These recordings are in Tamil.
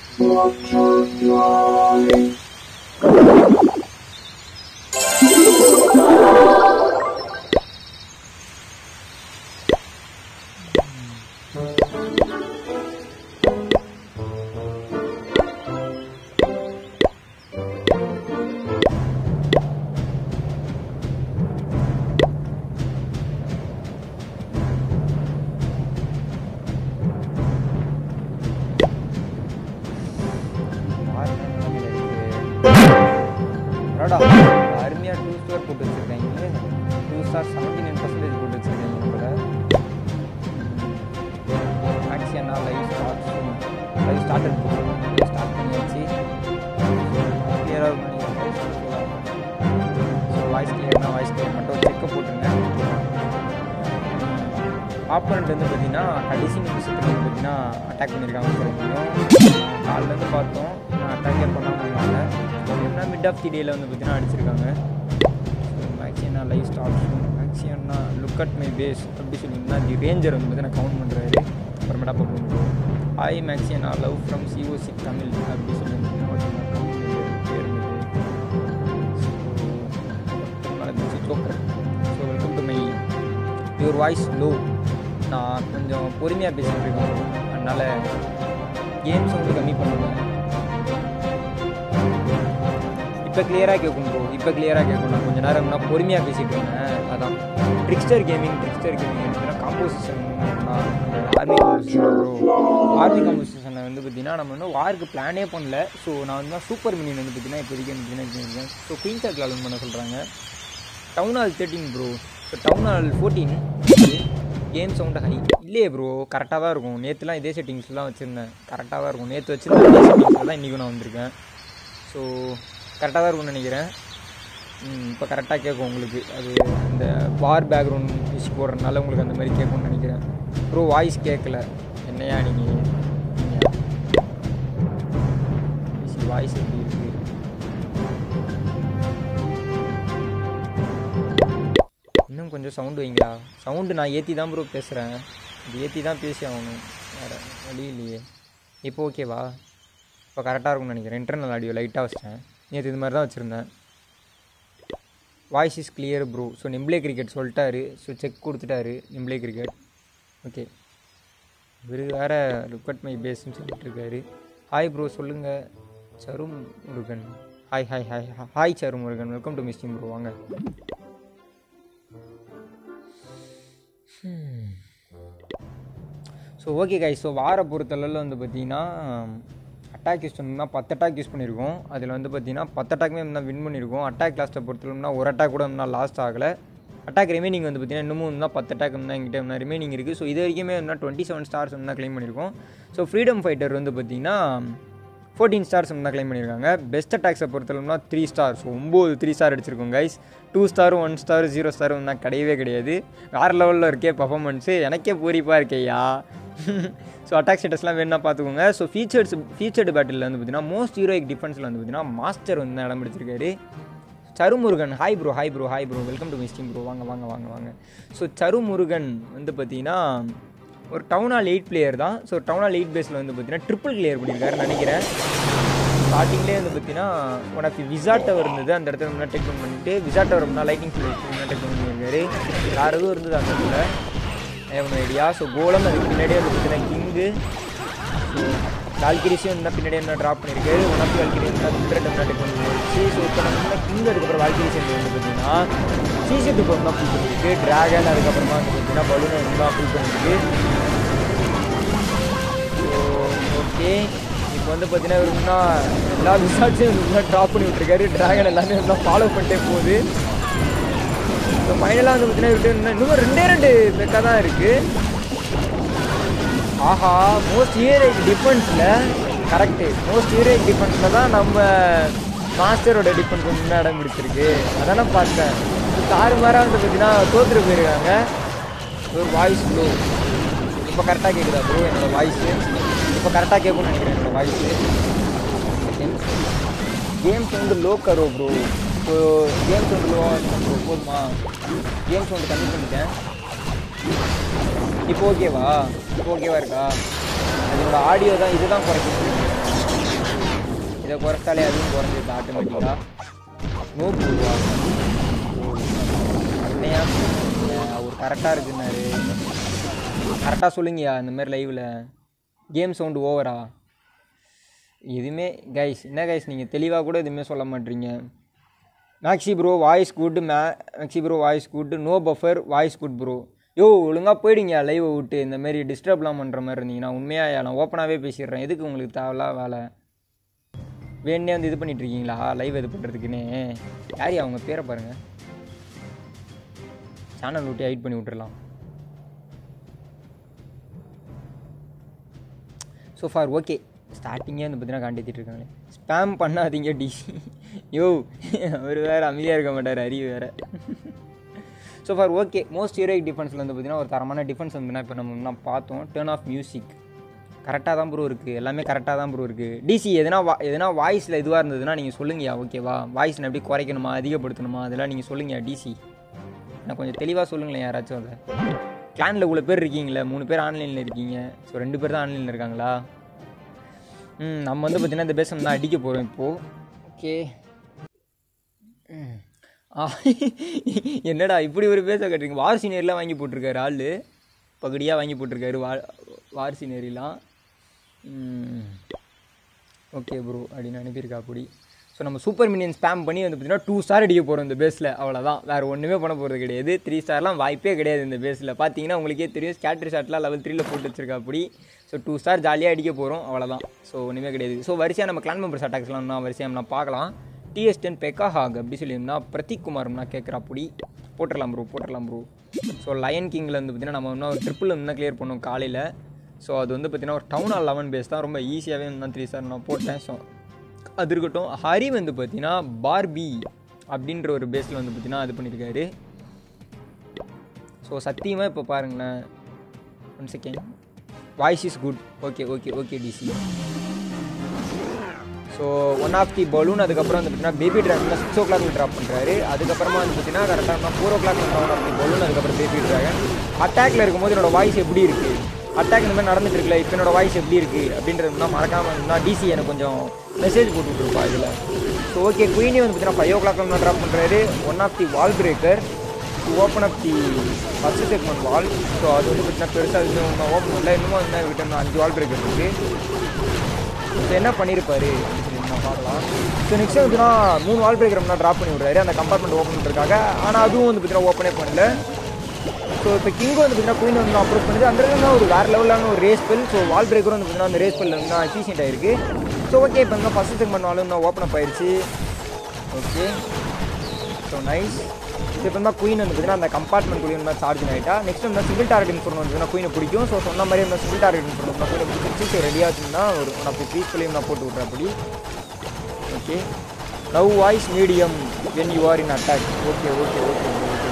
அடடா அருமையாக டூ ஸ்டார் போட்டு வச்சுருக்காங்க two star seventy nine percentage போட்டு வச்சுருக்காங்க நம்மள ஆக்ஷனா live start live started live start பண்ணியாச்சு கிளியராக ஸோ வாய்ஸ் கிளியர்னா வாய்ஸ் கிளியர் மட்டும் செக்கை போட்டுருங்க ஆப்பனண்ட் வந்து பார்த்தீங்கன்னா கடைசி நிமிஷத்துக்கு வந்து பார்த்தீங்கன்னா அட்டாக் பண்ணியிருக்காங்க தெரியும் காலிலேருந்து பார்த்தோம் நான் அட்டாக்கே பண்ணாமல் இருந்தாங்க என்ன மிட் ஆஃப் தி டேயில் வந்து பார்த்தீங்கன்னா அடிச்சிருக்காங்க மேக்ஸியன்னா லைஃப் ஸ்டார்ட் மேக்ஸியன்னா லுக் அட் மை பேஸ் அப்படி சொல்லிங்கன்னா தி ரேஞ்சர் வந்து பார்த்தீங்கன்னா கவுண்ட் பண்ணுறாரு அப்புறமேட்டா பார்ப்போம் ஹாய் மேக்ஸியனா லவ் ஃப்ரம் சிஓசி தமிழ் அப்படி சொல்லி joker so welcome to my your voice low நான் கொஞ்சம் பொறுமையாக பேசிகிட்டு இருக்கேன் அதனால் கேம்ஸ் வந்து கம்மி பண்ணுவேன் இப்போ கிளியராக கேட்கும் ப்ரோ இப்போ கிளியராக கேட்கும் நான் கொஞ்சம் நேரம் நான் பொறுமையாக பேசிகிட்டு இருந்தேன் அதான் ட்ரிக்ஸ்டர் கேமிங் ட்ரிக்ஸ்டர் கேமிங் எடுத்துன்னா composition army composition bro army காம்போசிஷனை வந்து பார்த்தீங்கன்னா நம்ம இன்னும் வாருக்கு பிளானே பண்ணல ஸோ நான் வந்து சூப்பர் மினியன் வந்து பார்த்தீங்கன்னா இப்போதைக்கு வந்து பார்த்தீங்கன்னா ஸோ குயின் சாட் லாலன் பண்ண சொல்கிறாங்க town hall thirteen bro so town hall fourteen game sound high இல்லையே ப்ரோ கரெக்டாக தான் இருக்கும் நேற்றுலாம் இதே செட்டிங்ஸ்லாம் வச்சுருந்தேன் கரெக்டாக தான் இருக்கும் நேற்று வச்சுருந்த இதே செட்டிங்ஸில் தான் இன்றைக்கும் நான் வந்திருக்கேன் ஸோ கரெக்டாக தான் இருக்கும்னு நினைக்கிறேன் இப்போ கரெக்டாக கேட்கும் உங்களுக்கு அது அந்த பார் பேக்ரவுண்ட் மியூசிக் போடுறதுனால உங்களுக்கு அந்த மாதிரி கேட்கும்னு நினைக்கிறேன் ப்ரோ வாய்ஸ் கேட்கல என்னையா நீங்கள் வாய்ஸ் எப்படி இருக்குது இன்னும் கொஞ்சம் சவுண்டு வைங்களா சவுண்டு நான் ஏற்றி தான் ப்ரோ பேசுகிறேன் இது ஏற்றி தான் பேசி ஆகணும் வேறு வழி இல்லையே இப்போ ஓகேவா இப்போ கரெக்டாக இருக்கும்னு நினைக்கிறேன் இன்டர்னல் ஆடியோ லைட்டாக வச்சிட்டேன் நேற்று இது மாதிரி தான் வச்சுருந்தேன் voice is clear bro so நிம்ப்ளே கிரிக்கெட் சொல்லிட்டாரு ஸோ செக் கொடுத்துட்டாரு நிம்ப்ளே கிரிக்கெட் ஓகே இவர் வேறு லுக் அட் மை பேஸ்ன்னு சொல்லிட்டு இருக்காரு ஹாய் ப்ரோ சொல்லுங்கள் Saru Murugan hi hi hi hi Saru Murugan welcome to misting bro வாங்க ஸோ ஓகே கை ஸோ வார பொறுத்தளவில் வந்து பார்த்தீங்கன்னா அட்டாக் யூஸ் பண்ணோம்னா பத்து அட்டாக் யூஸ் பண்ணியிருக்கோம் அதில் வந்து பார்த்தீங்கன்னா பத்து அட்டாக்குமே இருந்தால் வின் பண்ணியிருக்கோம் அட்டாக் லாஸ்ட்டை பொறுத்தளவுனா ஒரு அட்டாக் கூட இருந்தால் லாஸ்ட் ஆகலை அட்டாக் ரிமைனிங் வந்து பார்த்தீங்கன்னா இன்னமும் இருந்தால் பத்து அட்டாக் இருந்தால் எங்கிட்ட இருந்தால் ரிமைனிங் இருக்குது ஸோ இது வரைக்குமே இருந்தால் டுவெண்ட்டி செவன் ஸ்டார்ஸ் இருந்தால் க்ளைம் பண்ணியிருக்கோம் ஸோ ஃப்ரீடம் ஃபைட்டர் வந்து பார்த்தீங்கன்னா ஃபோர்டீன் ஸ்டார்ஸ் தான் க்ளைம் பண்ணியிருக்காங்க பெஸ்ட் அட்டாக்ஸை பொறுத்தளவுனா த்ரீ ஸ்டார் ஸோ ஒம்பது த்ரீ ஸ்டார் அடிச்சிருக்கோம் கைஸ் டூ ஸ்டாரும் ஒன் ஸ்டார் ஜீரோ ஸ்டாரும் தான் கிடையவே கிடையாது வேறு லெவலில் இருக்கே பர்ஃபார்மன்ஸு எனக்கே பூரிப்பாக இருக்கேயா ஸோ அட்டாக் ஸ்டேட்டஸ்லாம் வேணும்னா பார்த்துக்கோங்க ஸோ ஃபீச்சர்ஸ் ஃபீச்சர்டு பேட்டில் வந்து பார்த்தீங்கன்னா மோஸ்ட் ஹீரோயிக் டிஃபென்ஸில் வந்து பார்த்தீங்கன்னா மாஸ்டர் வந்து இடம் பிடிச்சிருக்காரு Sarumurugan hi bro hi bro hi bro welcome to misting bro வாங்க வாங்க வாங்க வாங்க ஸோ சருமுருகன் வந்து பார்த்தீங்கன்னா ஒரு டவுன் ஹால் எயிட் பிளேயர் தான் ஸோ டவுன் ஹால் எயிட் பேஸில் வந்து பார்த்தீங்கன்னா ட்ரிபிள் கிளியர் பண்ணியிருக்காருன்னு நினைக்கிறேன் ஸ்டார்டிங்லேயே வந்து பார்த்தீங்கன்னா ஒன் ஆஃப் விசா டவர் இருந்தது அந்த இடத்துல முன்னாடி டேக் டவுன் பண்ணிட்டு விசா டவர் முன்னா லைட்டிங் ஃபீல்ட் முன்னாடி டேக் டவுன் பண்ணியிருக்காரு வேறு எதுவும் இருந்தது அந்த இடத்துல ஏவன் ஐடியா ஸோ கோலம் அதுக்கு பின்னாடியே வந்து பார்த்தீங்கன்னா கிங்கு ஸோ வால்கிரிஸும் இருந்தால் பின்னாடி என்ன ட்ராப் பண்ணியிருக்காரு ஒன் ஆஃப் வால்கிரி இருந்தால் பின்னாடி முன்னாடி கொண்டு போயிடுச்சு ஸோ இப்போ நம்ம கிங் அதுக்கப்புறம் வால்கிரிஸ் வந்து பார்த்தீங்கன்னா சிசி டூ தான் ஃபுல் பண்ணியிருக்கு ட்ராகன் அதுக்கப்புறமா வந்து பார்த்தீங்கன்னா பலூன் தான் ஃபுல் பண்ணியிருக்கு ஸோ ஓகே இப்போ வந்து பார்த்தீங்கன்னா இவர் முன்னா எல்லா விசாட்ஸையும் முன்னாடி ட்ராப் பண்ணி விட்டுருக்காரு ட்ராகன் எல்லாமே எல்லாம் ஃபாலோ பண்ணிட்டே போகுது ஸோ ஃபைனலாக வந்து பார்த்தீங்கன்னா இவர்கிட்ட இன்னும் இன்னும் ரெண்டே ரெண்டு பெக்காக தான் இருக்குது ஆஹா மோஸ்ட் ஹீரோயிக் டிஃபென்ஸில் கரெக்டு மோஸ்ட் ஹீரோயிக் டிஃபென்ஸில் தான் நம்ம மாஸ்டரோட டிஃபென்ஸ் வந்து முன்ன இடம் பிடிச்சிருக்கு அதானே பார்த்தேன் தாறு மாறாக வந்து பார்த்தீங்கன்னா தோத்துட்டு போயிருக்காங்க ஒரு வாய்ஸ் ப்ரோ இப்போ கரெக்டாக கேட்குதா ப்ரோ என்னோடய வாய்ஸு இப்போ கரெக்டாக கேட்கும்னு நினைக்கிறேன் என்னோடய வாய்ஸு கேம்ஸ் வந்து லோ கரோ ப்ரோ ஸோ கேம்ஸ் வந்து லோ ப்ரோ போதுமா கேம்ஸ் வந்து கம்மி பண்ணிட்டேன் இப்போ ஓகேவா இப்போ ஓகேவா இருக்கா அதோட ஆடியோ தான் இதுதான் குறைக்கும் இதை குறைச்சாலே அதுவும் குறைஞ்சிருது ஆட்டோமேட்டிக்காக நோ ப்ரூவா அன்னையா சொன்னீங்க. அவர் கரெக்டாக இருக்குன்னாரு கரெக்டாக சொல்லுங்கயா இந்த மாதிரி லைவில் கேம் சவுண்டு ஓவரா எதுவுமே கைஸ் என்ன கைஸ் நீங்கள் தெளிவாக கூட எதுவுமே சொல்ல மாட்டீங்க மேக்ஸி ப்ரோ வாய்ஸ் குட் மே Maxi bro voice good no buffer voice good bro yo ஒழுங்காக போயிடுங்க லைவை விட்டு இந்த மாதிரி டிஸ்டர்ப்லாம் பண்ணுற மாதிரி இருந்தீங்கன்னா உண்மையாக நான் ஓப்பனாகவே பேசிடுறேன் எதுக்கு உங்களுக்கு தேவையில்லாம் வேலை வேணே வந்து இது பண்ணிட்டு இருக்கீங்களா லைவ் இது பண்ணுறதுக்குன்னே யார் அவங்க பேரை பாருங்கள் சேனல் விட்டு ஹைட் பண்ணி விட்டுறலாம் ஸோ ஃபார் ஓகே ஸ்டார்டிங்கே வந்து பார்த்தீங்கன்னா காண்டித்திட்டு இருக்காங்களே ஸ்பேம் பண்ணாதீங்க டிசி யோ அவர் வேறு அமைதியாக இருக்க மாட்டார் அறிவு வேறு so far okay most heroic டிஃபென்ஸில் வந்து பார்த்தீங்கன்னா ஒரு தரமான டிஃபென்ஸ் வந்து இப்போ நம்ம முன்ன பார்த்தோம் டேர்ன் ஆஃப் மியூசிக் கரெக்டாக தான் ப்ரோ இருக்குது எல்லாமே கரெக்டாக தான் ப்ரோ இருக்குது டிசி எதனா வா எதனா வாய்ஸில் இதுவாக இருந்ததுன்னா நீங்கள் சொல்லுங்கயா ஓகேவா வாய்ஸ் எப்படி குறைக்கணுமா அதிகப்படுத்தணுமா அதெல்லாம் நீங்கள் சொல்லுங்கயா டிசி நான் கொஞ்சம் தெளிவாக சொல்லுங்களேன் யாராச்சும் அதை கிளானில் இவ்வளோ பேர் இருக்கீங்களே மூணு பேர் ஆன்லைனில் இருக்கீங்க ஸோ ரெண்டு பேர் தான் ஆன்லைனில் இருக்காங்களா ம் நம்ம வந்து பார்த்தீங்கன்னா இந்த பேசம் தான் அடிக்க போகிறோம் இப்போது ஓகே ஆ என்னடா இப்படி ஒரு பேச கட்டுறீங்க வார் சீனியர்லாம் வாங்கி போட்டிருக்காரு ஆள் பகுடியாக வாங்கி போட்டிருக்காரு வா வார் சீனியரிலாம் ஓகே ப்ரோ அப்படின்னு அனுப்பியிருக்கா அப்படி ஸோ நம்ம சூப்பர் மினியன் ஸ்பேம் பண்ணி வந்து பார்த்தீங்கன்னா டூ ஸ்டார் அடிக்க போகிறோம் இந்த பேஸில் அவ்வளோதான் வேறு ஒன்றுமே பண்ண போகிறது கிடையாது த்ரீ ஸ்டார்லாம் வாய்ப்பே கிடையாது இந்த பேஸில் பார்த்தீங்கன்னா உங்களுக்கே தெரியும் ஸ்கேட்ரி ஷாட்லாம் லெவல் த்ரீல போட்டு வச்சிருக்கா அப்படி ஸோ டூ ஸ்டார் ஜாலியாக அடிக்க போகிறோம் அவ்வளோதான் ஸோ ஒன்றுமே கிடையாது ஸோ வரிசையாக நம்ம கிளான் மெம்பர்ஸ் அட்டாக்ஸ்லாம் இன்னும் வரிசையாக நம்ம பார்க்கலாம் டிஎஸ் டென் பெக்கா ஹாக் அப்படி சொல்லியிருந்தா பிரதீக் குமார்னா கேட்குறா அப்படி போட்டுடலாம் ப்ரோ போட்டுடலாம் ப்ரோ ஸோ லயன் கிங்கில் வந்து பார்த்தீங்கன்னா நம்ம இன்னும் ஒரு ட்ரிப்பிள் இன்னும் கிளியர் பண்ணோம் காலையில் ஸோ அது வந்து பார்த்தீங்கன்னா ஒரு டவுன் ஆல் லெவன் பேஸ் தான் ரொம்ப ஈஸியாகவே நான் த்ரீ ஸ்டார் நான் போட்டேன் ஸோ அது இருக்கட்டும் ஹரி வந்து பார்த்தீங்கன்னா பார்பி அப்படின்ற ஒரு பேஸில் வந்து பார்த்தீங்கன்னா இது பண்ணியிருக்காரு ஸோ சத்தியமாக இப்போ பாருங்களேன் one second voice is good okay okay okay DC so one of the balloon அதுக்கப்புறம் வந்து பார்த்தீங்கன்னா பேபி ட்ராகன் சிக்ஸ் ஓ கிளாக்ல ட்ராப் பண்ணுறாரு அதுக்கப்புறமா வந்து பார்த்தீங்கன்னா கரெக்டாக four o'clock one of the balloon அதுக்கப்புறம் பேபி ட்ராகன் அட்டாக்ல இருக்கும்போது என்னோட வாய்ஸ் எப்படி இருக்குது அட்டாக் இந்த மாதிரி நடந்துட்டு இருக்குல்ல இப்போ என்னோட வாய்ஸ் எப்படி இருக்குது அப்படின்றது தான் மறக்காமல் இருந்தா டிசி எனக்கு கொஞ்சம் மெசேஜ் போட்டு விட்ருப்பா இதில் ஸோ ஓகே குயினி வந்து பார்த்தீங்கன்னா ஃபைவ் ஓ கிளாக் வந்து ட்ராப் பண்ணுறாரு one of the wall breaker to open up the first segment wall so அது வந்து பார்த்தீங்கன்னா பெருசாக இன்னும் ஓப்பன் பண்ணல இன்னும் வந்து கிட்ட இன்னும் அஞ்சு வால் பிரேக்கர் இருக்குது ஸோ என்ன பண்ணியிருப்பாரு அப்படின்னு சொல்லி நான் பார்க்கலாம் ஸோ நெக்ஸ்ட் வந்துன்னா மூணு வால் பிரேக்கர் தான் ட்ராப் பண்ணி விட்றாரு அந்த கம்பார்ட்மெண்ட் ஓப்பன் பண்ணுறதுக்காக ஆனால் அதுவும் வந்து பார்த்தீங்கன்னா ஓப்பனே பண்ணல ஸோ இப்போ கிங் வந்து பார்த்தீங்கன்னா குயின் வந்து அப்ரோச் பண்ணுது அந்த இடத்துல ஒரு வேறு லெவலான ஒரு ரேஸ் பெல் ஸோ வால் பிரேக்கரும் வந்து பார்த்தீங்கன்னா அந்த ரேஸ் பெல் வந்து எஃபிஷியன்ட் ஆயிருக்கு ஸோ ஓகே இப்போ வந்து ஃபஸ்ட் செக்மெண்ட் வாலும் தான் ஓப்பன் அப் ஆயிடுச்சு ஓகே ஸோ நைஸ் இப்போ வந்து குயின் வந்து பார்த்தீங்கன்னா அந்த கம்பார்ட்மெண்ட் குயின் வந்து சார்ஜ் ஆகிட்டா நெக்ஸ்ட் வந்து சிங்கிள் டார்கெட் இன்ஃபர்ம் வந்து குயினை பிடிக்கும் ஸோ சொன்ன மாதிரி வந்து சிங்கிள் டார்கெட் இன்ஃபர்ம் வந்து குயினை பிடிச்சிருச்சு ஸோ ரெடியாக வச்சுருந்தா ஒரு நான் இப்போ பீஸ்ஃபுல்லையும் நான் போட்டு விட்றேன் அப்படி okay love voice medium when you are in attack okay okay okay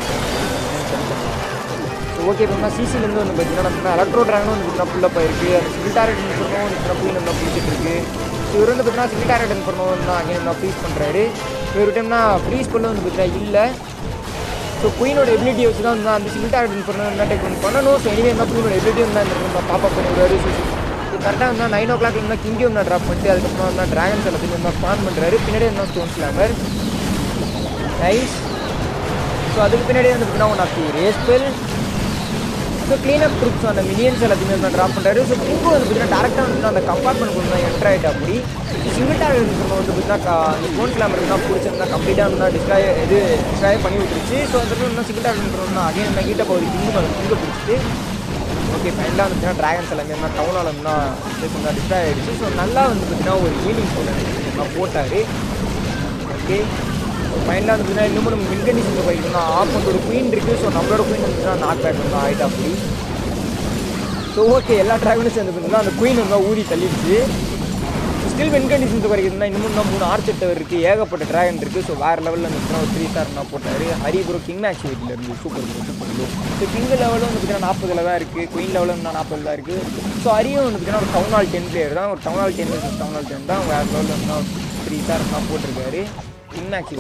so okay இப்போ சிசிலேருந்து வந்து பார்த்தீங்கன்னா நம்ம எலக்ட்ரோ ட்ராகனும் வந்து பார்த்தீங்கன்னா ஃபுல்லாக போயிருக்கு அந்த சிங்கிள் டார்கெட் இன்ஃபர்மும் வந்து பார்த்தீங்கன்னா குயின் வந்து பிடிச்சிட்டு இருக்கு ஸோ இவர் வந்து பார்த்தீங்கன்னா சிங்கிள் டார்கெட் இன்ஃபர்மும் தான் அங்கே நான் ஃப்ரீஸ் பண்ணுறாரு இவர் டைம்னா ஃப்ரீஸ் பண்ண வந்து பார்த்தீங்கன்னா இல்லை ஸோ குயினோட எபிலிட்டி வச்சு தான் வந்து அந்த சிங்கிள் டார்கெட் இன்ஃபர்மும் என்ன டைப் பண்ணணும் ஸோ இனிமேல் என்ன குயினோட எபிலிட்டி வந்து அந்த பாப்பா பண்ணி விடுவாரு ஸோ கரெக்டாக வந்து நைன் ஓ கிளாக் இருந்தால் கிங்கியம் நான் ட்ராப் பண்ணிட்டு அதுக்கப்புறம் வந்து ட்ராகன்ஸ் எல்லாத்தையும் வந்து ஸ்பான் பண்ணுறாரு பின்னாடி இருந்தால் ஸ்டோன் ஸ்லாமர் நைஸ் ஸோ அதுக்கு பின்னாடி வந்து பார்த்தீங்கன்னா one of the rage spell so clean up troops அந்த மினியன்ஸ் எல்லாத்தையுமே வந்து ட்ராப் பண்ணுறாரு ஸோ கிங்கு வந்து பார்த்தீங்கன்னா டேரெக்டாக வந்து அந்த கம்பார்ட்மெண்ட் கொண்டு தான் என்டர் ஆகிட்டு அப்படி சிங்கிள் டார்கெட் வந்து பார்த்தீங்கன்னா அந்த ஃபோன் கிளாமர் தான் பிடிச்சிருந்தா கம்ப்ளீட்டாக இருந்தால் டிஸ்ட்ராய் இது டிஸ்ட்ராய் பண்ணி விட்டுருச்சு ஸோ அந்த இன்னும் சிங்கிள் டார்கெட் பண்ணணும்னா அகைன் என்ன கிட்ட போகுது கிங்கு அந்த கிங்கு பிடிச்சிட்டு ஓகே ஃபைனலாக வந்து பார்த்தீங்கன்னா ட்ராகன்ஸ் எல்லாமே என்ன டவுனால் இருந்தால் டிஸ்ட்ராய் ஆகிடுச்சு ஸோ நல்லா வந்து பார்த்தீங்கன்னா ஒரு ஹீலிங் போட்டு போட்டார் ஓகே ஃபைனலாக வந்து பார்த்தீங்கன்னா இன்னும் நம்ம வின் கண்டிஷன் போய்க்கணும்னா ஆப்போனோட குயின் இருக்குது ஸோ நம்மளோட குயின் வந்து நாக் பேக் வந்து ஆகிட்டா அப்படி ஸோ ஓகே எல்லா ட்ராகனும் சேர்ந்து பார்த்தீங்கன்னா அந்த குயின் வந்து ஊதி தள்ளிடுச்சு ஸ்டில் வின் கண்டிஷன்ஸ் வரைக்கும் தான் இன்னும் இன்னும் மூணு ஆர்ச்சர் டவர் இருக்குது ஏகப்பட்ட ட்ராகன் இருக்குது ஸோ வேறு லெவலில் இருந்துச்சுன்னா ஒரு த்ரீ ஸ்டார் நான் போட்டார் ஹரி ப்ரோ கிங் மேட்ச் வீட்டில் இருந்து super bro super bro so king லெவலும் வந்து பார்த்தீங்கன்னா நாற்பதுல தான் இருக்குது குயின் லெவலும் வந்து நாற்பது தான் இருக்குது ஸோ ஹரியும் வந்து பார்த்தீங்கன்னா ஒரு டவுன் ஹால் டென் பிளேயர் தான் ஒரு town hall ten town hall ten தான் வேறு லெவலில் வந்து த்ரீ ஸ்டார் தான் போட்டிருக்காரு king match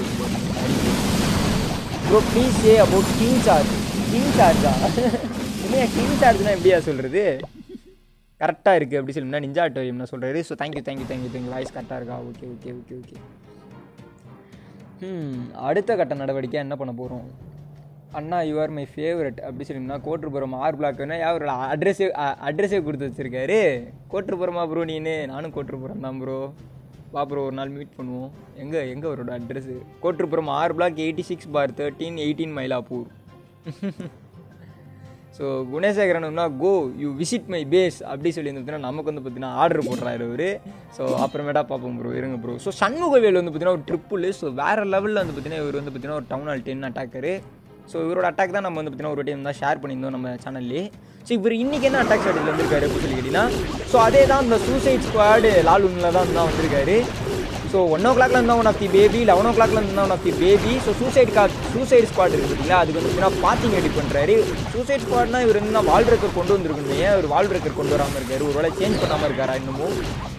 bro please a about king charge king சார்ஜா இல்லையா கிங் சார்ஜ்னா எப்படியா சொல்கிறது கரெக்டாக இருக்குது அப்படி சொல்லி நிஞ்சா ஆட்டோரியம்னு சொல்கிறாரு so thank you thank you thank you thank you voice கரெக்டாக இருக்கா ஓகே ஓகே ஓகே ஓகே ம் அடுத்த கட்ட நடவடிக்கை என்ன பண்ண போகிறோம் அண்ணா யூ ஆர் மை ஃபேவரட் அப்படி சொன்னீங்கன்னா கோட்டுப்புறம் ஆர் பிளாக்னா அவரோட அட்ரஸே அட்ரஸே கொடுத்து வச்சிருக்காரு கோட்டுப்புறமா ப்ரோ நீனு நானும் கோட்டுப்புறம் தான் ப்ரோ வா ப்ரோ ஒரு நாள் மீட் பண்ணுவோம் எங்கே எங்கே அவரோட address Kotturpuram R block eighty six four thirteen eighteen Mylapore so குணேசேகரனும்னா go you visit my base அப்படி சொல்லி வந்து பார்த்தீங்கன்னா நமக்கு வந்து பார்த்தீங்கன்னா ஆர்டர் போடுறாரு அவர் ஸோ அப்புறமேட்டா பார்ப்போம் ப்ரோ இருங்க ப்ரோ ஸோ சண்முகவேல் வந்து பார்த்தீங்கன்னா ஒரு ட்ரிப்புள் ஸோ வேறு லெவலில் வந்து பார்த்தீங்கன்னா இவர் வந்து பார்த்தீங்கன்னா ஒரு town hall ten attacker so இவரோட அட்டாக் தான் நம்ம வந்து பார்த்தீங்கன்னா ஒரு டைம் தான் ஷேர் பண்ணியிருந்தோம் நம்ம சேனல்லே ஸோ இவர் இன்றைக்கி என்ன அட்டாக் ஸ்டாட்டில் வந்திருக்காரு அப்படின்னு சொல்லி கேட்டிங்கன்னா ஸோ அதே தான் இந்த சூசைட் ஸ்குவாடு லாலூனில் தான் தான் வந்திருக்காரு ஸோ ஒன் ஓ கிளாக்ல இருந்தால் one of the baby eleven ஓ கிளாக்ல இருந்தால் one of the baby so suicide கா சூசைட் ஸ்குவாட் இருக்குது பார்த்தீங்களா அதுக்கு வந்து பார்த்தீங்கன்னா பாத்திங் எடிட் பண்ணுறாரு சூசைட் ஸ்குவாட்னா இவர் என்ன வால் ரெக்கர் கொண்டு வந்திருக்கணும் ஏன் ஒரு வால் ரெக்கர் கொண்டு வராமல் இருக்காரு ஒரு வேளை சேஞ்ச் பண்ணாமல் இருக்காரா இன்னமும்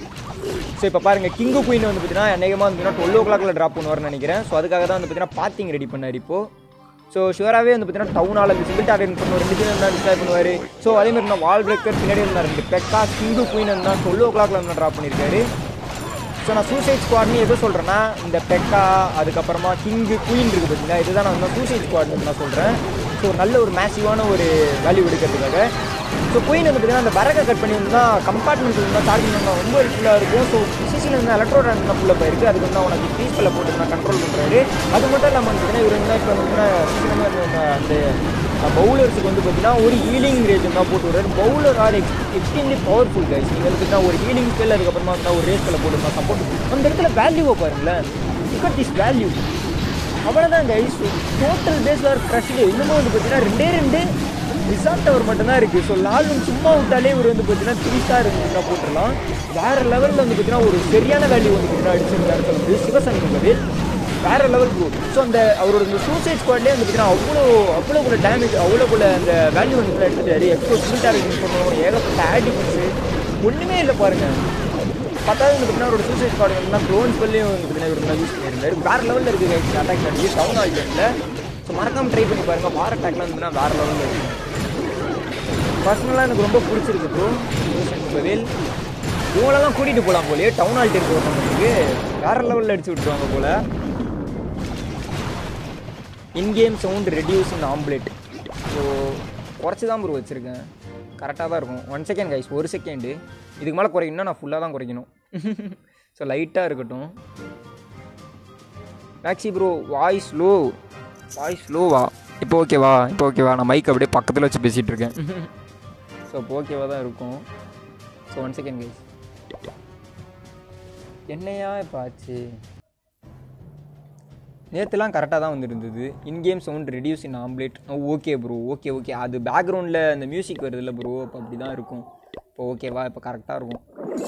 ஸோ இப்போ பாருங்கள் கிங்கு குயின் வந்து பார்த்தீங்கன்னா அநேகமாக வந்து பார்த்தீங்கன்னா டுவெல் ஓ கிளாக்ல ட்ராப் பண்ணுவார்னு நினைக்கிறேன் ஸோ அதுக்காக தான் வந்து பார்த்தீங்கன்னா பாத்திங் ரெடி பண்ணார் இப்போ ஸோ ஷுவராகவே வந்து பார்த்தீங்கன்னா டவுனால் அந்த சிங்கிள் டார்கெட் பண்ணுவார் ரெண்டு பேரும் தான் டிஸ்ட்ராய் பண்ணுவார் ஸோ அதே மாதிரி நான் வால் பிரேக்கர் பின்னாடி இருந்தார் ரெண்டு பெக்கா கிங்கு குயின் இருந்தால் டுவெல் ஓ கிளாக்ல வந்து ட்ராப் பண்ணியிருக்காரு ஸோ நான் சூசைட் ஸ்குவாட்னு எது சொல்கிறேன்னா இந்த பெக்கா அதுக்கப்புறமா கிங்கு குயின் இருக்குது பார்த்தீங்களா இதுதான் நான் வந்து சூசைட் ஸ்குவாட்னு நான் சொல்கிறேன் ஸோ ஒரு நல்ல ஒரு மேசிவான ஒரு வேல்யூ எடுக்கிறதுக்காக ஸோ குயின் வந்து பார்த்தீங்கன்னா அந்த வரகை கட் பண்ணி வந்து கம்பார்ட்மெண்ட் இருந்தால் சார்ஜிங் பண்ணால் ரொம்ப ஹெல்ப்ஃபுல்லாக இருக்கும் ஸோ சிசியில் வந்து எலக்ட்ரோட் இருந்தால் ஃபுல்லாக போயிருக்கு அதுக்கு வந்து உனக்கு பீஸ்பில் போட்டு நான் கண்ட்ரோல் பண்ணுறாரு அது மட்டும் இல்லாமல் வந்து பார்த்தீங்கன்னா இவர் வந்து இப்போ வந்து அந்த பவுலர்ஸுக்கு வந்து பார்த்தீங்கன்னா ஒரு ஹீலிங் ரேஜ் தான் போட்டு விடுறாரு bowler are ex extremely powerful guys நீங்கள் வந்து பார்த்தீங்கன்னா ஒரு ஹீலிங் ஸ்பெல் அதுக்கப்புறமா வந்து ஒரு ரேஸ்கில் போட்டு சப்போர்ட் அந்த இடத்துல வேல்யூவை பாருங்களேன் லுக் இஸ் வேல்யூ அவ்வளோதான் guys total base are crushed இன்னமும் வந்து பார்த்தீங்கன்னா ரெண்டே ரெண்டு ரிசார்ட் டவர் மட்டும்தான் இருக்குது ஸோ லாலும் சும்மா விட்டாலே இவர் வந்து பார்த்தீங்கன்னா த்ரீ ஸ்டார் இருந்துச்சுன்னா போட்டுடலாம் வேறு லெவலில் வந்து பார்த்தீங்கன்னா ஒரு சரியான வேல்யூ வந்து பார்த்தீங்கன்னா அடிச்சிருந்தாரு சொல்லுது சிவசங்கர் பதில் வேற லெவல் ப்ரோ ஸோ அந்த அவரோட இந்த சூசைட் ஸ்குவாட்லேயே வந்து பார்த்தீங்கன்னா அவ்வளோ அவ்வளோக்குள்ள டேமேஜ் அவ்வளோக்குள்ள அந்த வேல்யூ வந்து எடுத்துட்டாரு எக்ஸ்போ சிங்கிள் டார்கெட் பண்ணணும் ஏகப்பட்ட ஆடிஃபென்ஸு ஒன்றுமே இல்லை பாருங்கள் பத்தாவது வந்து பார்த்தீங்கன்னா அவரோட சூசைட் ஸ்குவாட் வந்து க்ளோன் ஸ்பெல்லையும் வந்து பார்த்தீங்கன்னா இவர் யூஸ் பண்ணியிருந்தாரு வேறு லெவலில் இருக்குது அட்டாக் ஸ்டாட்டி டவுன் ஆகிட்டு ஸோ மறக்காமல் ட்ரை பண்ணி பாருங்கள் வார் அட்டாக்லாம் இருந்ததுன்னா வேறு லெவலில் இருக்குது பர்சனலாக எனக்கு ரொம்ப பிடிச்சிருக்கு ப்ரோ பதில் இவங்களெல்லாம் கூட்டிகிட்டு போகலாம் போலயே டவுன் ஹால் டென் பண்ணுறதுக்கு வேறு லெவலில் அடிச்சு விட்டுருவாங்க போல் இன்கேம் சவுண்ட் ரெடியூஸ் இன் ஆம்ப்ளேட் ஸோ குறைச்சி தான் ப்ரோ வச்சுருக்கேன் கரெக்டாக தான் இருக்கும் ஒன் செகண்ட் கைஸ் ஒரு செகண்டு இதுக்கு மேலே குறைக்கணும்னா நான் ஃபுல்லாக தான் குறைக்கணும் ஸோ லைட்டாக இருக்கட்டும் மேக்ஸி ப்ரோ வாய்ஸ் லோ வாய்ஸ் லோவா இப்போ ஓகேவா இப்போ ஓகேவா நான் மைக் அப்படியே பக்கத்தில் வச்சு பேசிகிட்டு இருக்கேன் ஸோ இப்போ ஓகேவா தான் இருக்கும் ஸோ ஒன் செகண்ட் கைஸ் என்னையா இப்போ ஆச்சு நேற்றுலாம் கரெக்டாக தான் வந்துருந்தது in game sound reduce in omelette okay bro okay okay அது பேக்ரவுண்டில் அந்த மியூசிக் வருதுல்ல ப்ரோ அப்போ அப்படி தான் இருக்கும் இப்போ ஓகேவா இப்போ கரெக்டாக இருக்கும்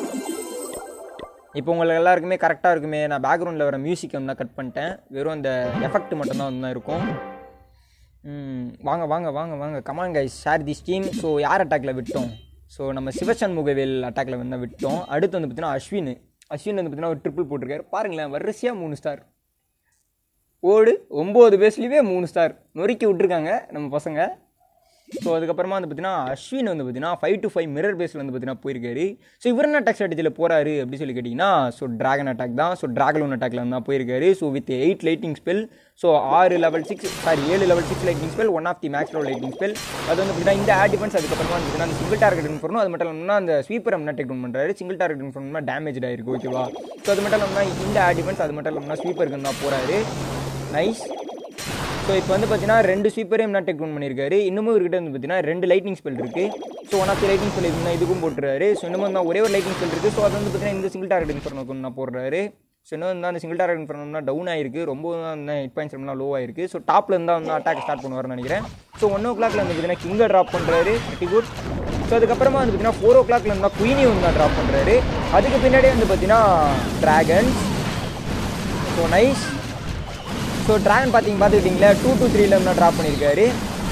இப்போ உங்களுக்கு எல்லாருக்குமே கரெக்டாக இருக்குமே நான் பேக்ரவுண்டில் வர மியூசிக் வந்து கட் பண்ணிட்டேன் வெறும் அந்த எஃபெக்ட் மட்டும்தான் வந்து இருக்கும் ம், வாங்க வாங்க வாங்க வாங்க come on guys share the steam so யார் அட்டாக்ல விட்டோம் ஸோ நம்ம சிவசன் முகவேல் அட்டாக்ல வந்து விட்டோம் அடுத்து வந்து பார்த்தீங்கன்னா அஸ்வின் அஸ்வின் வந்து பார்த்தீங்கன்னா ஒரு ட்ரிபிள் போட்டிருக்காரு பாருங்களேன் வரிசையாக மூணு ஸ்டார் ஓடு ஒம்பது பேஸ்லேயே மூணு ஸ்டார் நொறுக்கி விட்ருக்காங்க நம்ம பசங்க ஸோ அதுக்கப்புறமா வந்து பார்த்தீங்கன்னா அஸ்வின் வந்து பார்த்தீங்கன்னா ஃபைவ் டு ஃபைவ் மிரர் பேஸில் வந்து பார்த்தீங்கன்னா போயிருக்காரு ஸோ இவர் என்ன அட்டாக் ஸ்ட்ராட்டஜியில் போகிறாரு அப்படி சொல்லி கேட்டிங்கன்னா ஸோ ட்ராகன் அட்டாக் தான் ஸோ ட்ராகலோன் அட்டாக்ல வந்து தான் போயிருக்காரு so with eight lightning spell so ஆறு லெவல் சிக்ஸ் சாரி ஏழு level six lightning spell one of the max level lightning spell அது வந்து பார்த்தீங்கன்னா இந்த ஆட் டிஃபென்ஸ் அதுக்கப்புறமா வந்து பார்த்தீங்கன்னா அந்த சிங்கிள் டார்கெட் பண்ணணும் அது மட்டும் இல்லாமல் அந்த ஸ்வீப்பர் என்ன டேக் டவுன் பண்ணுறாரு சிங்கிள் டார்கெட் பண்ணணும்னா டேமேஜ் ஆயிருக்கு ஓகேவா ஸோ அது மட்டும் இல்லாமல் இந்த ஆட் டிஃபென்ஸ் அது மட்டும் இல்லாமல் ஸ்வீப்பருக்கு தான் போகிறாரு நைஸ் ஸோ இப்போ வந்து பார்த்தீங்கன்னா ரெண்டு ஸ்வீப்பரையும் என்ன டெக் டவுன் பண்ணியிருக்காரு இன்னமும் இவர்கிட்ட வந்து பார்த்தீங்கன்னா ரெண்டு லைட்டிங் ஸ்பெல் இருக்குது so one of the lightning spell இருந்தால் இதுக்கும் போட்டுறாரு ஸோ இன்னமும் தான் ஒரே ஒரு லைட்டிங் ஸ்பெல் இருக்குது ஸோ அது வந்து பார்த்தீங்கன்னா இந்த சிங்கிள் டார்கெட் இன்ஃபர்னுக்கு நான் போடுறாரு ஸோ இன்னும் வந்து அந்த சிங்கிள் டார்கெட் இன்ஃபர்னா டவுன் ஆயிருக்கு ரொம்ப ஹிட் பாயிண்ட்ஸ் ரொம்ப லோ ஆயிருக்கு ஸோ டாப்ல இருந்தால் வந்து அட்டாக் ஸ்டார்ட் பண்ணுவார்னு நினைக்கிறேன் ஸோ ஒன் ஓ கிளாக்ல வந்து பார்த்தீங்கன்னா கிங்கை ட்ராப் பண்ணுறாரு வெரி குட் ஸோ அதுக்கப்புறமா வந்து பார்த்தீங்கன்னா ஃபோர் ஓ கிளாக்ல இருந்தால் குயினி வந்து தான் ட்ராப் பண்ணுறாரு அதுக்கு பின்னாடியே வந்து பார்த்தீங்கன்னா dragons so nice so dragon பார்த்தீங்க பார்த்துக்கிட்டிங்களா டூ டூ த்ரீல இருந்தால் ட்ராப் பண்ணியிருக்காரு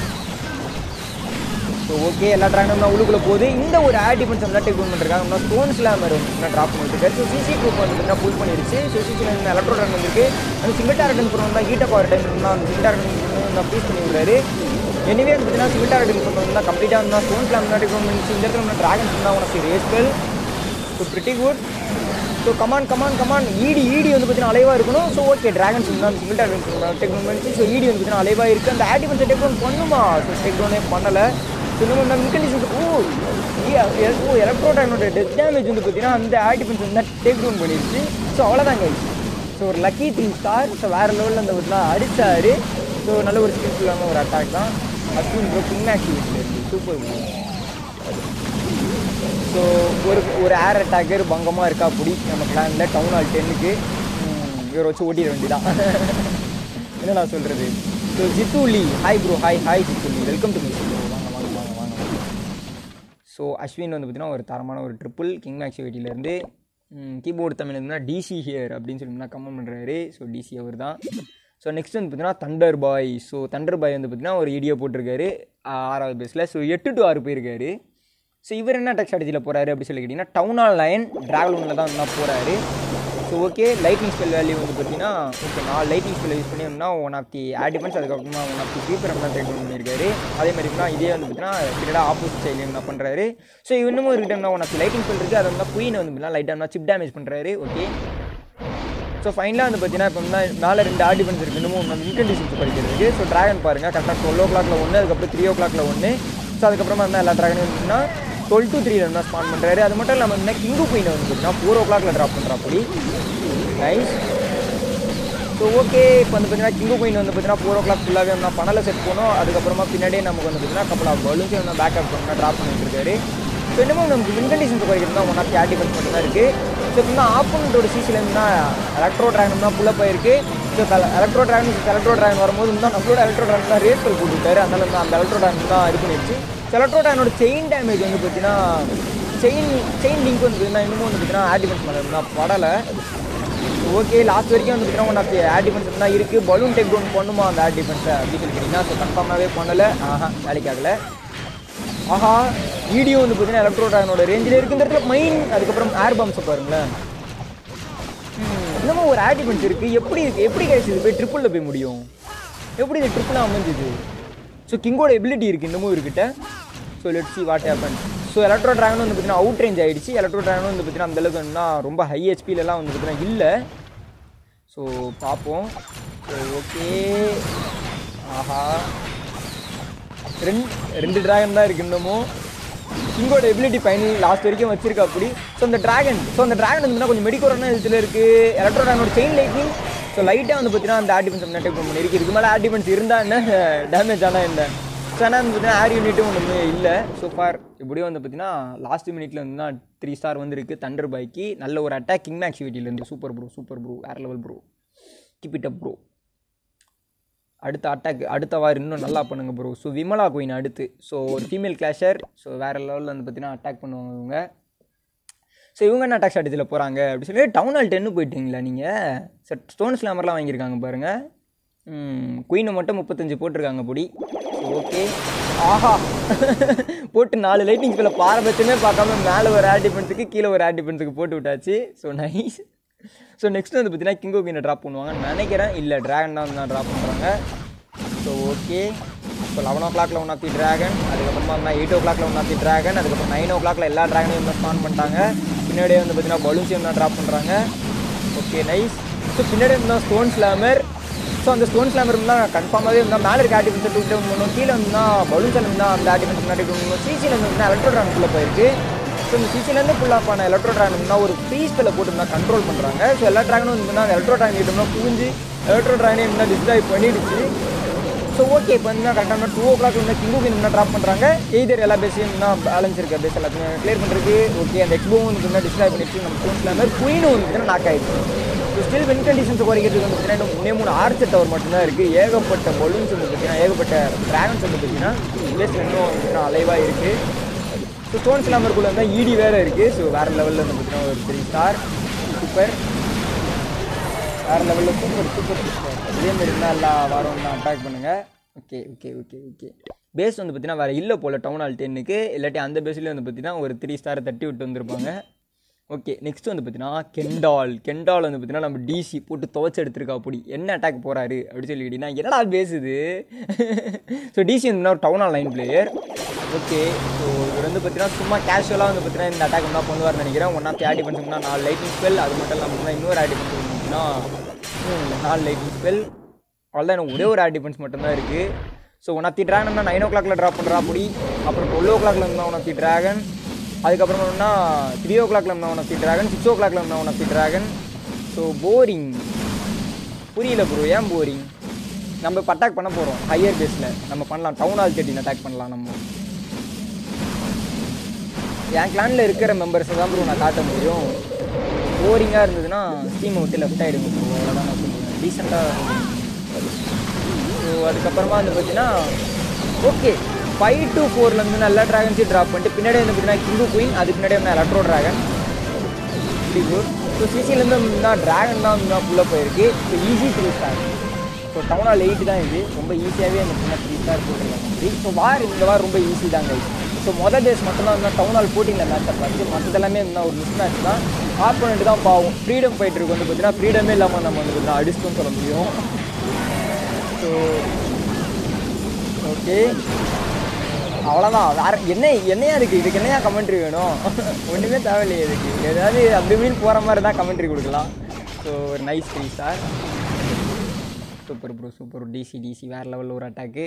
ஸோ ஓகே எல்லா ட்ராகனும் தான் உள்ளுக்குள்ளே போகுது இந்த ஒரு ஆட் டிஃபென்ஸ் வந்து டேக் டவுன் பண்ணிருக்காங்க இன்னும் ஸ்டோன்ஸ் மாதிரி வந்து ட்ராப் பண்ணிருக்காரு ஸோ சிசி ப்ரூஃப் வந்து புல் பண்ணிருச்சு ஸோ சிசி எலக்ட்ரோ ட்ராகன் வந்திருக்கு அந்த சிங்கிள் டார்கெட் பண்ணணும் தான் ஹீட் அப் ஆகிற டைம் தான் அந்த சிங்கிள் டார்கெட் தான் ப்ளீஸ் பண்ணி விடுறாரு எனிவே வந்து பார்த்தீங்கன்னா சிவில் டார்கெட் டிஃபன் வந்து கம்ப்ளீட்டாக வந்து ஸ்டோன் பிளான் முன்னாடி இருந்துச்சு இந்த இடத்துல வந்து ட்ராகன்ஸ் இருந்தால் உனக்கு rage spell so pretty good so come on come on come on ED ED வந்து பார்த்தீங்கன்னா அலைவாக இருக்கணும் ஸோ ஓகே ட்ராகன்ஸ் வந்து அந்த சிங்கிள் டார்கெட் டெக் பண்ணிச்சு ஸோ ஈடி வந்து பார்த்தீங்கன்னா அலைவாக இருக்குது அந்த ஆடி வந்து டெக் டவுன் பண்ணுமா ஸோ டெக் டவுனே பண்ணலை ஸோ இன்னும் நம்ம இன்கண்டிஷன் ஓ ஏ- ஓ எலக்ட்ரோ டைனோட டெத் டேமேஜ் வந்து பார்த்தீங்கன்னா அந்த ஆடிபன்ஸ் வந்து டேக் டவுன் பண்ணிருச்சு ஸோ அவ்வளோதாங்க ஸோ ஒரு லக்கி த்ரீ ஸ்டார் ஸோ வேறு லெவலில் அந்த பார்த்தீங்கன்னா அடிச்சாரு ஸோ நல்ல ஒரு ஸ்கில்ஃபுல்லான ஒரு அட்டாக் தான் அஸ்வின் ப்ரோ கிங் ஆக்டிவிட்டியில் இருக்குது சூப்பர் ஸோ ஒரு ஒரு ஏர் அட்டாக்கர் பங்கமாக இருக்கா அப்படி நம்ம பிளானில் டவுன் ஹால் டென்னுக்கு இவரை வச்சு ஓட்டிட வேண்டியதான் என்ன நான் சொல்கிறது so Jithuli hi bro hi hi Jithuli welcome to me வாங்க வாங்க வாங்க வாங்க ஸோ அஸ்வின் வந்து பார்த்தீங்கன்னா ஒரு தரமான ஒரு ட்ரிபிள் கிங் ஆக்டிவிட்டியிலேருந்து கீபோர்டு தமிழ் இருந்தால் டிசி ஹியர் அப்படின்னு சொல்லி கமெண்ட் பண்ணுறாரு ஸோ டிசி அவர் தான் ஸோ நெக்ஸ்ட் வந்து பார்த்தீங்கன்னா thunder boy so thunder boy வந்து பார்த்தீங்கன்னா ஒரு வீடியோ போட்டிருக்காரு ஆ- ஆறாவது பேஸில் ஸோ எட்டு டு ஆறு போயிருக்காரு ஸோ இவர் என்ன அட்டாக் ஸ்ட்ராட்டஜியில் போகிறாரு அப்படி சொல்லி கேட்டிங்கன்னா டவுன் ஆல் லைன் ட்ராகலூனில் தான் வந்து போகிறாரு so okay lightning spell value வந்து பார்த்தீங்கன்னா ஓகே நாலு லைட்டிங் ஸ்பெல் யூஸ் பண்ணி one of the add defence அதுக்கப்புறமா ஒன் ஆஃப் தி ஸ்வீப்பர் தான் ட்ரை பண்ணியிருக்காரு அதே மாதிரி தான் இதே வந்து பார்த்தீங்கன்னா கிட்டா ஆப்போசிட் சைடில் என்ன பண்ணுறாரு ஸோ இன்னமும் ஒரு time one of the lightning spell இருக்குது அதை வந்து குயின் வந்து பார்த்தீங்கன்னா லைட்டாக சிப் டேமேஜ் பண்ணுறாரு ஓகே ஸோ ஃபைனலாக வந்து பார்த்தீங்கன்னா இப்போ வந்து மேலே ரெண்டு ஆர் டிஃபென்ஸ் இருக்குது இன்னமும் நம்ம இன்கண்டிஷன்ஸ் படிக்கிறதுக்கு ஸோ ட்ராகன் பாருங்கள் கரெக்டாக டுவெல் ஓ கிளாக்ல ஒன்று அதுக்கப்புறம் த்ரீ ஓ கிளாக்ல ஒன்று ஸோ அதுக்கப்புறமா வந்து எல்லா ட்ராகனும் இருந்துன்னா டுவெல் டு த்ரீல இருந்தால் ஸ்பான் பண்ணுறாரு அது மட்டும் இல்லாமல் வந்து கிங்கு குயினை வந்து பார்த்தீங்கன்னா ஃபோர் ஓ கிளாக்ல ட்ராப் பண்ணுறாப்படி நைஸ் ஸோ ஓகே இப்போ வந்து பார்த்தீங்கன்னா கிங்கு குயின் வந்து பார்த்தீங்கன்னா ஃபோர் ஓ கிளாக் ஃபுல்லாகவே வந்து பணலை செட் போனோம் அதுக்கப்புறமா பின்னாடியே நமக்கு வந்து பார்த்தீங்கன்னா கப்பல் ஆஃப் பலூன்ஸே வந்து பேக்கப் பண்ண ட்ராப் பண்ணிட்டு இருக்காரு ஸோ இன்னமும் நமக்கு வின் கண்டிஷன்ஸ் குறைக்கிறது தான் ஒன் ஆஃப் ஆர் டிஃபென்ஸ் மட்டும் தான் இருக்குது ஸோ இப்போ ஆப்போனண்டோட சீசிலேருந்து தான் எலக்ட்ரோ ட்ராகன் தான் புள்ள போயிருக்கு so electro dragon electro dragon வரும்போது தான் நம்மளோட எலக்ட்ரோ ட்ராகன் தான் ரேட் போட்டு விட்டாரு அதனால வந்து அந்த எலக்ட்ரோ ட்ராகன் தான் இது பண்ணிடுச்சு எலக்ட்ரோ ட்ராகனோட செயின் டேமேஜ் வந்து பார்த்தீங்கன்னா செயின் செயின் லிங்க் வந்து பார்த்தீங்கன்னா இன்னமும் வந்து பார்த்தீங்கன்னா ஆர் டிஃபென்ஸ் மேலே இருந்தால் படலை ஓகே லாஸ்ட் வரைக்கும் வந்து பார்த்தீங்கன்னா ஒன் ஆஃப் ஏர் டிஃபென்ஸ் தான் இருக்குது பலூன் டேக் டவுன் பண்ணுமா அந்த ஏர் டிஃபென்ஸை அப்படின்னு சொல்லி கேட்டிங்கன்னா ஸோ கன்ஃபார்மாகவே பண்ணலை ஆஹா வேலைக்கு ஆகலை ஆஹா வீடியோ வந்து பார்த்தீங்கன்னா எலக்ட்ரோ ட்ராகனோட ரேஞ்சில் இருக்கு இந்த இடத்துல மைன் அதுக்கப்புறம் ஏர் பம்ப்ஸை பாருங்களேன் ம், இன்னமும் ஒரு ஏர் டிஃபென்ஸ் இருக்குது எப்படி இருக்கு எப்படி கிடைச்சி இது போய் ட்ரிப்பிளில் போய் முடியும் எப்படி இது ட்ரிப்பிளாக அமைஞ்சுது ஸோ கிங்கோட எபிலிட்டி இருக்குது இன்னமும் இருக்கிட்ட so let see what happen so electro dragon வந்து பார்த்தீங்கன்னா அவுட் ரேஞ்ச் ஆயிடுச்சு எலக்ட்ரோ ட்ராகன் வந்து பார்த்தீங்கன்னா அந்தளவுக்கு வந்து ரொம்ப ஹை ஹெச்பிலலாம் வந்து பார்த்தீங்கன்னா இல்லை ஸோ பார்ப்போம் ஸோ ஓகே ஆஹா ரெண்டு ரெண்டு டிராகன் தான் இருக்கு இன்னமும் கிங்கோட எபிலிட்டி ஃபைனல் லாஸ்ட் வரைக்கும் வச்சிருக்கா அப்படி ஸோ அந்த டிராகன் ஸோ அந்த டிராகன் வந்து கொஞ்சம் மெடிக்கோரான இதில் இருக்குது எலக்ட்ரோ டிராகனோட செயின் லைட்டிங் ஸோ லைட்டாக வந்து பார்த்தீங்கன்னா அந்த ஆர் டிஃபென்ஸ் அட்டாக் பண்ணி இருக்கு இதுக்கு மேலே ஆர் டிஃபென்ஸ் இருந்தால் என்ன டேமேஜ் ஆனால் என்ன ஸோ ஆனால் வந்து பார்த்தீங்கன்னா ஏர் யூனிட்டும் ஒன்றுமே இல்லை ஸோ ஃபார் இப்படியும் வந்து பார்த்தீங்கன்னா லாஸ்ட் மினிட்ல வந்து தான் த்ரீ ஸ்டார் வந்துருக்கு தண்டர் பாய்க்கு நல்ல ஒரு அட்டாக் கிங் ஆக்டிவிட்டியிலேருந்து சூப்பர் ப்ரோ சூப்பர் ப்ரோ வேறு level bro keep it up bro அடுத்த அட்டாக் அடுத்த வார் இன்னும் நல்லா பண்ணுங்க ப்ரோ ஸோ விமலா குயின் அடுத்து ஸோ ஒரு ஃபீமேல் கிளாஷர் ஸோ வேறு லெவலில் வந்து பார்த்தீங்கன்னா அட்டாக் பண்ணுவாங்க இவங்க ஸோ இவங்க என்ன அட்டாக் ஸ்ட்ராட்டஜியில் போகிறாங்க அப்படி சொல்லி டவுன் ஹால் டென்னு போயிட்டீங்களா நீங்கள் சார் ஸ்டோன் ஸ்லாமர்லாம் வாங்கியிருக்காங்க பாருங்கள் குயினை மட்டும் முப்பத்தஞ்சு போட்டிருக்காங்க பொடி ஓகே ஆஹா போட்டு நாலு லைட்டிங் ஸ்பெல்ல பாரபட்சமே பார்க்காம மேலே ஒரு ஏர் டிஃபென்ஸுக்கு கீழே ஒரு ஏர் டிஃபென்ஸுக்கு போட்டு விட்டாச்சு ஸோ நைஸ் ஸோ நெக்ஸ்ட் வந்து பார்த்தீங்கன்னா கிங்கோ குயினை ட்ராப் பண்ணுவாங்கன்னு நினைக்கிறேன் இல்லை ட்ராகன் தான் வந்து ட்ராப் பண்ணுறாங்க ஸோ ஓகே ஸோ லெவன் ஓ கிளாக்ல ஒன் ஆஃப் தி ட்ராகன் அதுக்கப்புறமா வந்து எயிட் ஓ கிளாக்ல ஒன் ஆஃப் தி ட்ராகன் அதுக்கப்புறம் நைன் ஓ கிளாக்ல எல்லா ட்ராகனையும் வந்து ஸ்பான் பண்ணிட்டாங்க பின்னாடியே வந்து பார்த்தீங்கன்னா பலூன்ஸையும் தான் ட்ராப் பண்ணுறாங்க ஓகே நைஸ் ஸோ பின்னாடி இருந்தால் ஸ்டோன் ஸ்லாமர் ஸோ அந்த ஸ்டோன் ஸ்லாமர் இருந்தால் கன்ஃபார்மாகவே இருந்தால் மேலே இருக்க ஆர்டிஃபென்ஸை டூ டவுன் பண்ணணும் கீழே இருந்தால் பலூன்ஸ் இருந்தால் அந்த ஆர்டிஃபென்ஸ் முன்னாடி டூ பண்ணணும் சிசியில் வந்து எலக்ட்ரோ ட்ராகனுக்குள்ளே போயிருக்கு ஸோ இந்த சிசிலேருந்து ஃபுல் ஆஃப் ஆன எலக்ட்ரோ ட்ராகன் ஒரு ஃப்ரீ ஸ்பெல்லை போட்டு தான் கண்ட்ரோல் பண்ணுறாங்க ஸோ எல்லா ட்ராகனும் வந்து எலக்ட்ரோ ட்ராகன் கிட்டோம்னா புரிஞ்சு எலக்ட்ரோ ட்ராகனே இருந்தால் டிஸ்ட்ராய் பண்ணிடுச்சு ஸோ ஓகே இப்போ வந்து கரெக்டான டூ ஓ கிளாக் வந்து கிங்கு கிங் ட்ராப் பண்ணுறாங்க எய்தர் எல்லா பேஸையும் இன்னும் பேலன்ஸ் இருக்க பேஸ் எல்லாத்தையும் கிளியர் பண்ணுறதுக்கு ஓகே அந்த எக்ஸ்போ வந்து டிஸ்ட்ராய் பண்ணிட்டு நம்ம ஸ்டோன்ஸ் இல்லாமல் குயினும் வந்து நாக் ஆயிடுச்சு ஸோ ஸ்டில் வின் கண்டிஷன்ஸ் குறைக்கிறதுக்கு வந்து பார்த்தீங்கன்னா இன்னும் மூணே மூணு ஆர்ச்சர் டவர் மட்டும்தான் இருக்குது ஏகப்பட்ட பலூன்ஸ் வந்து பார்த்தீங்கன்னா ஏகப்பட்ட ட்ராகன்ஸ் வந்து பார்த்தீங்கன்னா பேஸ் இன்னும் வந்து அலைவாக இருக்குது ஸோ ஸ்டோன் ஸ்லாமருக்குள்ள இருந்தால் ஈடி வேறு இருக்குது ஸோ வேறு லெவலில் வந்து பார்த்தீங்கன்னா ஒரு த்ரீ ஸ்டார் சூப்பர் வேறு லெவலில் சூப்பர் சூப்பர் சூப்பர் இதே மாதிரி இருந்தால் எல்லா வாரம் தான் அட்டாக் பண்ணுங்கள் okay okay okay okay base வந்து பார்த்தீங்கன்னா வேறு இல்லை போல் டவுன் ஹால் டென்னுக்கு இல்லாட்டி அந்த பேஸ்லேயே வந்து பார்த்தீங்கன்னா ஒரு த்ரீ ஸ்டாரை தட்டி விட்டு வந்திருப்பாங்க ஓகே நெக்ஸ்ட் வந்து பார்த்தீங்கன்னா கெண்டால் கெண்டால் வந்து பார்த்தீங்கன்னா நம்ம டிசி போட்டு துவச்சி எடுத்திருக்கா அப்படி என்ன அட்டாக் போகிறாரு அப்படின்னு சொல்லி கேட்டிங்கன்னா என்னடா பேசுது ஸோ டிசி வந்து ஒரு down line player okay so இவர் வந்து பார்த்தீங்கன்னா சும்மா கேஷுவலாக வந்து பார்த்தீங்கன்னா இந்த அட்டாக் தான் பண்ணுவார்னு நினைக்கிறேன் ஒன்றா ஆடி பண்ணிங்கன்னா நாலு லைட்டிங் ஸ்பெல் அது மட்டும் இல்லாமல் இன்னொரு ஆடி பண்ணிங்கன்னா நாலு லைட்டிங் ஸ்பெல் அவ்வளோதான் எனக்கு ஒரே ஒரு ஆட் டிஃபென்ஸ் மட்டும்தான் இருக்குது so one of the dragon nine ஓ கிளாக்ல ட்ராப் பண்ணுறா அப்படி அப்புறம் டுவெல் ஓ கிளாக்ல இருந்தால் ஒன் ஆஃப் தி ட்ராகன் அதுக்கப்புறம் என்னன்னா த்ரீ ஓ கிளாக்ல இருந்தால் one of the dragon six ஓ கிளாக்ல இருந்தால் one of the dragon so boring புரியல ப்ரோ ஏன் போரிங் நம்ம இப்போ அட்டாக் பண்ண போகிறோம் ஹையர் பேஸில் நம்ம பண்ணலாம் டவுன் ஹால் தேர்ட்டின் அட்டாக் பண்ணலாம் நம்ம என் கிளானில் இருக்கிற மெம்பர்ஸை தான் ப்ரோ நான் காட்ட முடியும் போரிங்காக இருந்ததுன்னா ஸ்டீமை விட்டு லெஃப்ட் ஆகிடுங்க ப்ரோ அவ்வளோதான் நான் சொல்லுவேன் டீசெண்டாக ஸோ அதுக்கப்புறமா வந்து பார்த்தீங்கன்னா ஓகே ஃபைவ் டு ஃபோர்லேருந்து நல்லா ட்ராகன்ஸையும் ட்ராப் பண்ணிட்டு பின்னாடி வந்து பார்த்தீங்கன்னா கிங்கு குயின் அதுக்கு பின்னாடி வந்து electro dragon very good so சிசிலேருந்து தான் ட்ராகன் தான் வந்து ஃபுல்லாக போயிருக்கு so easy three star so town hall eight தான் இது ரொம்ப ஈஸியாகவே அந்த சின்ன த்ரீ ஸ்டார் போட்டுருக்காங்க ஸோ வார் இந்த வார் ரொம்ப ஈஸி தாங்க ஸோ மொதல் டேஸ் மட்டும்தான் வந்து டவுன் ஹால் போட்டிங்கில் மேட்ச் பார்த்து மற்றது எல்லாமே இருந்தால் ஒரு மிஸ் மேட்ச் தான் ஆப்போனண்ட் தான் பாவம் ஃப்ரீடம் ஃபைட்டருக்கு வந்து பார்த்தீங்கன்னா ஃப்ரீடமே இல்லாமல் நம்ம வந்து பார்த்தீங்கன்னா அடிச்சுட்டும் சொல்ல முடியும் ஸோ ஓகே அவ்வளோதான் வேற என்ன என்னையா இருக்குது இதுக்கு என்னையா கமெண்ட்ரி வேணும் ஒன்றுமே தேவையில்லையே இதுக்கு ஏதாவது அப்படி இப்படின்னு போகிற மாதிரி தான் கமெண்ட்ரி கொடுக்கலாம் ஸோ ஒரு nice three star super bro super DC DC வேறு லெவலில் ஒரு அட்டாக்கு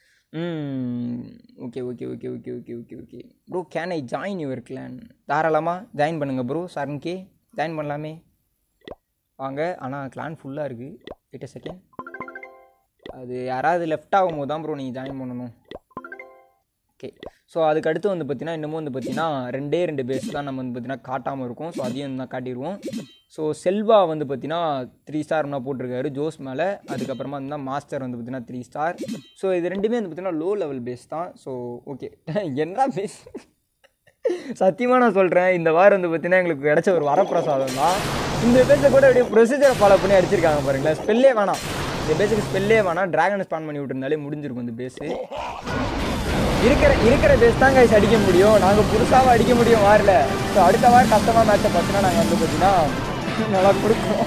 okay okay okay okay okay okay okay bro can I join your clan தாராளமாக ஜாயின் பண்ணுங்கள் ப்ரோ சரண்கே ஜாயின் பண்ணலாமே வாங்க ஆனால் கிளான் ஃபுல்லாக இருக்குது வெயிட் செகண்ட் அது யாராவது லெஃப்ட் ஆகும்போது தான் ப்ரோ நீங்கள் ஜாயின் பண்ணணும் ஓகே ஸோ அதுக்கு அடுத்து வந்து பார்த்தீங்கன்னா இன்னமும் வந்து பார்த்தீங்கன்னா ரெண்டே ரெண்டு பேஸ் தான் நம்ம வந்து பார்த்தீங்கன்னா காட்டாமல் இருக்கும் ஸோ அதையும் தான் காட்டிடுவோம் ஸோ செல்வா வந்து பார்த்தீங்கன்னா த்ரீ ஸ்டார்னா போட்டிருக்காரு ஜோஸ் மேலே அதுக்கப்புறமா வந்து மாஸ்டர் வந்து பார்த்தீங்கன்னா த்ரீ ஸ்டார் ஸோ இது ரெண்டுமே வந்து பார்த்தீங்கன்னா லோ லெவல் பேஸ் தான் ஸோ ஓகே என்ன பேஸ் சத்தியமாக நான் சொல்கிறேன் இந்த வாரம் வந்து பார்த்தீங்கன்னா எங்களுக்கு கிடைச்ச ஒரு வரப்பிரசாதம் தான் இந்த பேஸை கூட அப்படியே ப்ரொசீஜரை ஃபாலோ பண்ணி அடிச்சிருக்காங்க பாருங்களேன் ஸ்பெல்லே வேணாம் இந்த பேஸுக்கு ஸ்பெல்லே வேணாம் ட்ராகன் ஸ்பான் பண்ணி விட்டுருந்தாலே முடிஞ்சிருக்கும் இந்த பேஸு இருக்கிற இருக்கிற பேஸ் தான் கைஸ் அடிக்க முடியும் நாங்கள் புதுசாக அடிக்க முடியும் வாரில் ஸோ அடுத்த வாரம் கஷ்டமாக மேட்சை பார்த்தீங்கன்னா நாங்கள் வந்து பார்த்தீங்கன்னா நல்லா கொடுக்குறோம்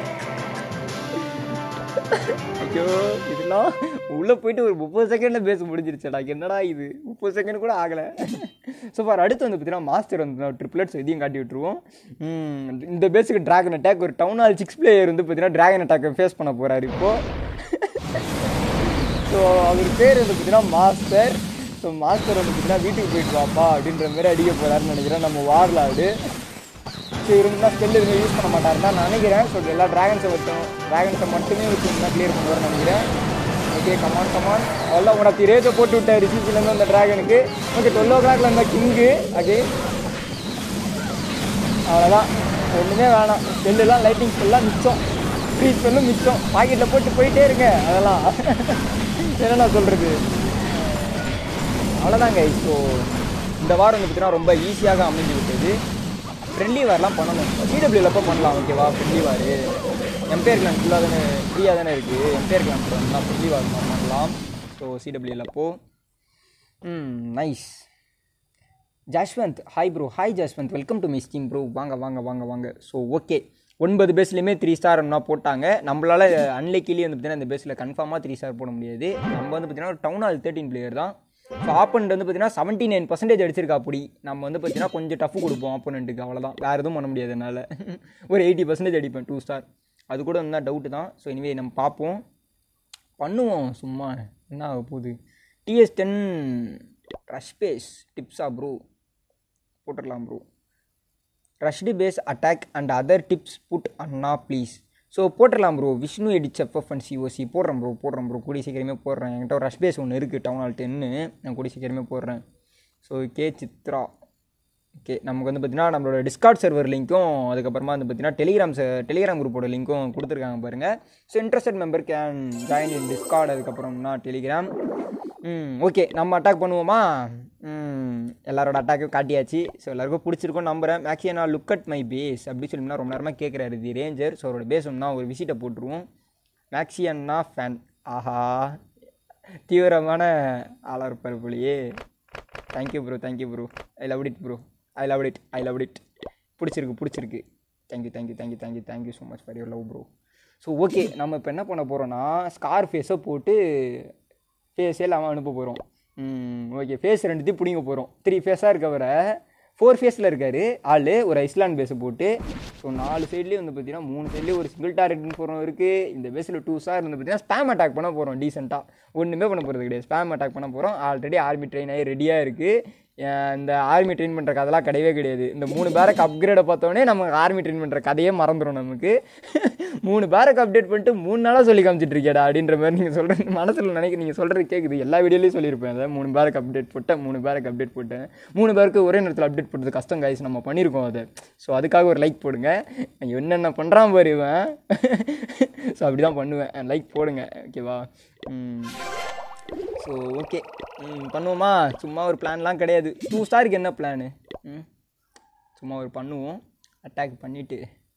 ஐயோ இதெல்லாம் உள்ளே போயிட்டு ஒரு முப்பது செகண்டில் பேச முடிஞ்சிருச்சடா என்னடா இது முப்பது செகண்ட் கூட ஆகலை ஸோ ஃபார் அடுத்து வந்து பார்த்தீங்கன்னா மாஸ்டர் வந்து ட்ரிப்ளெட்ஸ் இதையும் காட்டி விட்டுருவோம் ம், இந்த பேஸுக்கு ட்ராகன் அட்டாக் ஒரு டவுன் ஹால் சிக்ஸ் பிளேயர் வந்து பார்த்தீங்கன்னா ட்ராகன் அட்டாக்கை ஃபேஸ் பண்ண போகிறாரு இப்போது ஸோ அவர் பேர் வந்து பார்த்தீங்கன்னா மாஸ்டர் ஸோ மாஸ்டர் வந்து பார்த்தீங்கன்னா வீட்டுக்கு போயிட்டு வாப்பா அப்படின்ற மாதிரி அடிக்க போகிறாருன்னு நினைக்கிறேன் நம்ம வார்லாடு ஸோ இருந்தால் ஸ்பெல் எதுவும் யூஸ் பண்ண மாட்டாருன்னு தான் நான் நினைக்கிறேன் ஸோ எல்லா ட்ராகன்ஸை வச்சோம் ட்ராகன்ஸை மட்டுமே வச்சு இருந்தால் கிளியர் பண்ணுவார்னு நினைக்கிறேன் ஓகே கமான் கமான் அவ்வளோ உனக்கு ரேஜை போட்டு விட்டார் ரிசிச்சிலேருந்து அந்த ட்ராகனுக்கு ஓகே டுவெல் ஓ கிளாக்ல இருந்த கிங்கு ஓகே அவ்வளோதான் ஒன்றுமே வேணாம் ஸ்பெல்லாம் லைட்டிங் ஸ்பெல்லாம் மிச்சம் ஃப்ரீ ஸ்பெல்லும் மிச்சம் பாக்கெட்டில் போட்டு போயிட்டே இருங்க அதெல்லாம் என்ன நான் சொல்கிறது அவ்வளோதாங்க ஸோ இந்த வாரம் வந்து பார்த்தீங்கன்னா ரொம்ப ஈஸியாக அமைஞ்சு விட்டது ஃப்ரெண்ட்லி வார்லாம் பண்ணணும் சிடபிள்யூல எப்போ பண்ணலாம் ஓகேவா ஃப்ரெண்ட்லி வார் எம்பேர் கிளான் ஃபுல்லாக தானே ஃப்ரீயாக தானே இருக்குது எம்பேர் கிளான் பண்ணலாம் ஃப்ரெண்ட்லி வார் பண்ணலாம் ஸோ சிடபிள்யூல அப்போ ம் nice Jaswanth hi bro hi Jaswanth welcome to my steam bro வாங்க வாங்க வாங்க வாங்க ஸோ ஓகே ஒன்பது பேஸ்லையுமே த்ரீ ஸ்டார்னா போட்டாங்க நம்மளால் அன்லைக்கிலேயே வந்து பார்த்தீங்கன்னா இந்த பேஸில் கன்ஃபார்மாக த்ரீ ஸ்டார் போட முடியாது நம்ம வந்து பார்த்தீங்கன்னா டவுன் ஹால் தேர்ட்டின் பிளேயர் தான் ஸோ ஆப்போனண்ட் வந்து பார்த்தீங்கன்னா செவன்ட்டி நைன் பர்சன்டேஜ் அடிச்சிருக்கா அப்படி நம்ம வந்து பார்த்தீங்கன்னா கொஞ்சம் டஃப் கொடுப்போம் ஆப்போனண்ட்டுக்கு அவ்வளோதான் வேறு எதுவும் பண்ண முடியாது என்னால் ஒரு எயிட்டி பர்சன்டேஜ் அடிப்பேன் டூ ஸ்டார் அது கூட இருந்தால் டவுட்டு தான் ஸோ இனிவே நம்ம பார்ப்போம் பண்ணுவோம் சும்மா என்ன ஆக போகுது டிஎஸ் டென் ரஷ் பேஸ் டிப்ஸா ப்ரோ போட்டுடலாம் bro rushed base attack and other tips put அண்ணா ப்ளீஸ் ஸோ போட்டுடலாம் bro Vishnu edit FF and COC போடுறேன் ப்ரோ போடுறேன் ப்ரோ கூடிய சீக்கிரமே போடுறேன் என்கிட்ட ஒரு ரஷ் பேஸ் ஒன்று இருக்குது டவுன் ஹால் டென்னு நான் கூடிய சீக்கிரமே போடுறேன் ஸோ கே சித்ரா ஓகே நமக்கு வந்து பார்த்தீங்கன்னா நம்மளோட டிஸ்கார்ட் சர்வர் லிங்க்கும் அதுக்கப்புறமா வந்து பார்த்தீங்கன்னா டெலிகிராம் டெலிகிராம் குரூப்போட லிங்க்கும் கொடுத்துருக்காங்க பாருங்கள் so interested member can join in Discord அதுக்கப்புறம்னா டெலிகிராம் ம் ஓகே நம்ம அட்டாக் பண்ணுவோமா ம் எல்லாரோட அட்டாக்கும் காட்டியாச்சு ஸோ எல்லாருக்கும் பிடிச்சிருக்கும் நம்புறேன் மேக்ஸியாக நான் லுக் அட் மை பேஸ் அப்படி சொல்லினா ரொம்ப நேரமாக கேட்குறாரு தி ரேஞ்சர் ஸோ அவரோட பேஸ் ஒன்றா ஒரு விசிட்டை போட்டுருவோம் மேக்ஸியன்னா ஃபேன் ஆஹா தீவிரமான ஆளாக இருப்பார் போலியே thank you bro thank you bro I love it bro I love it I love it பிடிச்சிருக்கு பிடிச்சிருக்கு thank you thank you thank you thank you thank you so much for your love bro so okay நம்ம இப்போ என்ன பண்ண போகிறோன்னா ஸ்கார் ஃபேஸை போட்டு ஃபேஸே இல்லாமல் அனுப்ப போகிறோம் ஓகே ஃபேஸ் ரெண்டுத்தையும் பிடிங்க போகிறோம் த்ரீ ஃபேஸாக இருக்கவரை ஃபோர் ஃபேஸில் இருக்கார் ஆள் ஒரு ஐஸ்லாண்ட் பேஸை போட்டு ஸோ நாலு சைட்லேயே வந்து பார்த்தீங்கன்னா மூணு சைட்லேயே ஒரு சிங்கிள் டார்கெட்னு போகிறோம் இருக்குது இந்த பேஸில் டூ சார் வந்து பார்த்தீங்கன்னா ஸ்பேம் அட்டாக் பண்ண போகிறோம் டீசெண்டாக ஒன்றுமே பண்ண போகிறது கிடையாது ஸ்பேம் அட்டாக் பண்ண போகிறோம் ஆல்ரெடி ஆர்மி ட்ரெயின் ஆகி ரெடியாக இருக்குது இந்த ஆர்மி ட்ரெயின் பண்ணுற கதைலாம் கிடையவே கிடையாது இந்த மூணு பேரக்கு அப்கிரேடை பார்த்தோன்னே நம்ம ஆர்மி ட்ரெயின் பண்ணுற கதையே மறந்துடும் நமக்கு மூணு பேரக்கு அப்டேட் பண்ணிட்டு மூணு நாளாக சொல்லி காமிச்சிட்டு இருக்கியாடா அப்படின்ற மாதிரி நீங்கள் சொல்கிறது மனசில் நினைக்க நீங்கள் சொல்கிறது கேட்குது எல்லா வீடியோலையும் சொல்லியிருப்பேன் அதை மூணு பேருக்கு அப்டேட் போட்டேன் மூணு பேருக்கு அப்டேட் போட்டேன் மூணு பேருக்கு ஒரே நேரத்தில் அப்டேட் போட்டது கஷ்டம் காய்ஸ் நம்ம பண்ணியிருக்கோம் அதை ஸோ அதுக்காக ஒரு லைக் போடுங்க என்னென்ன பண்ணுறான் பாரு இவன் ஸோ அப்படி தான் பண்ணுவேன் லைக் போடுங்க ஓகேவா ஸோ ஓகே ம் பண்ணுவோமா சும்மா ஒரு பிளான்லாம் கிடையாது டூ ஸ்டாருக்கு என்ன பிளானு ம் சும்மா ஒரு பண்ணுவோம் அட்டாக் பண்ணிவிட்டு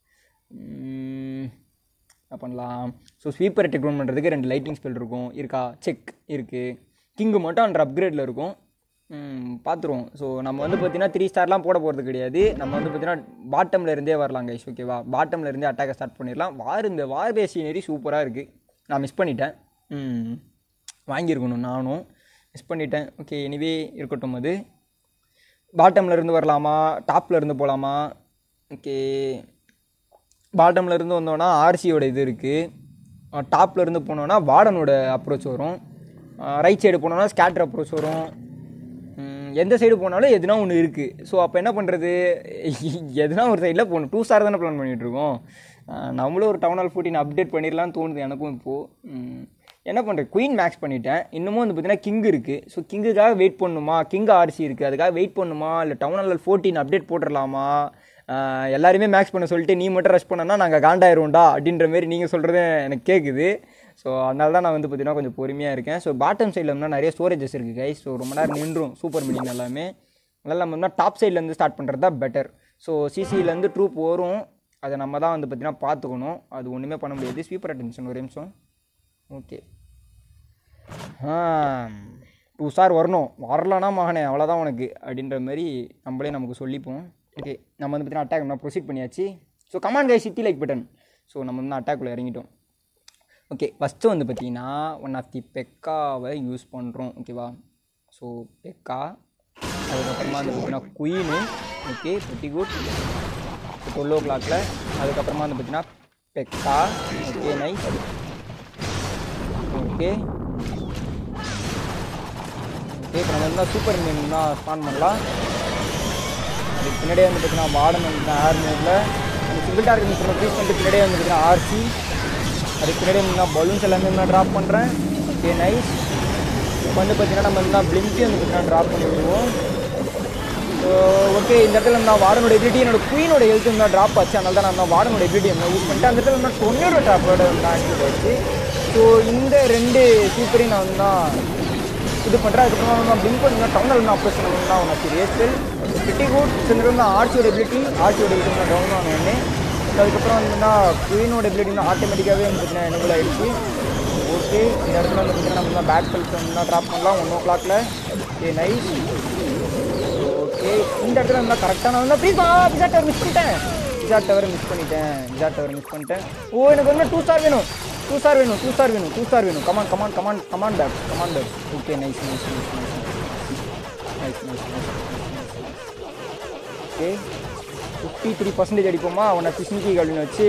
என்ன பண்ணலாம் ஸோ ஸ்வீப்பர் டெக்ரோன் பண்ணுறதுக்கு ரெண்டு லைட்டிங் ஸ்பெல் இருக்கும் இருக்கா செக் இருக்குது கிங்கு மட்டும் அண்டர் அப்கிரேடில் இருக்கும் பார்த்துருவோம் ஸோ நம்ம வந்து பார்த்தீங்கன்னா த்ரீ ஸ்டார்லாம் போட போகிறது கிடையாது நம்ம வந்து பார்த்தீங்கன்னா பாட்டமில் இருந்தே வரலாம் கைஸ் ஓகேவா பாட்டமில் இருந்தே அட்டாக்கை ஸ்டார்ட் பண்ணிடலாம் வார் இந்த வார் பேசினரி சூப்பராக இருக்குது நான் மிஸ் பண்ணிட்டேன் ம் வாங்கியிருக்கணும் நானும் மிஸ் பண்ணிட்டேன் ஓகே எனிவே இருக்கட்டும் அது பாட்டமில் இருந்து வரலாமா டாப்பில் இருந்து போகலாமா ஓகே பாட்டமில் இருந்து வந்தோன்னா ஆர்சியோட இது இருக்குது டாப்பில் இருந்து போனோன்னா வார்டனோட அப்ரோச் வரும் ரைட் சைடு போனோன்னா ஸ்கேட்டர் அப்ரோச் வரும் ம், எந்த சைடு போனாலும் எதுனா ஒன்று இருக்குது ஸோ அப்போ என்ன பண்ணுறது எதுனா ஒரு சைடில் போகணும் டூ ஸ்டார் தானே பிளான் பண்ணிகிட்டு இருக்கோம் ஆஹ் நம்மளும் ஒரு டவுன் ஹால் ஃபோர்டீன் அப்டேட் பண்ணிடலாம்னு தோணுது எனக்கும் இப்போது என்ன பண்ணுறது குயின் மேக்ஸ் பண்ணிட்டேன் இன்னமும் வந்து பார்த்தீங்கன்னா கிங் இருக்குது ஸோ கிங்குக்காக வெயிட் பண்ணணுமா கிங் ஆர்சி இருக்குது அதுக்காக வெயிட் பண்ணணுமா இல்லை டவுன் ஹால் ஃபோர்டீன் அப்டேட் போட்டுடலாமா ஆஹ் எல்லாருமே மேக்ஸ் பண்ண சொல்லிட்டு நீ மட்டும் ரஷ் பண்ணனா நாங்கள் காண்டாயிருவோம்டா அப்படின்ற மாதிரி நீங்கள் சொல்கிறது எனக்கு கேட்குது ஸோ அதனால தான் நான் வந்து பார்த்தீங்கன்னா கொஞ்சம் பொறுமையாக இருக்கேன் ஸோ பாட்டம் சைடில் இருந்தால் நிறைய ஸ்டோரேஜஸ் இருக்குது கைஸ் ஸோ ரொம்ப நேரம் நின்றும் சூப்பர் மினிங் எல்லாமே அதனால் நம்ம வந்து டாப் சைட்லேருந்து ஸ்டார்ட் பண்ணுறது தான் பெட்டர் ஸோ சிசிலேருந்து ட்ரூப் வரும் அதை நம்ம தான் வந்து பார்த்தீங்கன்னா பார்த்துக்கணும் அது ஒன்றுமே பண்ண முடியாது ஸ்வீப்பர் அட்டென்ஷன் ஒரு நிமிஷம் ஓகே டூ ஸ்டார் வரணும் வரலனா மகனே அவ்வளோதான் உனக்கு அப்படின்ற மாதிரி நம்மளே நமக்கு சொல்லிப்போம் ஓகே நம்ம வந்து பார்த்தீங்கன்னா அட்டாக் நம்ம ப்ரொசீட் பண்ணியாச்சு ஸோ கமாண்ட் கை சிட்டி லைக் பட்டன் ஸோ நம்ம வந்து அட்டாக்குள்ளே இறங்கிட்டோம் ஓகே ஃபஸ்ட்டு வந்து பார்த்தீங்கன்னா ஒன் ஆஃப் தி பெக்காவை யூஸ் பண்ணுறோம் ஓகேவா ஸோ பெக்கா அதுக்கப்புறமா வந்து பார்த்தீங்கன்னா queen okay very good twelve ஓ கிளாக்கில் அதுக்கப்புறமா வந்து பார்த்தீங்கன்னா pekka okay nice okay okay இப்போ நம்ம வந்து சூப்பர் மீன் தான் ஸ்பான் பண்ணலாம் அதுக்கு பின்னாடியே வந்து பார்த்தீங்கன்னா வார்டன் வந்து ஏர் மோடில் அந்த சிங்கிள் டார்கெட் மிஷன் ப்ரீஸ் பண்ணிட்டு பின்னாடியே வந்து பார்த்தீங்கன்னா ஆர்சி அதுக்கு பின்னாடி நான் பலூன்ஸ் எல்லாமே நான் ட்ராப் பண்ணுறேன் ஓகே நைஸ் இப்போ வந்து பார்த்தீங்கன்னா நம்ம வந்து பிளிங்க்கி வந்து பார்த்தீங்கன்னா ட்ராப் பண்ணி விடுவோம் ஸோ ஓகே இந்த இடத்துல நான் வார்டனோட எபிலிட்டி என்னோட குயினோட ஹெல்த் வந்து ட்ராப் ஆச்சு அதனால தான் நான் வார்டனோட எபிலிட்டி என்ன யூஸ் பண்ணிட்டேன் அந்த இடத்துல நான் டொன்னோட ட்ராப்போட வந்து ஆக்டிவேட் ஆச்சு ஸோ இந்த ரெண்டு சூப்பரையும் நான் வந்து தான் இது பண்ணுறேன் அதுக்கப்புறமா வந்து பிளிங்க் பண்ணி டவுனில் நான் ஆப்ரேஷன் பண்ணா ஒன்று ரியஸ்பெல் பிட்டி குட் சென்டர் வந்து ஆர்ச்சியோட எபிலிட்டி ஆர்ச்சியோட எபிலிட்டி நான் டவுன் ஆன உடனே அதுக்கப்புறம் வந்துன்னா குயினோட எபிலிட்டி வந்து ஆட்டோமேட்டிக்காகவே வந்து பார்த்தீங்கன்னா எனபிள் ஆகிடுச்சு ஓகே இந்த இடத்துல வந்து பார்த்தீங்கன்னா நம்ம தான் பேக் பெல்ஸ் வந்து ட்ராப் பண்ணலாம் ஒன் ஓ கிளாக்ல ஓகே நைஸ் ஓகே இந்த இடத்துல இருந்தால் கரெக்டாக நான் வந்து ப்ளீஸ் விசா டவர் மிஸ் பண்ணிட்டேன் விசா டவர் மிஸ் பண்ணிட்டேன் விசா டவர் மிஸ் பண்ணிட்டேன் ஓ எனக்கு வந்து டூ ஸ்டார் வேணும் டூ ஸ்டார் வேணும் டூ ஸ்டார் வேணும் டூ ஸ்டார் வேணும் come on come on come on come on back come on back okay nice nice nice nice nice nice okay fifty three percentage அடிப்போமா அவனை பிஸ்னிக்கி அப்படின்னு வச்சு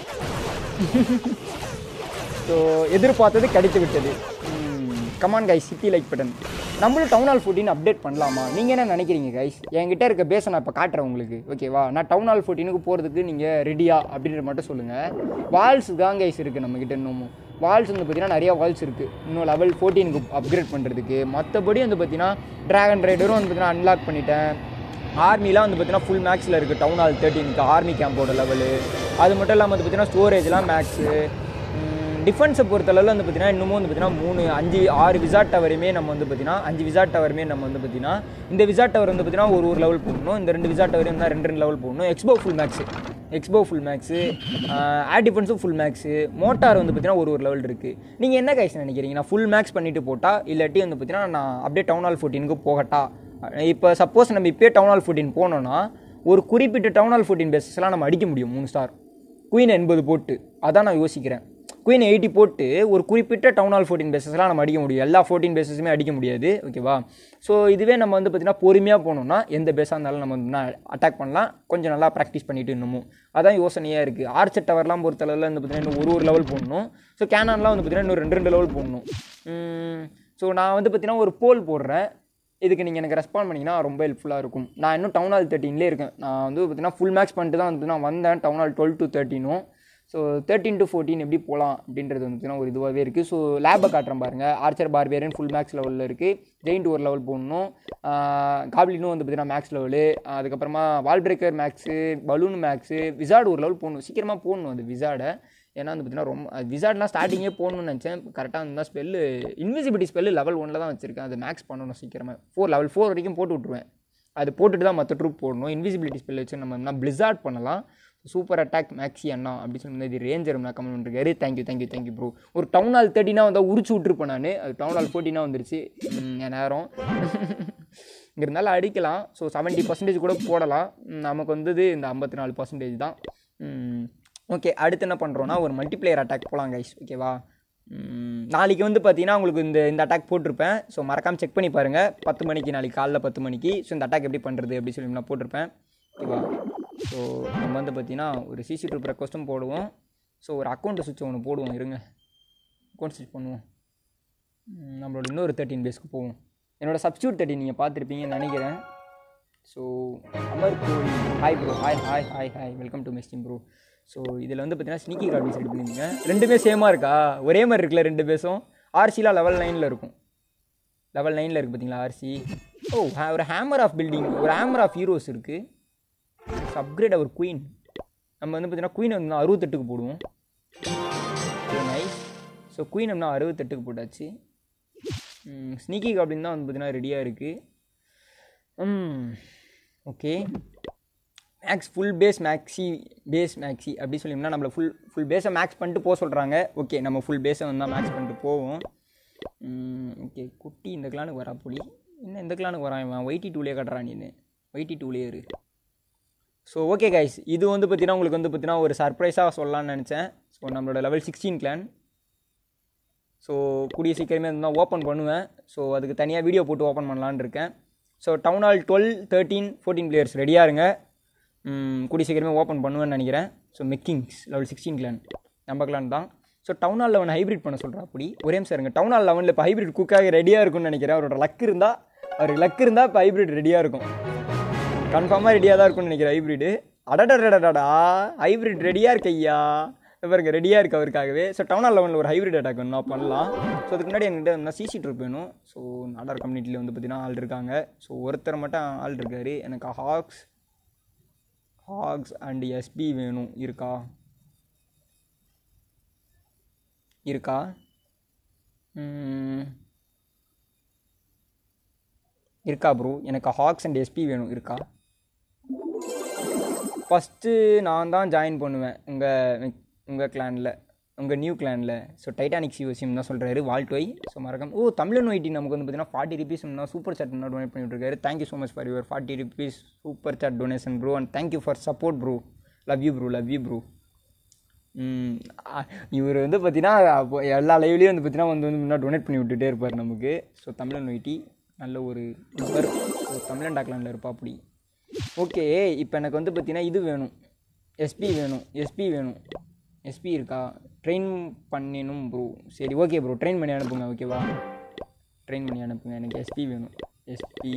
ஸோ எதிர்பார்த்தது கிடைத்து விட்டது கமான் கைஸ் சிட்டி லைக் பட்டன் நம்மளும் டவுன் ஹால் ஃபோர்டீன் அப்டேட் பண்ணலாமா நீங்கள் என்ன நினைக்கிறீங்க கைஸ் என்கிட்ட இருக்க பேஸை நான் இப்போ காட்டுறேன் உங்களுக்கு ஓகேவா நான் டவுன் ஹால் ஃபோர்டீனுக்கு போகிறதுக்கு நீங்கள் ரெடியா அப்படின்ற மட்டும் சொல்லுங்கள் வால்ஸ் தான் கைஸ் இருக்குது நம்மக்கிட்ட இன்னமும் வால்ஸ் வந்து பார்த்தீங்கன்னா நிறைய வால்ஸ் இருக்குது இன்னும் லெவல் ஃபோர்டீனுக்கு அப்கிரேட் பண்ணுறதுக்கு மற்றபடி வந்து பார்த்தீங்கன்னா ட்ராகன் ரைடரும் வந்து பார்த்தீங்கன்னா அன்லாக் பண்ணிட்டேன் ஆர்மிலாம் வந்து பார்த்தீங்கன்னா ஃபுல் மேக்ஸில் இருக்குது டவுன் ஹால் தேர்ட்டீனுக்கு ஆர்மி கேம்போட லெவலு அது மட்டும் இல்லாமல் வந்து பார்த்தீங்கன்னா ஸ்டோரேஜ்லாம் மேக்ஸு டிஃபென்ஸை பொறுத்தளவில் வந்து பார்த்தீங்கன்னா இன்னமும் வந்து பார்த்தீங்கன்னா மூணு அஞ்சு ஆறு விசாட் டவருமே நம்ம வந்து பார்த்தீங்கன்னா அஞ்சு விசாட் டவருமே நம்ம வந்து பார்த்தீங்கன்னா இந்த விசாட் டவர் வந்து பார்த்தீங்கன்னா ஒரு ஒரு லெவல் போடணும் இந்த ரெண்டு விசாட் டவர் இருந்தால் ரெண்டு ரெண்டு லெவல் போடணும் xbow full max xbow full max air டிஃபென்ஸும் ஃபுல் மேக்ஸு மோட்டார் வந்து பார்த்தீங்கன்னா ஒரு ஒரு லெவல் இருக்குது நீங்கள் என்ன கைஸ் நினைக்கிறீங்க நான் ஃபுல் மேக்ஸ் பண்ணிட்டு போட்டா இல்லாட்டி வந்து பார்த்தீங்கன்னா நான் அப்படியே டவுன் ஹால் ஃபோர்டீனுக்கு போகட்டா இப்போ சப்போஸ் நம்ம இப்போயே டவுன் ஹால் ஃபோர்டீன் போனோன்னா ஒரு குறிப்பிட்ட டவுன் ஹால் ஃபோர்டீன் பேசஸ்லாம் நம்ம அடிக்க முடியும் மூணு ஸ்டார் குயின் எண்பது போட்டு அதான் நான் யோசிக்கிறேன் குயின் எயிட்டி போட்டு ஒரு குறிப்பிட்ட டவுன் ஹால் ஃபோர்டீன் பேசஸ்லாம் நம்ம அடிக்க முடியும் எல்லா ஃபோர்டீன் பேசஸுமே அடிக்க முடியாது ஓகேவா ஸோ இதுவே நம்ம வந்து பார்த்திங்கன்னா பொறுமையாக போனோம்னா எந்த பேஸாக இருந்தாலும் நம்ம வந்து அட்டாக் பண்ணலாம் கொஞ்சம் நல்லா ப்ராக்டிஸ் பண்ணிட்டு இன்னமும் அதான் யோசனையாக இருக்குது ஆர்ச்சர் டவர்லாம் பொறுத்தளவில் வந்து பார்த்திங்கன்னா இன்னும் ஒரு ஒரு லெவல் போடணும் ஸோ கேனான்லாம் வந்து பார்த்திங்கன்னா இன்னும் ரெண்டு ரெண்டு லெவல் போடணும் ஸோ நான் வந்து பார்த்திங்கன்னா ஒரு போல் போடுறேன் இதுக்கு நீங்கள் எனக்கு ரெஸ்பாண்ட் பண்ணிங்கன்னா ரொம்ப ஹெல்ப்ஃபுல்லாக இருக்கும் நான் இன்னும் டவுன் ஹால் தேர்ட்டின்லேயே இருக்கேன் நான் வந்து பார்த்தீங்கன்னா ஃபுல் மேக்ஸ் பண்ணிட்டு தான் வந்து நான் வந்தேன் டவுன் ஹால் டுவெல் டு தேர்ட்டினும் ஸோ தேர்ட்டின் டு ஃபோர்டீன் எப்படி போகலாம் அப்படின்றது வந்து பார்த்தீங்கன்னா ஒரு இதுவாகவே இருக்குது ஸோ லேபை காட்டுறேன் பாருங்கள் ஆர்ச்சர் பார்பியரன் ஃபுல் மேக்ஸ் லெவலில் இருக்குது ஜெயின்ட் ஒரு லெவல் போடணும் காப்ளினும் வந்து பார்த்தீங்கன்னா மேக்ஸ் லெவலு அதுக்கப்புறமா wall breaker max balloon max wizard ஒரு லெவல் போடணும் சீக்கிரமாக போடணும் அந்த விசார்டை ஏன்னா வந்து பார்த்தீங்கன்னா ரொம்ப விசார்ட்லாம் ஸ்டார்டிங்கே போடணும்னு நினச்சேன் கரெக்டாக இருந்தால் ஸ்பெல்லு இன்விசிபிலிட்டி ஸ்பெல்லு லெவல் ஒனில் தான் வச்சிருக்கேன் அது மேக்ஸ் பண்ணணும் சீக்கிரமாக ஃபோர் லெவல் ஃபோர் வரைக்கும் போட்டு விட்ருவேன் அது போட்டுட்டு தான் மற்ற ட்ரூப் போடணும் இன்விசிபிலிட்டி ஸ்பெல் வச்சு நம்ம என்ன பிளிசார்ட் பண்ணலாம் சூப்பர் அட்டாக் மேக்ஸி அண்ணா அப்படின்னு சொல்லி இது ரேஞ்சர் நான் கமெண்ட் பண்ணிருக்காரு தேங்க்யூ தேங்க்யூ தேங்க்யூ ப்ரோ ஒரு டவுன் ஹால் தேர்ட்டினா வந்தால் உரிச்சு விட்ருப்பேன் நான் அது டவுன் ஹால் ஃபோர்ட்டினா வந்துருச்சு ம், என் நேரம் இங்க இருந்தாலும் அடிக்கலாம் ஸோ செவன்ட்டி பர்சன்டேஜ் கூட போடலாம் ம், நமக்கு வந்தது இந்த ஐம்பத்தி நாலு பர்சன்டேஜ் தான் ஓகே அடுத்து என்ன பண்ணுறோன்னா ஒரு மல்டிப்ளேயர் அட்டாக் போகலாம் கைஸ் ஓகேவா ம், நாளைக்கு வந்து பார்த்தீங்கன்னா உங்களுக்கு இந்த இந்த அட்டாக் போட்டிருப்பேன் ஸோ மறக்காமல் செக் பண்ணி பாருங்கள் பத்து மணிக்கு நாளைக்கு காலைல பத்து மணிக்கு ஸோ இந்த அட்டாக் எப்படி பண்ணுறது அப்படி சொல்லி நான் போட்டிருப்பேன் ஓகேவா ஸோ நம்ம வந்து பார்த்தீங்கன்னா ஒரு சிசி ட்ரூப் ரெக்வஸ்ட்டும் போடுவோம் ஸோ ஒரு அக்கௌண்ட் சுவிட்ச் ஒன்று போடுவோம் இருங்க அக்கௌண்ட் ஸ்விட்ச் பண்ணுவோம் ம், நம்மளோட இன்னொரு தேர்ட்டின் பேஸ்க்கு போவோம் என்னோட சப்ஸ்டியூட் தேர்ட்டின் நீங்கள் பார்த்துருப்பீங்கன்னு நினைக்கிறேன் so Amar Kohli hi bro hi hi hi hi welcome to மெஸ்டிம் ப்ரோ ஸோ இதில் வந்து பார்த்தீங்கன்னா ஸ்னீக்கி கார்டு செட் பண்ணியிருந்தீங்க ரெண்டுமே சேமாக இருக்கா ஒரே மாதிரி இருக்குல்ல ரெண்டு பேஸும் ஆர்சிலாம் லெவல் நைனில் இருக்கும் லெவல் நைனில் இருக்குது பார்த்தீங்களா ஆர்சி ஓ ha- ஒரு ஹேமர் ஆஃப் பில்டிங் ஒரு ஹேமர் ஆஃப் ஹீரோஸ் இருக்குது அப்கிரேட் அவர் குயின் நம்ம வந்து பார்த்தீங்கன்னா குயின் வந்து அறுபத்தெட்டுக்கு போடுவோம் நைஸ் ஸோ குயின் நம்ம அறுபத்தெட்டுக்கு போட்டாச்சு ஸ்னீக்கி காப்ளின் தான் வந்து பார்த்தீங்கன்னா ரெடியாக இருக்குது ம் ஓகே மேக்ஸ் ஃபுல் பேஸ் மேக்ஸி பேஸ் மேக்ஸி அப்படி சொல்லிங்கன்னா நம்மளை ஃபுல் ஃபுல் பேஸை மேக்ஸ் பண்ணிட்டு போக சொல்கிறாங்க ஓகே நம்ம ஃபுல் பேஸை வந்து தான் மேக்ஸ் பண்ணிட்டு போவோம் ஓகே குட்டி இந்த கிளானுக்கு வரா புலி என்ன இந்த கிளானுக்கு வரான் இவன் ஒய்டி டூலே கட்டுறான் நீ ஒய்டி டூலே இரு ஸோ ஓகே கைஸ் இது வந்து பார்த்தீங்கன்னா உங்களுக்கு வந்து பார்த்தீங்கன்னா ஒரு சர்ப்ரைஸாக சொல்லலாம்னு நினச்சேன் ஸோ நம்மளோட லெவல் சிக்ஸ்டீன் கிளான் ஸோ கூடிய சீக்கிரமே இருந்தால் ஓப்பன் பண்ணுவேன் ஸோ அதுக்கு தனியாக வீடியோ போட்டு ஓப்பன் பண்ணலான்னு இருக்கேன் so town hall twelve thirteen fourteen players ரெடியாக இருங்க ம், கூடிய சீக்கிரமே ஓப்பன் பண்ணுவேன்னு நினைக்கிறேன் ஸோ மெக்கிங்ஸ் லெவல் சிக்ஸ்டீன் கிளான் நம்ம கிளான் தான் so town hall eleven hybrid பண்ண சொல்கிறா அப்படி ஒரே நிமிஷம் இருங்க டவுன் ஹால் லெவனில் இப்போ ஹைப்ரிட் குக்காக ரெடியாக இருக்கும்னு நினைக்கிறேன் அவரோட லக் இருந்தால் அவருக்கு லக் இருந்தால் இப்போ ஹைப்ரிட் ரெடியாக இருக்கும் கன்ஃபார்மாக ரெடியாக தான் இருக்கும்னு நினைக்கிறேன் ஹைப்ரிடு அடடடடடா ஹைப்ரிட் ரெடியாக இருக்கு ஐயா இதோ பாருங்க ரெடியாக இருக்கு அவருக்காகவே ஸோ டவுன் ஹால் லெவனில் ஒரு ஹைப்ரிட் அட்டாக் ஒன்று பண்ணலாம் ஸோ அதுக்கு முன்னாடி என்கிட்ட என்ன சிசி ட்ரிப் வேணும் ஸோ நாடார் கம்யூனிட்டியில் வந்து பார்த்தீங்கன்னா ஆள் இருக்காங்க ஸோ ஒருத்தர் மட்டும் ஆள் இருக்காரு எனக்கு ஹாக்ஸ் ஹாக்ஸ் அண்ட் எஸ்பி வேணும் இருக்கா இருக்கா ம். இருக்கா ப்ரோ எனக்கு ஹாக்ஸ் அண்ட் எஸ்பி வேணும் இருக்கா ஃபஸ்ட்டு நான் தான் ஜாயின் பண்ணுவேன் உங்கள் உங்கள் கிளானில் உங்கள் நியூ கிளானில் ஸோ டைட்டானிக் சிவசியம் தான் சொல்கிறாரு வால்டோய் ஸோ மறக்காம ஓ தமிழன் ஒயிட்டி நமக்கு வந்து பார்த்தீங்கன்னா forty rupees super chat donate பண்ணிட்டு இருக்காரு thank you so much for your forty rupees super chat donation bro and thank you for support bro love you bro love you bro இவர் வந்து பார்த்தீங்கன்னா அப்போ எல்லா லைவ்லேயும் வந்து பார்த்தீங்கன்னா வந்து வந்து முன்னாடி டொனேட் பண்ணி விட்டுட்டே இருப்பார் நமக்கு ஸோ தமிழன் ஒயிட்டி நல்ல ஒரு நபர் ஸோ தமிழன் டாக்லாண்டில் இருப்பா அப்படி ஓகே இப்போ எனக்கு வந்து பார்த்தீங்கன்னா இது வேணும் எஸ்பி வேணும் எஸ்பி வேணும் எஸ்பி இருக்கா ட்ரெயின் பண்ணினும் ப்ரோ சரி ஓகே ப்ரோ ட்ரெயின் பண்ணி அனுப்புங்க ஓகேவா ட்ரெயின் பண்ணி அனுப்புங்க எனக்கு எஸ்பி வேணும் எஸ்பி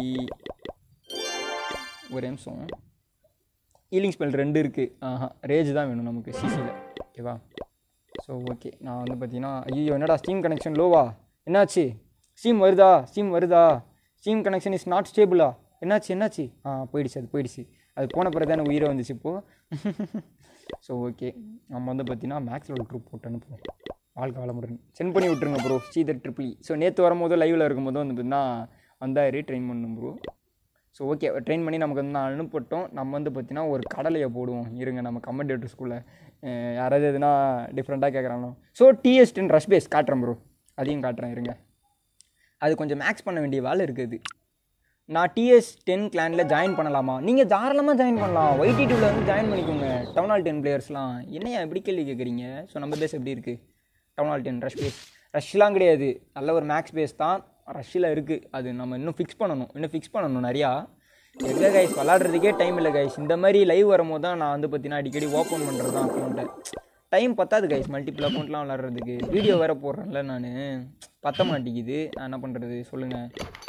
ஒரு நிமிஷம் ஹீலிங் ஸ்பெல் ரெண்டு இருக்குது ஆஹா ரேஜ் தான் வேணும் நமக்கு சிசியில் ஓகேவா ஸோ ஓகே நான் வந்து பார்த்தீங்கன்னா ஐயோ என்னடா ஸ்டீம் கனெக்ஷன் லோவா என்னாச்சு ஸ்டீம் வருதா ஸ்டீம் வருதா ஸ்டீம் கனெக்ஷன் இஸ் நாட் ஸ்டேபிளா என்னாச்சு என்னாச்சு ஆ போயிடுச்சு அது போயிடுச்சு அது போன பிறகு தான் எனக்கு உயிரை வந்துச்சு இப்போது ஸோ ஓகே நம்ம வந்து பார்த்தீங்கன்னா மேக்ஸ் லெவல் ட்ரூப் போட்டு அனுப்புவோம் வாழ்க்கை வளமுடன் சென்ட் பண்ணி விட்ருங்க ப்ரோ ஸ்ரீதர் ட்ரிபிளி ஸோ நேற்று வரும்போது லைவில் இருக்கும்போது வந்து பார்த்தீங்கன்னா வந்தார் ட்ரெயின் பண்ணணும் ப்ரோ ஸோ ஓகே ட்ரெயின் பண்ணி நமக்கு வந்து நான் அனுப்பிட்டோம் நம்ம வந்து பார்த்தீங்கன்னா ஒரு கடலையை போடுவோம் இருங்க நம்ம கமெண்டேட்டர் ஸ்கூலில் யாராவது எதுனா டிஃப்ரெண்ட்டாக கேட்குறாங்களோ ஸோ டிஎஸ் டென் ரஷ் பேஸ் காட்டுறேன் ப்ரோ அதையும் காட்டுறேன் இருங்க அது கொஞ்சம் மேக்ஸ் பண்ண வேண்டிய வேலை இருக்குது நான் டிஎஸ் டென் கிளானில் ஜாயின் பண்ணலாமா நீங்கள் தாராளமாக ஜாயின் பண்ணலாம் ஒய்டி டூவில் வந்து ஜாயின் பண்ணிக்கோங்க டவுன் ஹால் டென் பிளேயர்ஸ்லாம் என்னையா எப்படி கேள்வி கேட்குறீங்க ஸோ நம்ம பேஸ் எப்படி இருக்குது town hall ten rush base ரஷ்லாம் கிடையாது நல்ல ஒரு மேக்ஸ் பேஸ் தான் ரஷ்ஷில் இருக்குது அது நம்ம இன்னும் ஃபிக்ஸ் பண்ணணும் இன்னும் ஃபிக்ஸ் பண்ணணும் நிறையா எங்கே கைஸ் விளாட்றதுக்கே டைம் இல்லை கைஸ் இந்த மாதிரி லைவ் வரும்போது தான் நான் வந்து பார்த்தீங்கன்னா அடிக்கடி ஓப்பன் பண்ணுறது தான் அக்கௌண்ட்டை டைம் பத்தாது கைஸ் மல்டிபிள் அக்கௌண்ட்லாம் விளாட்றதுக்கு வீடியோ வேறு போடுறேன்ல நான் பத்த மாட்டேங்குது நான் என்ன பண்ணுறது சொல்லுங்கள்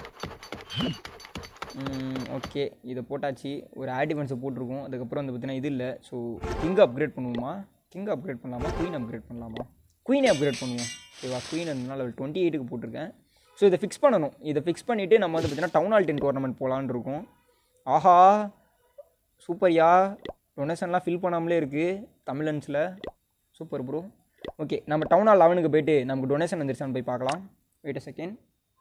ஓகே இதை போட்டாச்சு ஒரு ஆடிவன்ஸை போட்டிருக்கோம் அதுக்கப்புறம் வந்து பார்த்தீங்கன்னா இது இல்லை ஸோ கிங் அப்கிரேட் பண்ணுவோமா கிங் அப்கிரேட் பண்ணலாமா குயின் அப்கிரேட் பண்ணலாமா குயினே அப்கிரேட் பண்ணுவோம் ஓகேவா குயின் இருந்தால் லெவல் டுவெண்ட்டி எயிட்டுக்கு போட்டிருக்கேன் ஸோ இதை ஃபிக்ஸ் பண்ணணும் இதை ஃபிக்ஸ் பண்ணிவிட்டு நம்ம வந்து பார்த்தீங்கன்னா டவுன் ஹால் டென் டோர்னமெண்ட் போகலான்னு இருக்கோம் ஆஹா சூப்பர்யா டொனேஷன்லாம் ஃபில் பண்ணாமலே இருக்குது தமிழன்ஸில் சூப்பர் ப்ரோ ஓகே நம்ம டவுன் ஹால் லெவனுக்கு போயிட்டு நமக்கு டொனேஷன் வந்துருச்சான்னு போய் பார்க்கலாம் வெயிட் அ செகண்ட்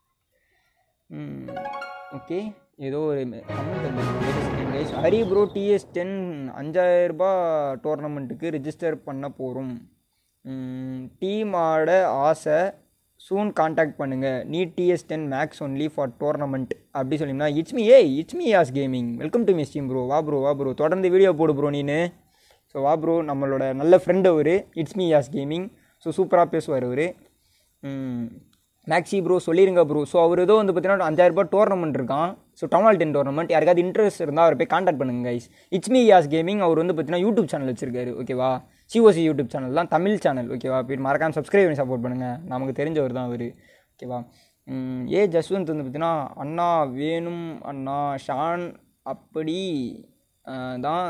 ஓகே ஏதோ ஒரு கமெண்ட் வந்து ஹரி ப்ரோ டிஎஸ் டென் அஞ்சாயிரரூபா டோர்னமெண்ட்டுக்கு ரிஜிஸ்டர் பண்ண போகிறோம் டீமோட ஆசை சூன் காண்டாக்ட் பண்ணுங்கள் நீ டிஎஸ் ten max only for tournament அப்படி சொன்னீங்கன்னா இட்ஸ் மீ ஏ it's me Yas gaming welcome to மிஸ் டீம் ப்ரோ வா ப்ரோ வா ப்ரோ தொடர்ந்து வீடியோ போடு ப்ரோ நீனு ஸோ வா ப்ரோ நம்மளோட நல்ல ஃப்ரெண்டு அவர் it's me Yas gaming so சூப்பராக பேசுவார் அவர் மேக்ஸி ப்ரோ சொல்லிருங்க ப்ரோ ஸோ அவர் ஏதோ வந்து பார்த்தீங்கன்னா அஞ்சாயிரம் ரூபாய் டோர்னமெண்ட் இருக்கான் so town hall ten tournament யாருக்காவது இன்ட்ரெஸ்ட் இருந்தால் அவர் போய் காண்டாக்ட் பண்ணுங்க guys it's me Yas gaming அவர் வந்து பார்த்தீங்கன்னா யூடியூப் சேனல் வச்சிருக்காரு ஓகேவா சிஓசி யூடியூப் சேனல் தான் தமிழ் சேனல் ஓகேவா போய் மறக்காம சப்ஸ்கிரைப் பண்ணி சப்போர்ட் பண்ணுங்கள் நமக்கு தெரிஞ்சவர் தான் அவர் ஓகேவா ஏ ஜஸ்வந்த் வந்து பார்த்தீங்கன்னா அண்ணா வேணும் அண்ணா ஷான் அப்படி தான்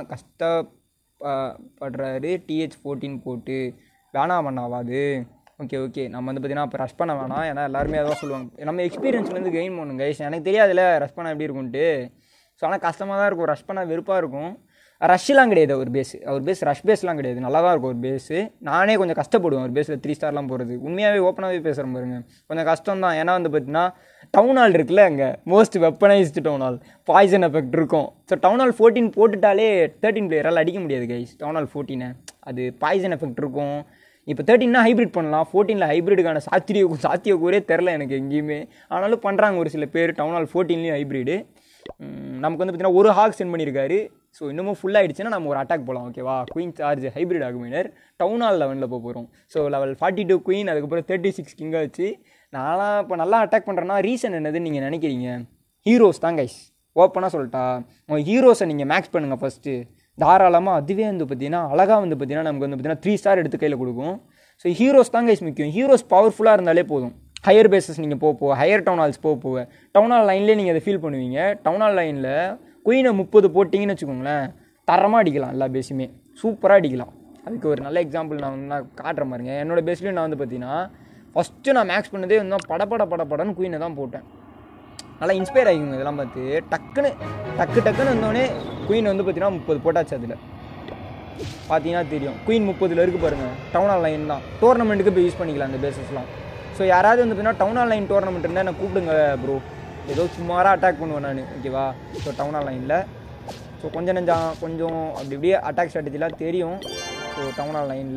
கஷ்டப்படுறாரு டிஹெச் ஃபோர்டீன் போட்டு வேணாம் அண்ணாவாது ஓகே ஓகே நம்ம வந்து பார்த்தீங்கன்னா இப்போ ரஷ் பண்ண வேணாம் ஏன்னா எல்லாருமே அதான் சொல்லுவாங்க நம்ம எக்ஸ்பீரியன்ஸ்லேருந்து கெயின் பண்ணணும் கைஸ் எனக்கு தெரியாதுல்ல ரஷ் பண்ண எப்படி இருக்கும்ன்ட்டு ஸோ ஆனால் கஷ்டமாக தான் இருக்கும் ரஷ் பண்ண வெறுப்பாக இருக்கும் ரஷ்லாம் கிடையாது அவர் பேஸ் அவர் பேஸ் ரஷ் பேஸ்லாம் கிடையாது நல்லா தான் இருக்கும் ஒரு பேஸு நானே கொஞ்சம் கஷ்டப்படுவேன் ஒரு பேஸில் த்ரீ ஸ்டார்லாம் போகிறது உண்மையாகவே ஓப்பனாகவே பேசுகிறேன் பாருங்க கொஞ்சம் கஷ்டம் தான் ஏன்னா வந்து பார்த்தீங்கன்னா டவுன் ஹால் இருக்குல்ல அங்கே most weaponized town hall poison effect இருக்கும் ஸோ டவுன் ஹால் ஃபோர்டீன் போட்டுட்டாலே தேர்ட்டின் பிளேயரால் அடிக்க முடியாது கைஸ் டவுன் ஹால் ஃபோர்டீனை அது பாய்சன் எஃபெக்ட் இருக்கும் இப்போ தேர்ட்டின்னா ஹைப்ரிட் பண்ணலாம் ஃபோர்டீனில் ஹைப்ரிடுக்கான சாத்திரிய சாத்தியக்கூறே தெரில எனக்கு எங்கேயுமே ஆனாலும் பண்ணுறாங்க ஒரு சில பேர் டவுன் ஹால் ஃபோர்டீன்லேயும் ஹைப்ரிடு நமக்கு வந்து பார்த்தீங்கன்னா ஒரு ஹாக் சென்ட் பண்ணியிருக்காரு ஸோ இன்னமும் ஃபுல் ஆகிடுச்சுன்னா நம்ம ஒரு அட்டாக் போகலாம் ஓகேவா குயின் சார்ஜ் ஹைப்ரிட் ஆகுமினர் டவுன் ஹால் லெவனில் போக போகிறோம் so level forty two queen அதுக்கப்புறம் தேர்ட்டி சிக்ஸ் கிங்கை வச்சு நான்லாம் இப்போ நல்லா அட்டாக் பண்ணுறேன்னா ரீசன் என்னதுன்னு நீங்கள் நினைக்கிறீங்க ஹீரோஸ் தான் கைஸ் ஓப்பனாக சொல்லிட்டா உங்கள் ஹீரோஸை நீங்கள் மேக்ஸ் பண்ணுங்கள் ஃபஸ்ட்டு தாராளமாக அதுவே வந்து பார்த்தீங்கன்னா அழகாக வந்து பார்த்தீங்கன்னா நமக்கு வந்து பார்த்தீங்கன்னா த்ரீ ஸ்டார் எடுத்து கையில் கொடுக்கும் ஸோ ஹீரோஸ் தான் கைஸ் முக்கியம் ஹீரோஸ் பவர்ஃபுல்லாக இருந்தாலே போதும் ஹையர் பேசஸ் நீங்கள் போக போக ஹையர் டவுன் ஹால்ஸ் போக போக டவுன் ஹால் லைன்லேயே நீங்கள் அதை ஃபீல் பண்ணுவீங்க டவுன் ஹால் லைனில் குயினை முப்பது போட்டிங்கன்னு வச்சுக்கோங்களேன் தரமாக அடிக்கலாம் எல்லா பேஸுமே சூப்பராக அடிக்கலாம் அதுக்கு ஒரு நல்ல எக்ஸாம்பிள் நான் வந்து நான் காட்டுற மாதிரிங்க என்னோடய பேஸ்லேயும் நான் வந்து பார்த்தீங்கன்னா ஃபஸ்ட்டு நான் மேக்ஸ் பண்ணதே வந்து படப்பட படப்படன்னு குயினை தான் போட்டேன் நல்லா இன்ஸ்பயர் ஆகிக்குங்க இதெல்லாம் பார்த்து டக்குன்னு டக்கு டக்குன்னு வந்தோடனே குயின் வந்து பார்த்தீங்கன்னா முப்பது போட்டாச்சு அதில் பார்த்தீங்கன்னா தெரியும் குயின் முப்பதில் இருக்குது பாருங்கள் டவுன் ஹால் லைன் தான் டோர்னமெண்ட்டுக்கு போய் யூஸ் பண்ணிக்கலாம் அந்த பேசஸ்லாம் ஸோ யாராவது வந்து பார்த்தீங்கன்னா டவுன் ஹால் லைன் டோர்னமெண்ட் இருந்தால் என்ன கூப்பிடுங்க ப்ரோ ஏதோ சுமாராக அட்டாக் பண்ணுவேன் நான் ஓகேவா ஸோ டவுன் ஹால் லைனில் ஸோ கொஞ்சம் நெஞ்சம் கொஞ்சம் அப்படி இப்படியே அட்டாக் ஸ்ட்ராட்டஜிலாம் தெரியும் ஸோ டவுன் ஹால் லைனில்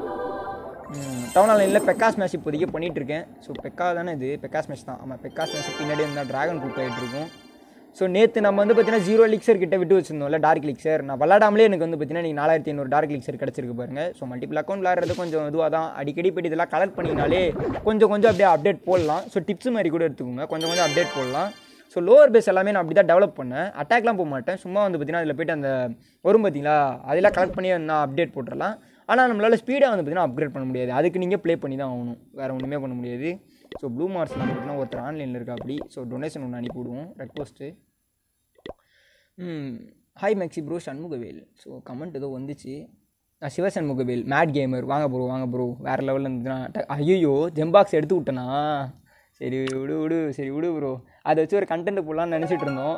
டவுன் ஹால் லைனில் பெக்காஸ் மேட்ச் இப்போதைக்கு பண்ணிகிட்டு இருக்கேன் ஸோ பெக்கா தானே இது பெக்காஸ் மேட்ச் தான் ஆமாம் பெக்காஸ் மேட்ச் பின்னாடி இருந்தால் ட்ராகன் குக் ஆகிட்டு இருக்கும் ஸோ நேற்று நம்ம வந்து பார்த்தீங்கன்னா ஜீரோ லிக்ஸர் கிட்ட விட்டு வச்சிருந்தோம்ல டார்க் லிக்ஸர் நான் விளாடாமலே எனக்கு வந்து பார்த்தீங்கன்னா நீங்கள் நாலாயிரத்தி ஐநூறு டார்க் லிக்ஸர் கிடச்சிருக்கு பாருங்க ஸோ மல்டிபிள் அக்கௌண்ட் விளாட்றது கொஞ்சம் இதுவாக தான் அடிக்கடி போய்ட்டு இதெல்லாம் கலெக்ட் பண்ணினாலே கொஞ்சம் கொஞ்சம் அப்படியே அப்டேட் போடலாம் ஸோ டிப்ஸ் மாதிரி கூட எடுத்துக்கோங்க கொஞ்சம் கொஞ்சம் அப்டேட் போடலாம் ஸோ லோவர் பேஸ் எல்லாமே நான் அப்படி தான் டெவலப் பண்ணேன் அட்டாக்லாம் போக மாட்டேன் சும்மா வந்து பார்த்தீங்கன்னா அதில் போய்ட்டு அந்த வரும் பார்த்தீங்களா அதெல்லாம் கலெக்ட் பண்ணி நான் அப்டேட் போட்டுடலாம் ஆனால் நம்மளால் ஸ்பீடாக வந்து பார்த்தீங்கன்னா அப்கிரேட் பண்ண முடியாது அதுக்கு நீங்கள் ப்ளே பண்ணி தான் ஆகணும் வேறு ஒன்றுமே பண்ண முடியாது ஸோ ப்ளூ மார்க்ஸ் பார்த்தீங்கன்னா ஒருத்தர் ஆன்லைனில் இருக்கா அப்படி ஸோ டொனேஷன் ஒன்று அனுப்பி விடுவோம் request hi Maxi bro Shanmugavel so comment ஏதோ வந்துச்சு நான் சிவசண்முகவேல் மேட் கேமர் வாங்க ப்ரோ வாங்க ப்ரோ வேறு லெவலில் இருந்துச்சுன்னா ஐயோ ஜெம்பாக்ஸ் எடுத்து விட்டேனா சரி விடு விடு சரி விடு ப்ரோ அதை வச்சு ஒரு கண்டென்ட் போடலான்னு நினச்சிட்டு இருந்தோம்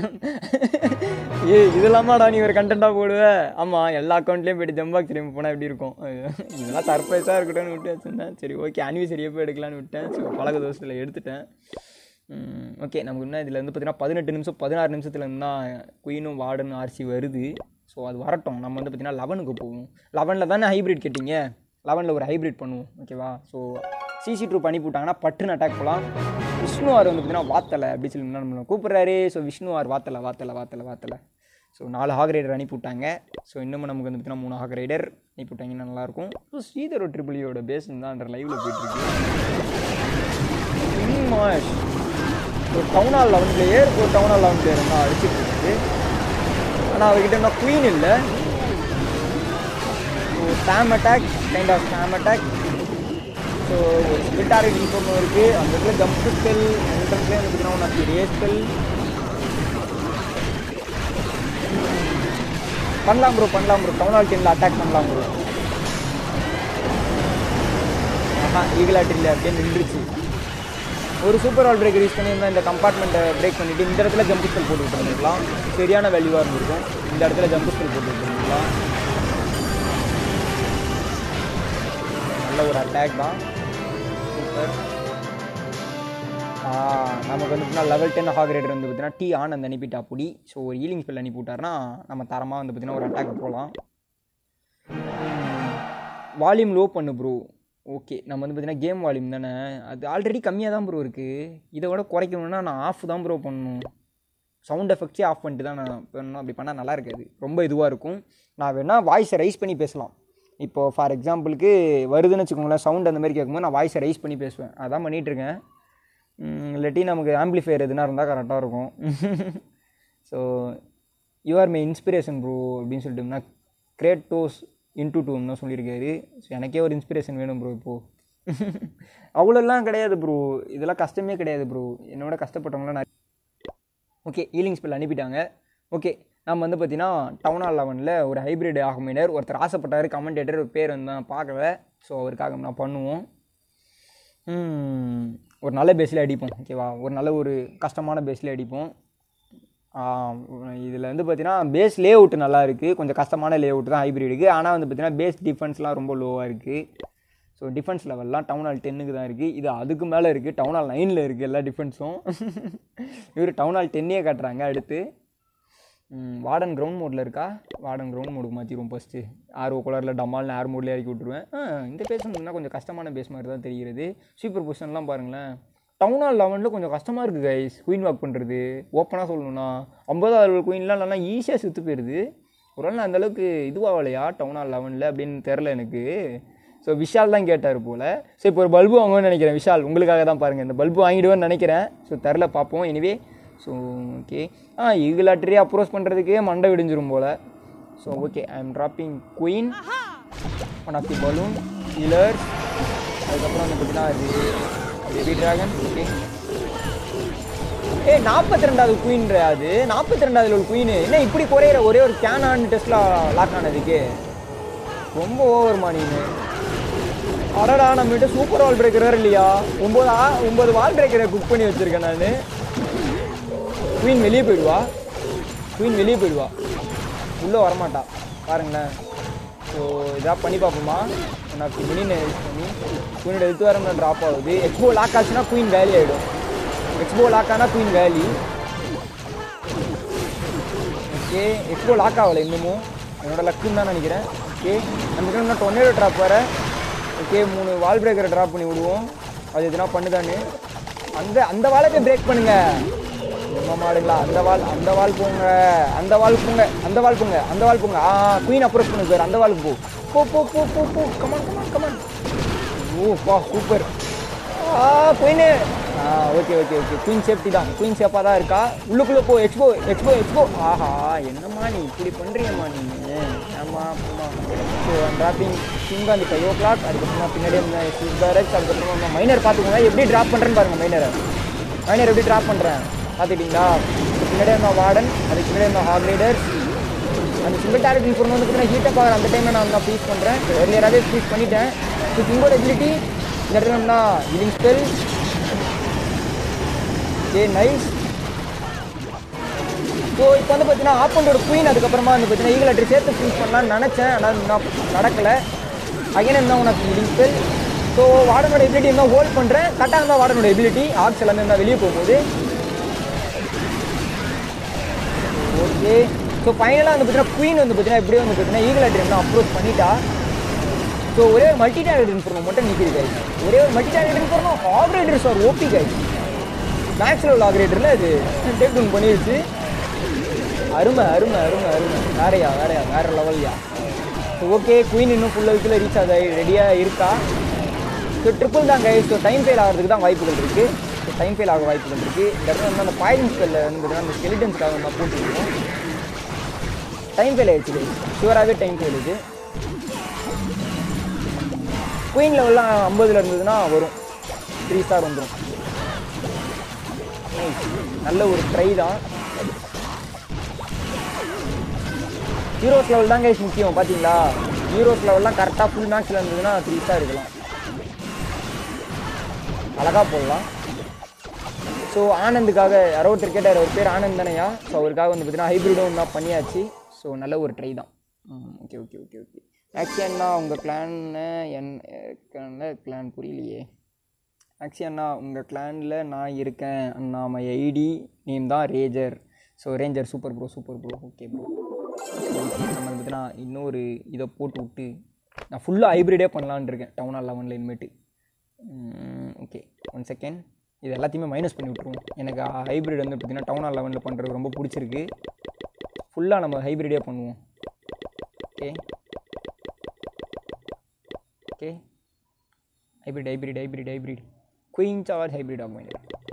ஏ இதெல்லாமாடா நீ ஒரு கண்டென்ட்டாக போடுவ ஆமாம் எல்லா அக்கௌண்ட்லேயும் போய்ட்டு ஜம்பாக்ஸ் திரும்பி போனால் எப்படி இருக்கும் இதெல்லாம் சர்ப்ரைஸாக இருக்கட்டும்னு விட்டு வச்சுருந்தேன் சரி ஓகே அனிவர்சரி எப்போ எடுக்கலான்னு விட்டேன் ஸோ பழக தோசத்தில் எடுத்துட்டேன் ஓகே நமக்கு இன்னும் இதில் வந்து பார்த்தீங்கன்னா பதினெட்டு நிமிஷம் பதினாறு நிமிஷத்துல இருந்து தான் குயினும் வார்டன் ஆர்சி வருது ஸோ அது வரட்டும் நம்ம வந்து பார்த்தீங்கன்னா லெவனுக்கு போவோம் லெவனில் தானே ஹைப்ரிட் கேட்டிங்க லெவனில் ஒரு ஹைப்ரிட் பண்ணுவோம் ஓகேவா ஸோ சிசி ட்ரூப் அனுப்பி விட்டாங்கன்னா பட்டுன்னு அட்டாக் போகலாம் விஷ்ணுவார் வந்து பார்த்தீங்கன்னா வாத்தலை அப்படின்னு சொல்லி நம்மளை கூப்பிட்றாரு ஸோ விஷ்ணுவார் வாத்தலை வாத்தலை வாத்தலை வாத்தலை ஸோ நாலு ஹாக் ரைடர் அனுப்பி விட்டாங்க ஸோ இன்னமும் நமக்கு வந்து பார்த்தீங்கன்னா மூணு ஹாக் ரைடர் அனுப்பி விட்டாங்கன்னா நல்லாயிருக்கும் ஸோ ஸ்ரீதர் ட்ரிபிளியோட பேஸ் தான் அந்த லைவில் போயிட்டுருக்கு மாஷ் ஒரு டவுன் ஹால் லெவன் பிளேயர் ஒரு டவுன் ஹால் லெவன் பிளேயர் தான் அடிச்சிட்டு இருக்குது ஆனால் அவர்கிட்ட என்ன குயின் இல்லை so storm attack kind of storm attack so ஒரு ஸ்பிட் டார்கெட் இன்ஃபார்ம் இருக்குது அந்த இடத்துல ஜம்ப் ஸ்பெல் என்ட்ரன்ஸ்லேயே வந்து பார்த்தீங்கன்னா ஒன் ரே ஸ்பெல் பண்ணலாம் ப்ரோ பண்ணலாம் ப்ரோ டவுன் ஹால் டென்னில் அட்டாக் பண்ணலாம் ப்ரோ ஆஹா ஈகலாட்டில் அப்படியே நின்றுச்சு ஒரு சூப்பர் ஆல் பிரேக் யூஸ் பண்ணியிருந்தா இந்த கம்பார்ட்மெண்ட்டை பிரேக் பண்ணிவிட்டு இந்த இடத்துல ஜம்ப் ஸ்பெல் போட்டு விட்டுருந்துருக்கலாம் சரியான வேல்யூவாக இருந்திருக்கும் இந்த இடத்துல ஜம்ப் ஸ்பெல் போட்டு விட்டுருந்துருக்கலாம் நல்ல ஒரு அட்டாக் தான் சூப்பர் நமக்கு வந்து லெவல் டென் ஹாக் ரேட்டர் வந்து பார்த்தீங்கன்னா டி ஆன் அந்த அனுப்பிட்டா புடி ஸோ ஒரு ஈலிங் ஸ்பெல் அனுப்பி விட்டாருன்னா நம்ம தரமாக வந்து பார்த்தீங்கன்னா ஒரு அட்டாக் போகலாம் வால்யூம் லோ பண்ணு ப்ரோ ஓகே நம்ம வந்து பார்த்தீங்கன்னா கேம் வால்யூம் தானே அது ஆல்ரெடி கம்மியாக தான் ப்ரோ இருக்குது இதை விட குறைக்கணும்னா நான் ஆஃப் தான் ப்ரோ பண்ணணும் சவுண்ட் எஃபெக்ட்ஸே ஆஃப் பண்ணிட்டு தான் நான் பண்ணணும் அப்படி பண்ணால் நல்லா இருக்காது ரொம்ப இதுவாக இருக்கும் நான் வேணால் வாய்ஸை ரைஸ் பண்ணி பேசலாம் இப்போது ஃபார் எக்ஸாம்பிளுக்கு வருதுன்னு வச்சுக்கோங்களேன் சவுண்ட் அந்த மாதிரி கேட்கும்போது நான் வாய்ஸை ரைஸ் பண்ணி பேசுவேன் அதான் பண்ணிகிட்ருக்கேன் இல்லாட்டி நமக்கு ஆம்பிளிஃபையர் எதுனா இருந்தால் கரெக்டாக இருக்கும் so you are my inspiration bro அப்படின்னு சொல்லிட்டோம்னா கிரேட்டோஸ் இன்டூ டூன்னு சொல்லியிருக்காரு ஸோ எனக்கே ஒரு இன்ஸ்பிரேஷன் வேணும் ப்ரோ இப்போது அவ்வளோலாம் கிடையாது ப்ரோ இதெல்லாம் கஷ்டமே கிடையாது ப்ரோ என்னோட கஷ்டப்பட்டவங்களாம் நான் ஓகே ஈலிங் ஸ்பெல் அனுப்பிட்டாங்க ஓகே நம்ம வந்து பார்த்தீங்கன்னா டவுன் ஹால் லெவனில் ஒரு ஹைப்ரிட் ஆகுமினர் ஒருத்தர் ஆசைப்பட்டார் கமெண்டேட்டர் பேர் வந்து நான் பார்க்கல ஸோ அவருக்காக நான் பண்ணுவோம் ஒரு நல்ல பேஸில் அடிப்போம் ஓகேவா ஒரு நல்ல ஒரு கஷ்டமான பேஸில் அடிப்போம் இதில் வந்து பார்த்தீங்கன்னா பேஸ் லே அவுட் நல்லா இருக்குது கொஞ்சம் கஷ்டமான லே அவுட் தான் ஹைப்ரிடுக்கு ஆனால் வந்து பார்த்தீங்கன்னா பேஸ் டிஃபென்ஸ்லாம் ரொம்ப லோவாக இருக்குது ஸோ டிஃபென்ஸ் லெவல்லாம் டவுன் ஹால் டென்னுக்கு தான் இருக்குது இது அதுக்கு மேலே இருக்குது டவுன் ஹால் நைனில் இருக்குது எல்லா டிஃபென்ஸும் இவர் டவுன் ஹால் டென்னே காட்டுறாங்க அடுத்து வார்டன் கிரவுண்ட் மோடில் இருக்கா வார்டன் கிரவுண்ட் மோடுக்கு மாற்றிடுவோம் ஃபஸ்ட்டு ஆர்ஓ கலரில் டமால்னு ஆர் மோட்லேயே இறக்கி விட்ருவேன் இந்த பேஸ் வந்து கொஞ்சம் கஷ்டமான பேஸ் மாதிரி தான் தெரிகிறது சூப்பர் பொசிஷன்லாம் பாருங்களேன் டவுன் ஹால் லெவனில் கொஞ்சம் கஷ்டமாக இருக்குது கைஸ் குயின் வாக் பண்ணுறது ஓப்பனாக சொல்லணும்னா ஐம்பதாவது குயின்லாம் நல்லா ஈஸியாக செத்து போயிடுது ஒரு நாள் அந்தளவுக்கு இதுவாகலையா டவுன் ஹால் லெவனில் அப்படின்னு தெரில எனக்கு ஸோ விஷால் தான் கேட்டார் போல் ஸோ இப்போ ஒரு பல்பு வாங்குவேன்னு நினைக்கிறேன் விஷால் உங்களுக்காக தான் பாருங்கள் இந்த பல்பு வாங்கிடுவேன்னு நினைக்கிறேன் ஸோ தெரில பார்ப்போம் எனிவே ஸோ ஓகே ஆ ஈகிளாட்டரி அப்ரோச் பண்ணுறதுக்கே மண்டை விடிஞ்சிரும் போல் so okay I am dropping queen one of the balloon healer அதுக்கப்புறம் வந்து பார்த்தீங்கன்னா அது பேபி ட்ராகன் ஓகே ஏ நாற்பத்தி ரெண்டாவது குயின்ற அது நாற்பத்தி ரெண்டாவது ஒரு குயின் என்ன இப்படி குறையிற ஒரே ஒரு கேனான் டெஸ்ட்ல லாக் ஆனதுக்கு ரொம்ப ஓவர்மா நீனு அடடா நம்மகிட்ட சூப்பர் வால் பிரேக்கர் இல்லையா ஒம்பது ஆ ஒம்பது வால் பிரேக்கரை குக் பண்ணி வச்சுருக்கேன் நான் குயின் வெளியே போயிடுவா குயின் வெளியே போயிடுவா உள்ளே வரமாட்டா பாருங்களேன் ஸோ இதாக பண்ணி பார்ப்போமா நான் மினினை யூஸ் பண்ணி குயினோட எடுத்து வர ட்ராப் ஆகுது எக்ஸ்போ லாக் ஆச்சுன்னா குயின் வேலி ஆகிடும் எக்ஸ்போ லாக் ஆனால் குயின் வேலி ஓகே எக்ஸ்போ லாக் ஆகலை இன்னமும் என்னோட லக்குன்னு தான் நினைக்கிறேன் ஓகே நம்ம இன்னும் டொர்னேடோ ட்ராப் வர ஓகே மூணு வால் பிரேக்கரை ட்ராப் பண்ணி விடுவோம் அது எதுனா பண்ணுதான்னு அந்த அந்த வாலை போய் பிரேக் பண்ணுங்க நம்ம மாடுங்களா அந்த வால் அந்த வால் போங்க அந்த வால் போங்க அந்த வால் போங்க அந்த வால் போங்க ஆ குயின் அப்ரோச் பண்ணு சார் அந்த வாலுக்கு போ போ போ போ போ போ கமான் கமான் கமான் ஓ பா சூப்பர் ஆ குயினு ஆ okay okay okay queen safety தான் குயின் சேஃபாக தான் இருக்கா உள்ளுக்குள்ளே போ எக்ஸ்போ எக்ஸ்போ எக்ஸ்போ ஆஹா என்னம்மா நீ இப்படி பண்ணுறியம்மா நீ ஆமா ஆமா ஸோ ட்ராப்பிங் சிங்க் அந்த ஃபைவ் ஓ கிளாக் அதுக்கப்புறமா பின்னாடி சிக்ஸ் அதுக்கப்புறமா மைனர் பார்த்துக்கோங்க எப்படி ட்ராப் பண்ணுறேன்னு பாருங்கள் மைனரை மைனர் எப்படி ட்ராப் பண்ணுறேன் பார்த்துக்கிட்டீங்களா பின்னாடியே இருந்த வார்டன் அதுக்கு பின்னாடி இருந்த ஹாக் ரைடர் அந்த சிங்கிள் டார்கெட் இன்ஃபோர்ம் வந்து பார்த்தீங்கன்னா ஹீட்டப் ஆகிற அந்த டைமில் நான் தான் ப்ளீஸ் பண்ணுறேன் ஏர்லியராகவே ப்ளீஸ் பண்ணிட்டேன் ஸோ கிங்கோட எபிலிட்டி இந்த இடத்துல நம்மனா ஹீலிங் ஸ்பெல் ஏ நைஸ் ஸோ இப்போ வந்து பார்த்தீங்கன்னா ஆப்பண்டோட குயின் அதுக்கப்புறமா வந்து பார்த்தீங்கன்னா ஈகல் அட்ரி சேர்த்து ஃபினிஷ் பண்ணலாம்னு நினச்சேன் ஆனால் நான் நடக்கலை அகைன் என்ன உனக்கு ஹீலிங் ஸ்பெல் ஸோ வார்டனோட எபிலிட்டி இருந்தால் ஹோல்ட் பண்ணுறேன் கரெக்டாக இருந்தால் வார்டனோட எபிலிட்டி ஆக்ஸ் எல்லாமே இருந்தால் வெளியே போகும்போது ஓகே ஸோ ஃபைனலாக வந்து பார்த்தீங்கன்னா குயின் வந்து பார்த்தீங்கன்னா இப்படியே வந்து பார்த்தீங்கன்னா ஈகல் அட்ரி வந்து அப்ரோச் பண்ணிட்டா ஸோ ஒரே ஒரு மல்டி டேலண்ட் இன்ஃபர்மோ மட்டும் நிற்கிது கைஸ் ஒரே ஒரு மல்டி டேலண்ட் இன்ஃபர்மோ ஆப்ரேட்டர்ஸ் are OP guys max level ஆக்ரேட்டரில் இது டேக் டவுன் பண்ணிருச்சு அருமை அருமை அருமை அருமை வேறையா வேறையா வேற லெவல்யா ஓகே குயின் இன்னும் ஃபுல்லாக வீக்கில் ரீச் ஆகுது ரெடியாக இருக்கா ஸோ ட்ரிபிள் தான் கை ஸோ டைம் ஃபெயில் ஆகிறதுக்கு தான் வாய்ப்புகள் இருக்குது ஸோ டைம் ஃபெயில் ஆக வாய்ப்புகள் இருக்குது இந்த இடத்துல வந்து அந்த பாயிண்ட் ஸ்பெல்ல வந்து பார்த்தீங்கன்னா அந்த ஸ்கெலிட்டன்ஸ்க்காக நம்ம போட்டுருக்கோம் டைம் ஃபெயில் ஆயிடுச்சு ஷுவராகவே டைம் ஃபெயில் இது குயின் லெவல்லாம் ஐம்பதுல இருந்ததுன்னா வரும் த்ரீ ஸ்டார் வந்துடும் நல்ல ஒரு ட்ரை தான் ஹீரோஸ் லெவல் தான் கைஸ் முக்கியம் பார்த்தீங்களா ஹீரோஸ் லெவல்லாம் கரெக்டாக ஃபுல் மேக்ஸில் இருந்ததுன்னா த்ரீ ஸ்டார் இருக்கலாம் அழகாக போடலாம் ஸோ ஆனந்துக்காக யாரோ ஒருத்தர் கேட்டார் அவர் பேர் ஆனந்த் தானையா ஸோ அவருக்காக வந்து பார்த்தீங்கன்னா ஹைப்ரிடும் தான் பண்ணியாச்சு ஸோ நல்ல ஒரு ட்ரை தான் ஓகே ஓகே ஓகே ஓகே ஆக்சுவலா உங்கள் கிளான்னு என் கிளான் புரியலையே ஆக்சுவலி அண்ணா உங்கள் கிளானில் நான் இருக்கேன் அண்ணா மை ஐடி நேம் தான் ரேஜர் so ranger super bro super bro okay bro okay நம்ம பார்த்தீங்கன்னா இன்னொரு இதை போட்டு விட்டு நான் ஃபுல்லாக ஹைப்ரிடே பண்ணலான்னு இருக்கேன் டவுன் ஹால் லெவனில் இனிமேட்டு ஓகே ஒன் செகண்ட் இது எல்லாத்தையுமே மைனஸ் பண்ணி விட்ருவோம் எனக்கு ஹைப்ரிட் வந்து பார்த்திங்கன்னா டவுன் ஹால் லெவனில் பண்ணுறது ரொம்ப பிடிச்சிருக்கு ஃபுல்லாக நம்ம ஹைப்ரிடே பண்ணுவோம் okay okay hybrid hybrid hybrid hybrid queen charge hybrid ஆகும்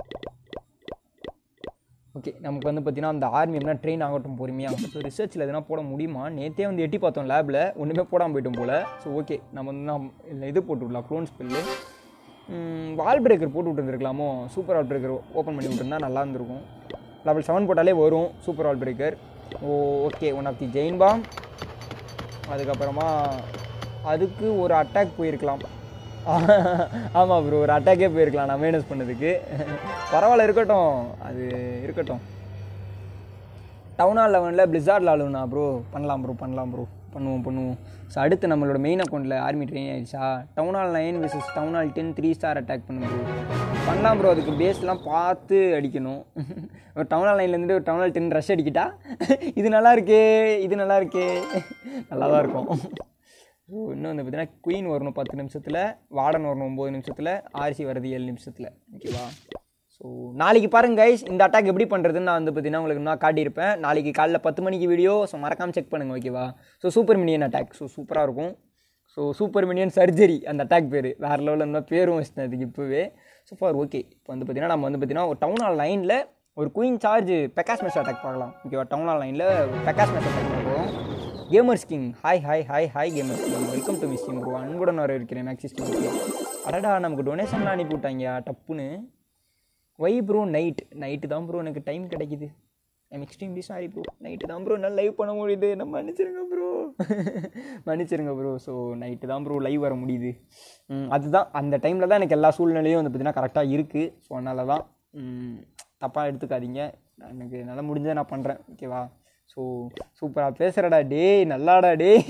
ஓகே நமக்கு வந்து பார்த்தீங்கன்னா அந்த ஆர்மி என்ன ட்ரெயின் ஆகட்டும் பொறுமையாக ஸோ ரிசர்ச்சில் எதனா போட முடியுமா நேற்றே வந்து எட்டி பார்த்தோம் லேபில் ஒன்றுமே போடாமல் போயிட்டோம் போல் ஸோ ஓகே நம்ம வந்து நாம் இல்லை இது போட்டு விடலாம் க்ளோன் ஸ்பெல்லு வால் பிரேக்கர் போட்டு விட்டுருந்துருக்கலாமோ சூப்பர் வால் பிரேக்கர் ஓப்பன் பண்ணி விட்டுருந்தா நல்லா இருந்திருக்கும் லெவல் செவன் போட்டாலே வரும் super wall breaker oh okay one of the ஜெயின் பாம் அதுக்கப்புறமா அதுக்கு ஒரு அட்டாக் போயிருக்கலாம் ஆமாம் ப்ரோ ஒரு அட்டாக்கே போயிருக்கலாம் நான் மைனஸ் பண்ணதுக்கு பரவாயில்ல இருக்கட்டும் அது இருக்கட்டும் டவுன் ஹால் லெவனில் பிளிஸார்டில் ஆளுண்ணா ப்ரோ பண்ணலாம் ப்ரோ பண்ணலாம் ப்ரோ பண்ணுவோம் பண்ணுவோம் ஸோ அடுத்து நம்மளோட மெயின் அக்கௌண்ட்டில் ஆர்மி ட்ரெயின் ஆயிடுச்சா டவுன் ஹால் நைன் விசஸ் town hall ten three star attack பண்ணு ப்ரோ பண்ணலாம் ப்ரோ அதுக்கு பேஸ்லாம் பார்த்து அடிக்கணும் ஒரு டவுன் ஹால் நைன்லேருந்து ஒரு டவுன் ஹால் டென் ரஷ் அடிக்கிட்டா இது நல்லா இருக்கே இது நல்லா இருக்கே நல்லா தான் இருக்கும் ஸோ இன்னும் வந்து பார்த்தீங்கன்னா குயின் வரணும் பத்து நிமிஷத்தில் வார்டன் வரணும் ஒம்பது நிமிஷத்தில் ஆர்சி வரது ஏழு நிமிஷத்தில் ஓகேவா ஸோ நாளைக்கு பாருங்க கைஸ் இந்த அட்டாக் எப்படி பண்ணுறதுன்னு நான் வந்து பார்த்தீங்கன்னா உங்களுக்கு நான் காட்டியிருப்பேன் நாளைக்கு காலைல பத்து மணிக்கு வீடியோ ஸோ மறக்காமல் செக் பண்ணுங்கள் ஓகேவா so super minion attack so சூப்பராக இருக்கும் ஸோ சூப்பர் மினியன் சர்ஜரி அந்த அட்டாக் பேர் வேறு லெவலில் இருந்தால் பேரும் வச்சிட்டேன் அதுக்கு இப்போவே ஸோ ஃபார் ஓகே இப்போ வந்து பார்த்தீங்கன்னா நம்ம வந்து பார்த்தீங்கன்னா ஒரு டவுன் ஹால் லைனில் ஒரு queen charge pekka smash attack பார்க்கலாம் ஓகேவா டவுன் ஹால் லைனில் பெக்காஸ் மெஸ் அட்டாக் பார்க்கலாம் gamers king hi hi hi hi gamers king welcome to miss bro அன்புடன் வர இருக்கிறேன் மேக்ஸிஸ் அடடா நமக்கு டொனேஷன்லாம் அனுப்பி விட்டாங்க டப்புன்னு வை ப்ரோ நைட் நைட்டு தான் ப்ரோ எனக்கு டைம் கிடைக்குது I'm extremely sorry bro night தான் ப்ரோ என்னால் லைவ் பண்ண முடியுது நம்ம மன்னிச்சிருங்க ப்ரோ மன்னிச்சிருங்க ப்ரோ ஸோ நைட்டு தான் ப்ரோ லைவ் வர முடியுது ம், அதுதான் அந்த டைமில் தான் எனக்கு எல்லா சூழ்நிலையும் வந்து பார்த்தீங்கன்னா கரெக்டாக இருக்குது ஸோ அதனால தான் தப்பாக எடுத்துக்காதீங்க எனக்கு என்னால் முடிஞ்சதை நான் பண்ணுறேன் ஓகேவா ஸோ சூப்பராக பேசுகிறடா டேய் நல்லாடா டேய்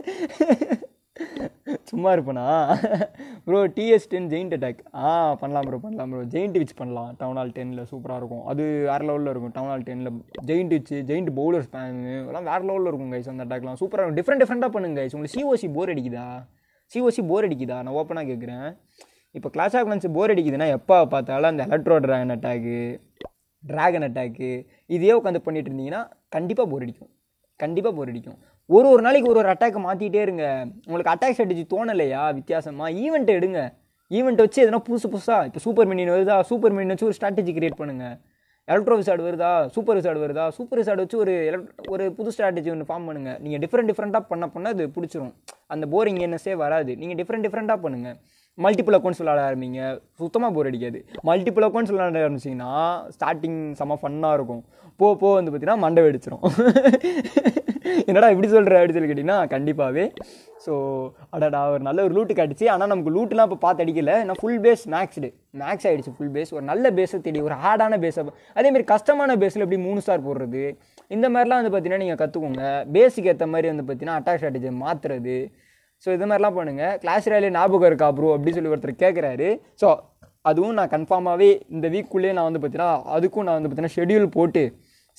சும்மா இருப்பேனா bro DS ten giant attack ஆ பண்ணலாம் ப்ரோ பண்ணலாம் ப்ரோ ஜெயிண்ட் விச் பண்ணலாம் டவுன் ஹால் டென்னில் சூப்பராக இருக்கும் அது வேறு லெவலில் இருக்கும் டவுன் ஹால் டென்னில் ஜெயிண்ட் விச் ஜெயிண்ட் பவுலர் ஸ்பேனு எல்லாம் வேறு லெவலில் இருக்கும் கைஸ் அந்த அட்டாக்லாம் சூப்பராக இருக்கும் டிஃப்ரெண்ட் டிஃப்ரெண்ட்டாக பண்ணுங்க கைஸ் உங்களுக்கு சிஓசி போர் அடிக்குதா சிஓசி போர் அடிக்குதா நான் ஓப்பனாக கேட்குறேன் இப்போ கிளாஸ் ஆஃப் கிளான்ஸ் போர் அடிக்குதுன்னா எப்போ பார்த்தாலும் அந்த electro dragon attack dragon attack இதையே உட்காந்து பண்ணிட்டு இருந்தீங்கன்னா கண்டிப்பாக போர் அடிக்கும் கண்டிப்பாக போர் அடிக்கும் ஒரு ஒரு நாளைக்கு ஒரு ஒரு அட்டாக்கை மாற்றிட்டே இருங்க உங்களுக்கு அட்டாக் ஸ்ட்ராட்டஜி தோணலையா வித்தியாசமாக ஈவெண்ட் எடுங்க ஈவெண்ட் வச்சு எதனா புதுசு புதுசாக இப்போ சூப்பர் மினியன் வருதா சூப்பர் மினியன் வச்சு ஒரு ஸ்ட்ராட்டஜி கிரியேட் பண்ணுங்கள் எலக்ட்ரோ விசார்டு வருதா சூப்பர் விசார்டு வருதா சூப்பர் விசார்டு வச்சு ஒரு elect- ஒரு புது ஸ்ட்ராட்டஜி ஒன்று ஃபார்ம் பண்ணுங்கள் நீங்கள் டிஃப்ரெண்ட் டிஃப்ரெண்ட்டாக பண்ண பண்ண அது பிடிச்சிரும் அந்த போரிங் என்னஸே வராது நீங்கள் டிஃப்ரெண்ட் டிஃப்ரெண்ட்டாக பண்ணுங்கள் மல்டிபிள் அக்கௌண்ட்ஸ் விளாட ஆரம்பிங்க சுத்தமாக போர் அடிக்காது மல்டிபிள் அக்கௌண்ட்ஸ் விளாட ஆரம்பிச்சிங்கன்னா ஸ்டார்டிங் செம்ம ஃபன்னாக இருக்கும் போ போ வந்து பார்த்தீங்கன்னா மண்டை வெடிச்சிரும் என்னடா இப்படி சொல்கிற அப்படி சொல்லி கேட்டிங்கன்னா கண்டிப்பாகவே ஸோ அடடா ஒரு நல்ல ஒரு லூட்டு காட்டுச்சு ஆனால் நமக்கு லூட்டுலாம் இப்போ பார்த்து அடிக்கல நான் ஃபுல் பேஸ் மேக்ஸ்டு மேக்ஸ் ஆகிடுச்சு ஃபுல் பேஸ் ஒரு நல்ல பேஸை தேடி ஒரு ஹார்டான பேஸை அதேமாதிரி கஷ்டமான பேஸில் எப்படி மூணு ஸ்டார் போடுறது இந்த மாதிரிலாம் வந்து பார்த்தீங்கன்னா நீங்கள் கற்றுக்கோங்க பேஸுக்கு ஏற்ற மாதிரி வந்து பார்த்தீங்கன்னா அட்டாக் ஸ்ட்ராட்டஜி மாற்றுறது ஸோ இது மாதிரிலாம் பண்ணுங்கள் கிளாஸ் ரேலி ஞாபகம் இருக்கா ப்ரோ அப்படின்னு சொல்லி ஒருத்தர் கேட்குறாரு ஸோ அதுவும் நான் கன்ஃபார்மாகவே இந்த வீக்குள்ளேயே நான் வந்து பார்த்தீங்கன்னா அதுக்கும் நான் வந்து பார்த்தீங்கன்னா ஷெட்யூல் போட்டு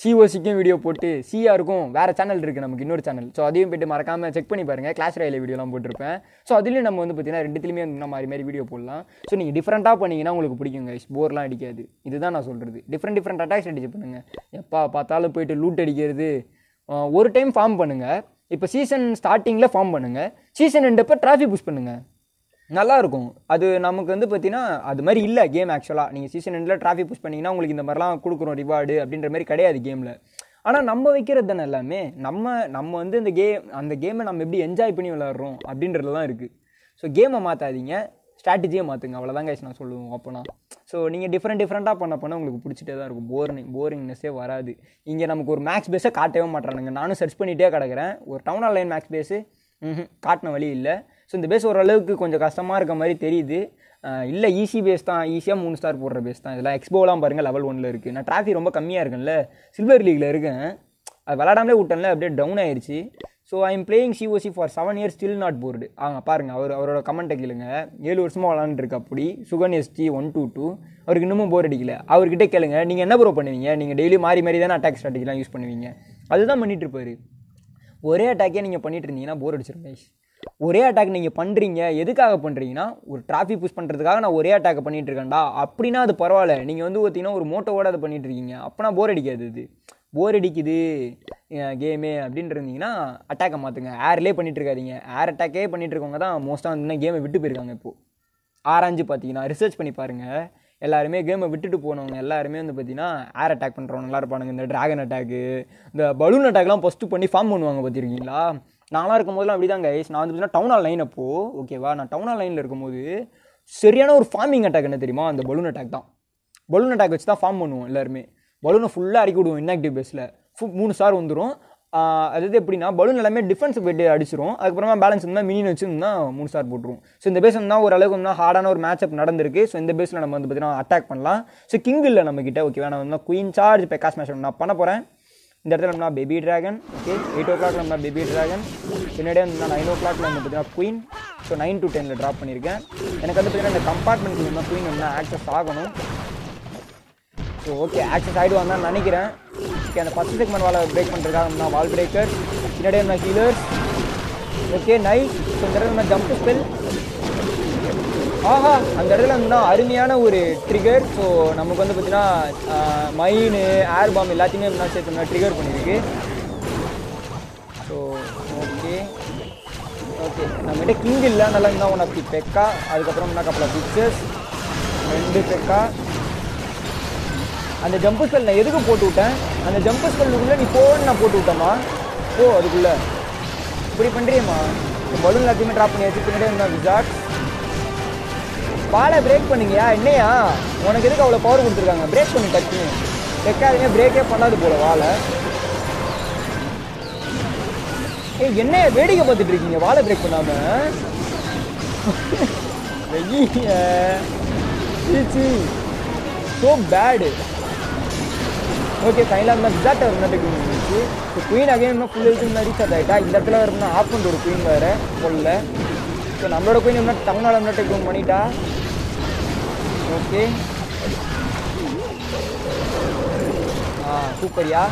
சிஓசிக்கும் வீடியோ போட்டு சிஆருக்கும் வேறு சேனல் இருக்குது நமக்கு இன்னொரு சேனல் ஸோ அதையும் போயிட்டு மறக்காமல் செக் பண்ணி பாருங்கள் கிளாஸ் ரயில வீடியோலாம் போட்டிருப்பேன் ஸோ அதுலேயும் நம்ம வந்து பார்த்தீங்கன்னா ரெண்டுத்துலையுமே வந்து நம்ம மாதிரி மாதிரி வீடியோ போடலாம் ஸோ நீங்கள் டிஃப்ரெண்ட்டாக பண்ணீங்கன்னா உங்களுக்கு பிடிக்கும் guys போர்லாம் அடிக்காது இதுதான் நான் சொல்கிறது டிஃப்ரெண்ட் டிஃப்ரெண்ட் அட்டாக்ஸ் அடிச்சு பண்ணுங்கள் எப்போ பார்த்தாலும் போயிட்டு லூட் அடிக்கிறது ஆஹ் ஒரு டைம் ஃபார்ம் பண்ணுங்கள் இப்போ சீசன் ஸ்டார்டிங்கில் ஃபார்ம் பண்ணுங்கள் சீசன் ரெண்டப்போ டிராஃபி புஷ் பண்ணுங்கள் நல்லா இருக்கும் அது நமக்கு வந்து பார்த்தீங்கன்னா அது மாதிரி இல்லை கேம் ஆக்சுவலாக நீங்கள் சீசன் ரெண்டில் டிராஃபிக் புஷ் பண்ணீங்கன்னா உங்களுக்கு இந்த மாதிரிலாம் கொடுக்குறோம் ரிவார்டு அப்படின்ற மாதிரி கிடையாது கேமில் ஆனால் நம்ம வைக்கிறது தானே எல்லாமே நம்ம நம்ம வந்து இந்த கேம் அந்த கேமை நம்ம எப்படி என்ஜாய் பண்ணி விளாட்றோம் அப்படின்றது தான் இருக்குது ஸோ கேமை மாற்றாதீங்க ஸ்ட்ராட்டஜியை மாற்றுங்க அவ்வளோதான் கைஸ் நான் சொல்லுவோம் அப்போனா ஸோ நீங்கள் டிஃப்ரெண்ட் டிஃப்ரெண்ட்டாக பண்ண பண்ண உங்களுக்கு பிடிச்சிட்டே தான் இருக்கும் போரிங் போரிங்னஸே வராது இங்கே நமக்கு ஒரு மேக்ஸ் பேஸை காட்டவே மாட்டானுங்க நானும் சர்ச் பண்ணிகிட்டே கிடக்கிறேன் ஒரு டவுன் ஆன்லைன் மேக்ஸ் பேஸு ம் காட்டின வழி இல்லை ஸோ இந்த பேஸ் ஓரளவுக்கு கொஞ்சம் கஷ்டமாக இருக்க மாதிரி தெரியுது அஹ் இல்லை ஈஸி பேஸ் தான் ஈஸியாக மூணு ஸ்டார் போடுற பேஸ் தான் இதெல்லாம் எக்ஸ்போலாம் பாருங்கள் லெவல் ஒனில் இருக்குது நான் டிராஃபிக் ரொம்ப கம்மியாக இருக்கேன்ல சில்வர் லீக்ல இருக்கேன் அது விளாடாமலே விட்டேன்ல அப்படியே டவுன் ஆயிடுச்சு so I am playing COC for seven years still not bored ஆங்க பாருங்கள் அவர் அவரோட கமெண்ட்டை கேளுங்க ஏழு வருஷமாக விளாண்டுருக்கு அப்படி Sugan ST one two two அவருக்கு இன்னமும் போர் அடிக்கல அவர்கிட்ட கேளுங்க நீங்கள் என்ன ப்ரோ பண்ணுவீங்க நீங்கள் டெய்லி மாறி மாறி தானே அட்டாக் ஸ்ட்ராட்டஜிலாம் யூஸ் பண்ணுவீங்க அதுதான் பண்ணிட்டு இருப்பாரு ஒரே அட்டாக்கே நீங்கள் பண்ணிட்டு இருந்தீங்கன்னா போர் அடிச்சிடும் guys. ஒரே அட்டாக் நீங்கள் பண்ணுறீங்க எதுக்காக பண்ணுறீங்கன்னா ஒரு டிராஃபிக் புஷ் பண்ணுறதுக்காக நான் ஒரே அட்டாக் பண்ணிட்டு இருக்கேன்டா அப்படின்னா அது பரவாயில்ல நீங்கள் வந்து பார்த்தீங்கன்னா ஒரு மோட்டோவோட அதை பண்ணிட்டு இருக்கீங்க அப்போனா போர் அடிக்காது இது போர் அடிக்குது கேமு அப்படின்ட்டு இருந்தீங்கன்னா அட்டாக்கை மாற்றுங்க ஏர்லேயே பண்ணிட்டு இருக்காதீங்க ஏர் அட்டாக்கே பண்ணிட்டு இருக்கவங்க தான் மோஸ்ட்டாக வந்து கேமை விட்டு போயிருக்காங்க இப்போது ஆராய்ஞ்சு பார்த்தீங்கன்னா ரிசர்ச் பண்ணி பாருங்கள் எல்லாருமே கேமை விட்டுட்டு போனவங்க எல்லாருமே வந்து பார்த்தீங்கன்னா ஏர் அட்டாக் பண்ணுறவங்களா இருப்பானுங்க இந்த டிராகன் அட்டாக்கு இந்த பலூன் அட்டாக்லாம் ஃபஸ்ட்டு பண்ணி ஃபார்ம் பண்ணுவாங்க பார்த்துருக்கீங்களா நான்லாம் இருக்கும் போதெல்லாம் அப்படி தான் கைஸ் நான் வந்து பார்த்தீங்கன்னா டவுன் ஹால் லைன் அப்போ ஓகேவா நான் டவுன் ஹால் லைனில் இருக்கும்போது சரியான ஒரு ஃபார்மிங் அட்டாக் என்ன தெரியுமா அந்த பலூன் அட்டாக் தான் பலூன் அட்டாக் வச்சு தான் ஃபார்ம் பண்ணுவோம் எல்லாருமே பலூனை ஃபுல்லாக அடிக்கி விடுவோம் இன்ஆக்டிவ் பேஸில் ஃபு மூணு ஸ்டார் வந்துடும் அதாவது எப்படின்னா பலூன் எல்லாமே டிஃபென்ஸ் போயிட்டு அடிச்சிரும் அதுக்கப்புறமா பேலன்ஸ் இருந்தால் மினின் வச்சுருந்தா மூணு ஸ்டார் போட்டுரும் ஸோ இந்த பேஸ் வந்து ஓரளவுக்கு வந்து ஹார்டான ஒரு மேட்ச் நடந்திருக்கு ஸோ இந்த பேஸில் நம்ம வந்து பார்த்தீங்கன்னா அட்டாக் பண்ணலாம் ஸோ கிங் இல்லை நம்ம கிட்ட ஓகேவா நான் வந்து குயின் சார்ஜ் பெக்காஸ் மேட்ச் நான் பண்ண போகிறேன் இந்த இடத்துல நம்ம baby dragon okay eight o'clock நம்ம பேபி டிராகன் பின்னாடியே வந்து நைன் ஓ கிளாக்ல வந்து பார்த்தீங்கன்னா குயின் ஸோ நைன் டு டெனில் ட்ராப் பண்ணியிருக்கேன் எனக்கு வந்து பார்த்தீங்கன்னா இந்த கம்பார்ட்மெண்ட்டில் இருந்தால் குயின் வந்து ஆக்சஸ் ஆகணும் ஸோ ஓகே ஆக்சஸ் ஆகிடுவாங்க தான் நினைக்கிறேன் ஓகே அந்த ஃபஸ்ட் செக்மெண்ட் வாலை பிரேக் பண்ணுறதுக்காக நான் வால் பிரேக்கர் பின்னாடியே நான் ஹீலர்ஸ் ஓகே நைஸ் ஸோ இந்த இடத்துல நான் ஜம்ப் ஸ்பெல் ஆஹா அந்த இடத்துல வந்து அருமையான ஒரு ட்ரிகர் ஸோ நமக்கு வந்து பார்த்தீங்கன்னா மைனு ஏர் பாம் எல்லாத்தையுமே என்ன சேர்த்து ட்ரிகர் பண்ணியிருக்கு ஸோ ஓகே ஓகே நம்மகிட்ட கிங் இல்லை நல்லா இருந்தால் ஒன் ஆஃப் தி பெக்கா அதுக்கப்புறம் என்ன கப்பல் பிக்சர்ஸ் ரெண்டு பெக்கா அந்த ஜம்பு ஸ்பெல் நான் எதுக்கு போட்டு விட்டேன் அந்த ஜம்பு ஸ்பெல்லுக்குள்ளே நீ போன்னு நான் போட்டு விட்டேம்மா போ அதுக்குள்ளே இப்படி பண்ணுறியம்மா பலூன் எல்லாத்தையுமே ட்ராப் பண்ணி வச்சு பின்னாடியே இருந்தால் விசாட் பாலை பிரேக் பண்ணுங்கயா என்னையா உனக்கு எதுக்கு அவ்வளோ பவர் கொடுத்துருக்காங்க பிரேக் பண்ணி டக்குன்னு வைக்காதீங்க பிரேக்கே பண்ணாது போல வாழை ஏய் என்னையா வேடிக்கை பார்த்துட்டு இருக்கீங்க வாழை பிரேக் பண்ணாம வெய்ய சீச்சி ஸோ பேடு ஓகே ஃபைனலாக இருந்தால் விசாட் அவர் என்ன இருந்துச்சு ஸோ குயின் அகைன் இன்னும் ஃபுல் ஹெல்த் இருந்தால் ரீச் ஆகிட்டா இந்த இடத்துல இருந்தா ஆஃப் பண்ணுற ஒரு குயின் வேறு கொல்ல ஸோ நம்மளோட குயின் என்ன டவுனால் என்ன டேக் டவுன் பண்ணிட்டா ஓகே ஆ சூப்பர்யா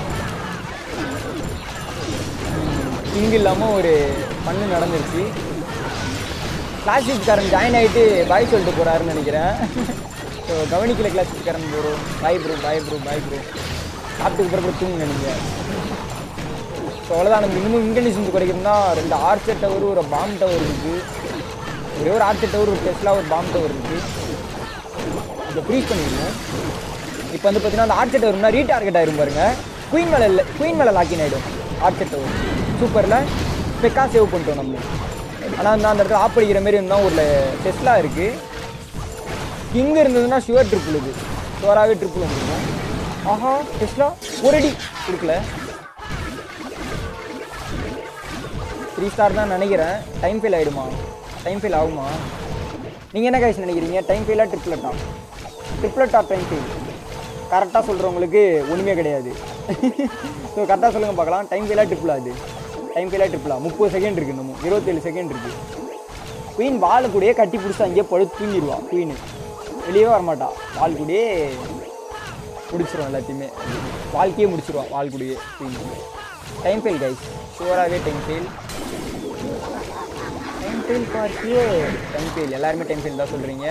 கிங் இல்லாமல் ஒரு பண்ணு நடந்துருச்சு கிளாசிக்காரன் ஜாயின் ஆகிட்டு பாய் சொல்லிட்டு போகிறாருன்னு நினைக்கிறேன் ஸோ கவனிக்கல கிளாசிக்காரன் bro bye bro bye bro bye bro சாப்பிட்டு பிறகு கூட தூங்க நீங்கள் ஸோ அவ்வளோதான் நம்ம இன்னமும் இன்கண்டிஷன் குறைக்கணும்னா ரெண்டு ஆர்ச்சர் டவர் ஒரு பாம் டவர் இருக்குது ஒரே ஒரு ஆர்ச்சர் டவர் ஒரு டெஸ்லா ஒரு பாம் டவர் இருக்குது இதை ஃப்ரீஸ் பண்ணிடணும் இப்போ வந்து பார்த்தீங்கன்னா அந்த ஆர்ச்சர் டவர் முன்னாடி ரீடார்கெட் ஆயிரும் பாருங்க குயின் மேலே இல்லை குயின் மேலே லாக்கின் ஆகிடும் ஆர்ச்சர் டவர் சூப்பரில் ஸ்பெக்கா சேவ் பண்ணிட்டோம் நம்ம ஆனால் வந்து அந்த இடத்துல ஆப் அடிக்கிற மாதிரி இருந்தால் ஒரு டெஸ்லா இருக்குது கிங் இருந்ததுன்னா ஷுவர் ட்ரிப்பிள் இது ஷுவராகவே ட்ரிப்பிள் வந்துருக்கும் ஆஹா டெஸ்லா ஒரு அடி கொடுக்கல த்ரீ ஸ்டார் தான் நினைக்கிறேன் டைம் ஃபெயில் ஆகிடுமா டைம் ஃபெயில் ஆகுமா நீங்கள் என்ன கைஸ் நினைக்கிறீங்க டைம் ஃபெயிலாக ட்ரிப்ளட்டா ட்ரிப்ளட்டா டைம் ஃபெயில் கரெக்டாக சொல்கிறவங்களுக்கு ஒன்றுமே கிடையாது ஸோ கரெக்டாக சொல்லுங்கள் பார்க்கலாம் டைம் ஃபெயிலாக ட்ரிப்பிளா அது டைம் ஃபெயிலாக ட்ரிப்பிளா முப்பது செகண்ட் இருக்குது இன்னமும் இருபத்தேழு செகண்ட் இருக்குது குயின் வால் கூடயே கட்டி பிடிச்சி அங்கேயே படுத்து தூங்கிடுவா குயின் வெளியே வரமாட்டா வால் கூடயே பிடிச்சிரும் எல்லாத்தையுமே வாழ்க்கையே முடிச்சிருவா வால் கூடயே டைம் ஃபெயில் கைஸ் ஷுவராகவே டைம் ஃபெயில் டைம் ஃபெயில் பார்த்தியே டைம் ஃபெயில் எல்லாருமே டைம் ஃபெயில் தான் சொல்கிறீங்க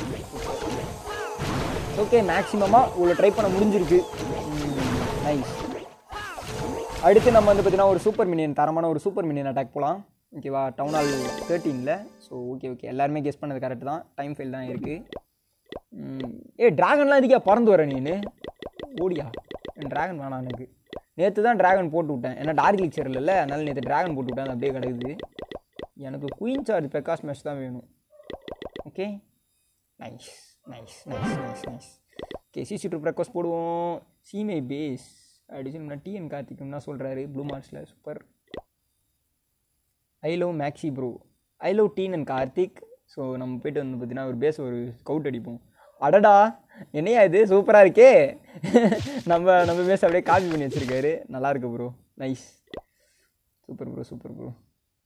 ஓகே மேக்ஸிமமாக இவ்வளோ ட்ரை பண்ண முடிஞ்சிருக்கு நைஸ் அடுத்து நம்ம வந்து பார்த்தீங்கன்னா ஒரு சூப்பர் மினியன் தரமான ஒரு சூப்பர் மினியன் அட்டாக் போகலாம் ஓகேவா டவுன் ஹால் தேர்ட்டீனில் ஸோ ஓகே ஓகே எல்லாருமே கெஸ் பண்ணது கரெக்ட் தான் டைம் ஃபெயில் தான் இருக்குது ஏ டிராகன்லாம் இதுக்கே பறந்து வர நீனு ஓடியா டிராகன் வேணாம் எனக்கு நேற்று தான் டிராகன் போட்டு விட்டேன் ஏன்னா டார்க் லீக்சர் இல்லைல்ல அதனால நேற்று டிராகன் போட்டு விட்டேன் அது அப்படியே கிடக்குது எனக்கு குயின் சார்ஜ் பெக்காஸ் மேட்ச் தான் வேணும் okay nice nice nice nice nice okay CC two பிரக்கோஸ் போடுவோம் சீமை பேஸ் அடிச்சு டிஎன் கார்த்திக் என்ன சொல்கிறாரு ப்ளூ மார்க்ஸில் super I love Maxi bro I love TN and Karthik so நம்ம போயிட்டு வந்து பார்த்தீங்கன்னா ஒரு பேஸ் ஒரு ஸ்கவுட் அடிப்போம் அடடா என்னையா இது சூப்பராக இருக்கே நம்ம நம்ம பேஸ் அப்படியே காப்பி பண்ணி வச்சுருக்காரு நல்லா இருக்கு bro nice super bro super bro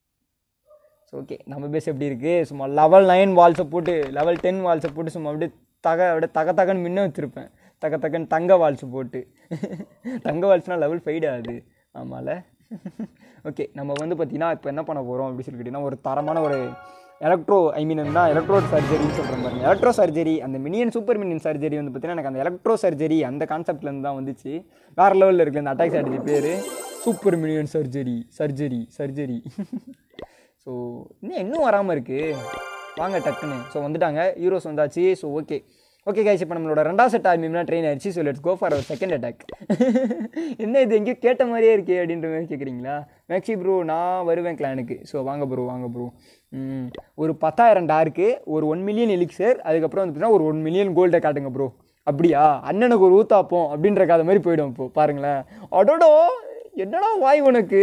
so okay நம்ம பேஸ் எப்படி இருக்குது சும்மா லெவல் நைன் வால்ஸை போட்டு லெவல் டென் வால்ஸை போட்டு சும்மா அப்படியே தக அப்படியே தக தகன்னு மின்ன வச்சுருப்பேன் தக தகன்னு தங்க வால்ஸ் போட்டு தங்க வால்ஸ்னால் லெவல் ஃபைடு ஆகுது ஆமால ஓகே நம்ம வந்து பார்த்தீங்கன்னா இப்போ என்ன பண்ண போகிறோம் அப்படின்னு சொல்லி கேட்டிங்கன்னா ஒரு தரமான ஒரு எலக்ட்ரோ ஐ மீன் என்ன எலக்ட்ரோ சர்ஜரின்னு சொல்கிறேன் பாருங்க எலக்ட்ரோ சர்ஜரி அந்த மினியன் சூப்பர் மினியன் சர்ஜரி வந்து பார்த்தீங்கன்னா எனக்கு அந்த எலக்ட்ரோ சர்ஜரி அந்த கான்செப்ட்லேருந்து தான் வந்துச்சு வேறு லெவலில் இருக்குது அந்த அட்டாக் ஸ்ட்ராட்டஜி பேர் super minion surgery surgery surgery so இன்னும் இன்னும் வராமல் இருக்குது வாங்க டக்குன்னு ஸோ வந்துட்டாங்க ஹீரோஸ் வந்தாச்சு ஸோ ஓகே ஓகே கைஸ் இப்போ நம்மளோட ரெண்டாவது செட் ஆர்மினா ட்ரெயின் ஆயிடுச்சு so let's go for our second attack என்ன இது எங்கேயோ கேட்ட மாதிரியே இருக்கே அப்படின்ற மாதிரி கேட்குறீங்களா மேக்ஸி ப்ரோ நான் வருவேன் கிளானுக்கு ஸோ வாங்க ப்ரோ வாங்க ப்ரோ ஒரு பத்தாயிரம் டார்க்கு ஒரு ஒன் மில்லியன் எலிக்சர் அதுக்கப்புறம் வந்து பார்த்தீங்கன்னா ஒரு ஒன் மில்லியன் கோல்டை காட்டுங்க ப்ரோ அப்படியா அண்ணனுக்கு ஒரு ஊத்தாப்போம் அப்படின்ற கதை மாதிரி போயிடும் இப்போ பாருங்களேன் அடோடோ என்னடா வாய் உனக்கு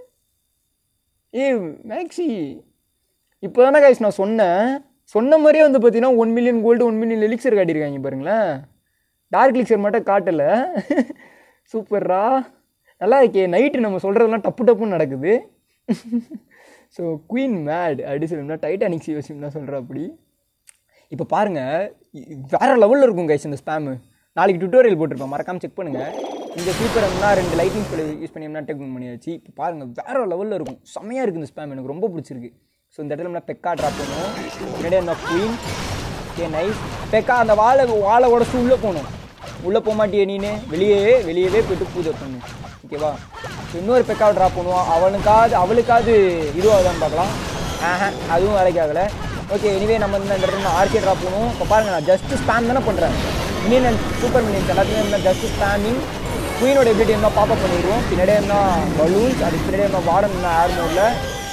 ஏய் மேக்ஸி இப்போ தானே கைஸ் நான் சொன்னேன் சொன்ன மாதிரியே வந்து பார்த்தீங்கன்னா one million gold one million elixir காட்டியிருக்காங்க பாருங்களேன் டார்க் எலிக்சர் மட்டும் காட்டலை சூப்பர்ரா நல்லா இருக்கே நைட்டு நம்ம சொல்கிறதெல்லாம் டப்பு டப்புன்னு நடக்குது ஸோ குயின் மேட் அப்படி சொல்லணும்னா டைட்டானிக் சிவசிம் தான் சொல்கிற அப்படி இப்போ பாருங்கள் வேறு லெவலில் இருக்கும் கைஸ் இந்த ஸ்பேமு நாளைக்கு டுட்டோரியல் போட்டிருப்பேன் மறக்காமல் செக் பண்ணுங்கள் இந்த ஸ்லீப்பர் எம்னா ரெண்டு லைட்டிங் ஸ்பெல் யூஸ் பண்ணி எம்னா டெக் பண்ணியாச்சு இப்போ பாருங்கள் வேறு லெவலில் இருக்கும் செம்மையாக இருக்குது இந்த ஸ்பேம் எனக்கு ரொம்ப பிடிச்சிருக்கு ஸோ இந்த இடத்துல நான் பெக்கா ட்ராப் பண்ணுவோம் முன்னாடியே அந்த குயின் ஓகே நைஸ் பெக்கா அந்த வாழை வாழை உடச்சு உள்ளே போகணும் உள்ளே போக மாட்டியே நீனு வெளியே வெளியவே போயிட்டு பூஜை பண்ணு ஓகேவா ஸோ இன்னொரு பெக்காவை ட்ராப் பண்ணுவான் அவனுக்காவது அவளுக்காவது இதுவாகுதான்னு பார்க்கலாம் ஆஹா அதுவும் வேலைக்கு ஆகலை ஓகே எனிவே நம்ம இந்த இடத்துல ஆர்கே ட்ராப் பண்ணுவோம் இப்போ பாருங்க நான் ஜஸ்ட் ஸ்பேம் தானே பண்ணுறேன் மினியன் அண்ட் சூப்பர் மினியன்ஸ் எல்லாத்தையுமே என்ன ஜஸ்ட் ஸ்பேமிங் குயினோட எபிலிட்டி என்ன பாப்பப் பண்ணிடுவோம் பின்னாடியே என்ன பலூன்ஸ் அதுக்கு பின்னாடியே என்ன வார்டன் என்ன ஏர் மோடில்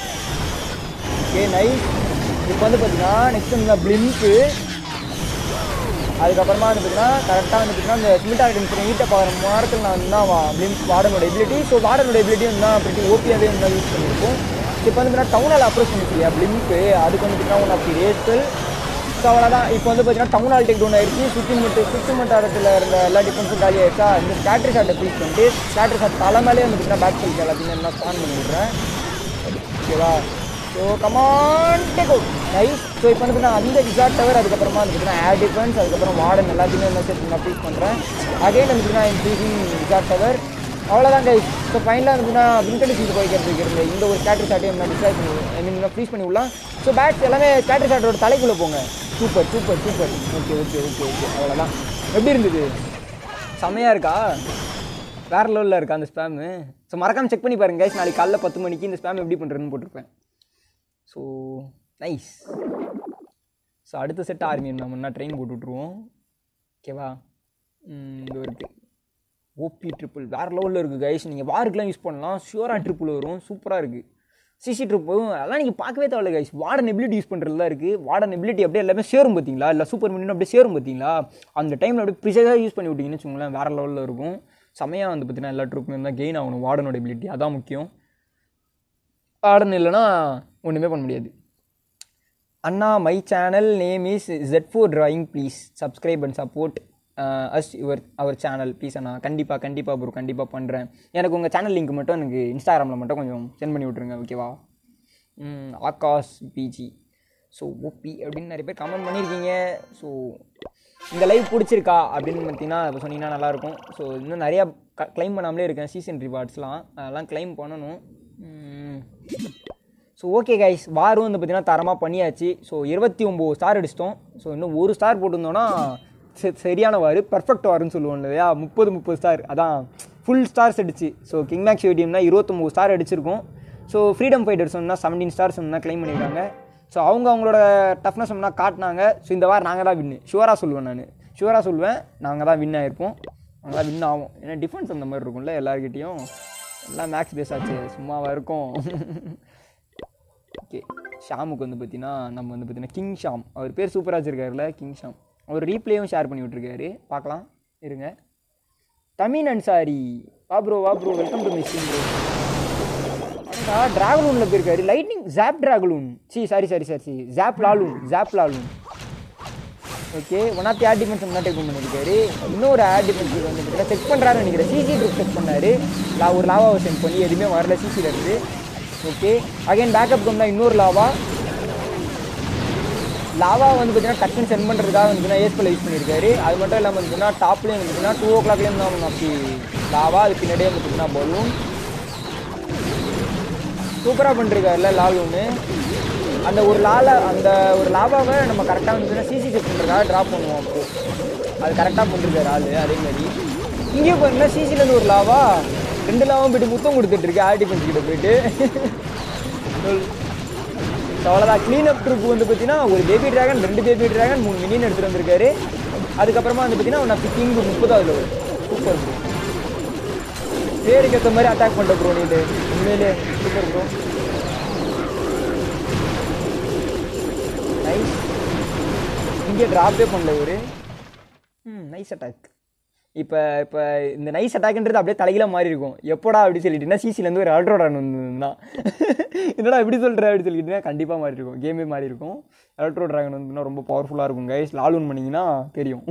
ஓகே நைஸ் இப்போ வந்து பார்த்தீங்கன்னா நெக்ஸ்ட் இந்த பிளிம்க்கு அதுக்கப்புறமா வந்து பார்த்தீங்கன்னா கரெக்டாக வந்து பார்த்தீங்கன்னா இந்த சிமிட்டா ஐட்டம்ஸ் வீட்டை பார்க்குற நேரத்தில் நான் வந்து தான் பிளிம்ஸ் வார்டனோட எபிலிட்டி ஸோ வார்டனோட எபிலிட்டி வந்து தான் அப்படி ஓபியாகவே வந்து யூஸ் பண்ணியிருக்கோம் இப்போ வந்து பார்த்தீங்கன்னா டவுனால் அப்ரோச் பண்ணிச்சியா பிளிம்க்கு அதுக்கு வந்து பார்த்தீங்கன்னா ஒன் ஆஃப் தி ரேஸ்கள் ஸோ அவ்வளோதான் இப்போ வந்து பார்த்தீங்கன்னா டவுன் ஹால் டேக் டவுன் ஆயிடுச்சு சுற்றி மட்டும் சுற்றி மட்டாரத்தில் இருந்த எல்லா டிஃபென்ஸும் காலி ஆயிடுச்சா இந்த ஸ்கேட்ரி ஷாட்டை ப்ளீஸ் பண்ணிட்டு ஸ்கேட்ரி ஷாட் தலைமையிலே வந்து பார்த்தீங்கன்னா பேக் ஃபீல்ஸ் எல்லாத்தையுமே நான் ஸ்பான் பண்ணி விட்றேன் ஓகேவா so come on take out nice so இப்போ வந்து நான் அந்த எக்ஸாக்ட் டவர் அதுக்கப்புறமா வந்து பார்த்தீங்கன்னா ஏர் டிஃபென்ஸ் அதுக்கப்புறம் வார்டன் எல்லாத்தையுமே என்ன செட் நான் ப்ளீஸ் பண்ணுறேன் அகைன் வந்து பார்த்தீங்கன்னா இன்க்ரீசிங் எக்ஸாக்ட் டவர் அவ்வளோதான் கைஸ் ஸோ ஃபைனலாக வந்துன்னா வின்டர் சீட் போய்க்கிறதுக்கு இருந்த இந்த ஒரு ஸ்கேட்டர் ஷாட்டையும் நான் டிஸ்ட்ராய் பண்ணி ஐ மீன் ஃப்ரீஸ் பண்ணி விடலாம் ஸோ பேட்ஸ் எல்லாமே ஸ்கேட்டர் ஷாட்டோட தலைக்குள்ளே போங்க super super super okay okay okay okay அவ்வளோதான் எப்படி இருந்தது செம்மையாக இருக்கா வேறு லெவலில் இருக்கா அந்த ஸ்பேமு ஸோ மறக்காமல் செக் பண்ணி பாருங்க கைஸ் நாளைக்கு காலைல பத்து மணிக்கு இந்த ஸ்பேம் எப்படி பண்ணுறதுன்னு போட்டிருப்பேன் ஸோ நைஸ் ஸோ அடுத்த செட் ஆர்மி நம்ம என்ன ட்ரெயின் போட்டு விட்ருவோம் ஓகேவா இது இருக்குது ஓபி ட்ரிப்பிள் வேறு லெவலில் இருக்குது கைஸ் நீங்கள் வாருக்குலாம் யூஸ் பண்ணலாம் ஷியூராக ட்ரிப்பிள் வரும் சூப்பராக இருக்குது சிசி ட்ரிப்பும் அதெல்லாம் நீங்கள் பார்க்கவே தேவையில்ல கைஸ் வார்டன் எபிலிட்டி யூஸ் பண்ணுறதுலாம் இருக்குது வார்டன் எபிலிட்டி அப்படியே எல்லாமே சேரும் பார்த்தீங்களா இல்லை சூப்பர் மினியன் அப்படியே சேரும் பார்த்தீங்களா அந்த டைமில் அப்படியே ப்ரிசைஸாக யூஸ் பண்ணி விட்டிங்கன்னு வச்சுக்கோங்களேன் வேறு லெவலில் இருக்கும் செமையாக வந்து பார்த்தீங்கன்னா எல்லா ட்ரிப்புமே இருந்தால் கெயின் ஆகணும் வார்டனோட எபிலிட்டி அதான் முக்கியம் வார்டன் இல்லைன்னா ஒன்றுமே பண்ண முடியாது அண்ணா my channel name is Z for drawing please subscribe and support us your our channel please அண்ணா கண்டிப்பாக கண்டிப்பாக ப்ரோ கண்டிப்பாக பண்ணுறேன் எனக்கு உங்கள் சேனல் லிங்க் மட்டும் எனக்கு இன்ஸ்டாகிராமில் மட்டும் கொஞ்சம் சென்ட் பண்ணி விட்ருங்க ஓகேவா ம், ஆகாஷ் பிஜி ஸோ ஓபி அப்படின்னு நிறைய பேர் கமெண்ட் பண்ணியிருக்கீங்க ஸோ இந்த லைவ் பிடிச்சிருக்கா அப்படின்னு பார்த்தீங்கன்னா இப்போ சொன்னீங்கன்னா நல்லாயிருக்கும் ஸோ இன்னும் நிறையா க்ளைம் பண்ணாமலே இருக்கேன் சீசன் ரிவார்ட்ஸ்லாம் அதெல்லாம் க்ளைம் பண்ணணும் ஸோ ஓகே கைஸ் வாரும் வந்து பார்த்தீங்கன்னா தரமாக பண்ணியாச்சு ஸோ இருபத்தி ஒம்பது ஸ்டார் அடிச்சிட்டோம் ஸோ இன்னும் ஒரு ஸ்டார் போட்டிருந்தோன்னா செ- சரியான வார் பர்ஃபெக்ட் வாருன்னு சொல்லுவோம் இல்லையா முப்பது முப்பது ஸ்டார் அதான் ஃபுல் ஸ்டார்ஸ் அடிச்சு ஸோ கிங் மேக்ஸ் டீம்னா இருபத்தொம்போது ஸ்டார் அடிச்சிருக்கோம் ஸோ ஃப்ரீடம் ஃபைட்டர்ஸ் சொன்னால் செவன்டீன் ஸ்டார்ஸ் சொன்னால் க்ளைம் பண்ணியிருக்காங்க ஸோ அவங்க அவங்களோட டஃப்னஸ் சொன்னால் காட்டினாங்க ஸோ இந்த வாரம் நாங்கள் தான் வின்னு ஷுவராக சொல்லுவேன் நான் ஷுவராக சொல்லுவேன் நாங்கள் தான் வின் ஆகிருப்போம் நாங்கள் தான் வின் ஆகும் ஏன்னா டிஃபென்ஸ் அந்த மாதிரி இருக்கும்ல எல்லாருக்கிட்டேயும் எல்லாம் மேக்ஸ் பேஸ் ஆச்சு சும்மாவாக இருக்கும் ஓகே ஷாமுக்கு வந்து பார்த்தீங்கன்னா நம்ம வந்து பார்த்தீங்கன்னா கிங் ஷாம் அவர் பேர் சூப்பராக வச்சிருக்காருல கிங் ஷாம் அவர் ரீப்ளேயும் ஷேர் பண்ணி விட்ருக்காரு பார்க்கலாம் இருங்க தமிழ் அன்சாரி வா ப்ரோ வா bro welcome to missing bro அடடா டிராகலூனில் போயிருக்காரு லைட்னிங் ஜாப் டிராகலூன் சி சாரி சாரி சாரி சி ஜாப் லாலூன் ஜாப் லாலூன் okay one of the add defence முன்னாடி டேக் பண்ணியிருக்காரு இன்னொரு ஆட் டிஃபென்ஸ் வந்து பார்த்தீங்கன்னா செக் பண்ணுறாருன்னு நினைக்கிறேன் சிசி ட்ரிப் செக் பண்ணாரு லா ஒரு லாவாவை சென்ட் பண்ணி எதுவுமே வரல சிசியில் இருந்து ஓகே அகைன் பேக்கப் கம்னா இன்னொரு லாவா லாவா வந்து பார்த்தீங்கன்னா டக்குன்னு சென்ட் பண்ணுறதுக்காக வந்து பார்த்தீங்கன்னா ஏஸ்பில் யூஸ் பண்ணியிருக்காரு அது மட்டும் இல்லாமல் வந்து பார்த்தீங்கன்னா டாப்லேயும் வந்து பார்த்தீங்கன்னா டூ ஓ கிளாக்லேயும் தான் அப்படி லாவா அது பின்னாடியே வந்து பார்த்தீங்கன்னா பலூன் சூப்பராக பண்ணிருக்காருல்ல லால் ஒன்று அந்த ஒரு லால அந்த ஒரு லாவாவை நம்ம கரெக்டாக வந்து சிசி செக் பண்ணுறதுக்காக ட்ராப் பண்ணுவோம் அப்போ அது கரெக்டாக பண்ணிருக்காரு ஆள் அதே மாதிரி இங்கே பாருங்க சிசிலேருந்து ஒரு லாவா ரெண்டு லாவும் போயிட்டு முத்தம் கொடுத்துட்டு இருக்கு ஆர்டி கிட்ட போயிட்டு So, அவ்வளோதான் க்ளீன் அப் ட்ரூப் வந்து பார்த்தீங்கன்னா ஒரு பேபி டிராகன் ரெண்டு பேபி டிராகன் மூணு மினியன் எடுத்துகிட்டு வந்திருக்காரு அதுக்கப்புறமா வந்து பார்த்தீங்கன்னா ஒன்று கிங் முப்பதாவது சூப்பர் ப்ரோ பேருக்கு ஏற்ற மாதிரி அட்டாக் பண்ணுற ப்ரோ நீ உண்மையிலே சூப்பர் ப்ரோ நைஸ் இங்கே ட்ராப்பே பண்ணல ஒரு ம் நைஸ் அட்டாக் இப்போ இப்போ இந்த நைஸ் அட்டாக்ன்றது அப்படியே தலையில மாறி இருக்கும் எப்போடா அப்படி சொல்லிட்டுனா சிசிலேருந்து ஒரு அல்ட்ரோடான் வந்துருந்தா என்னடா இப்படி சொல்கிற அப்படி சொல்லிட்டுனா கண்டிப்பாக மாறி இருக்கும் கேமே மாறி இருக்கும் அல்ட்ரோ ட்ராகன் வந்துன்னா ரொம்ப பவர்ஃபுல்லாக இருக்கும் கைஸ் லாலூன் பண்ணிங்கன்னா தெரியும்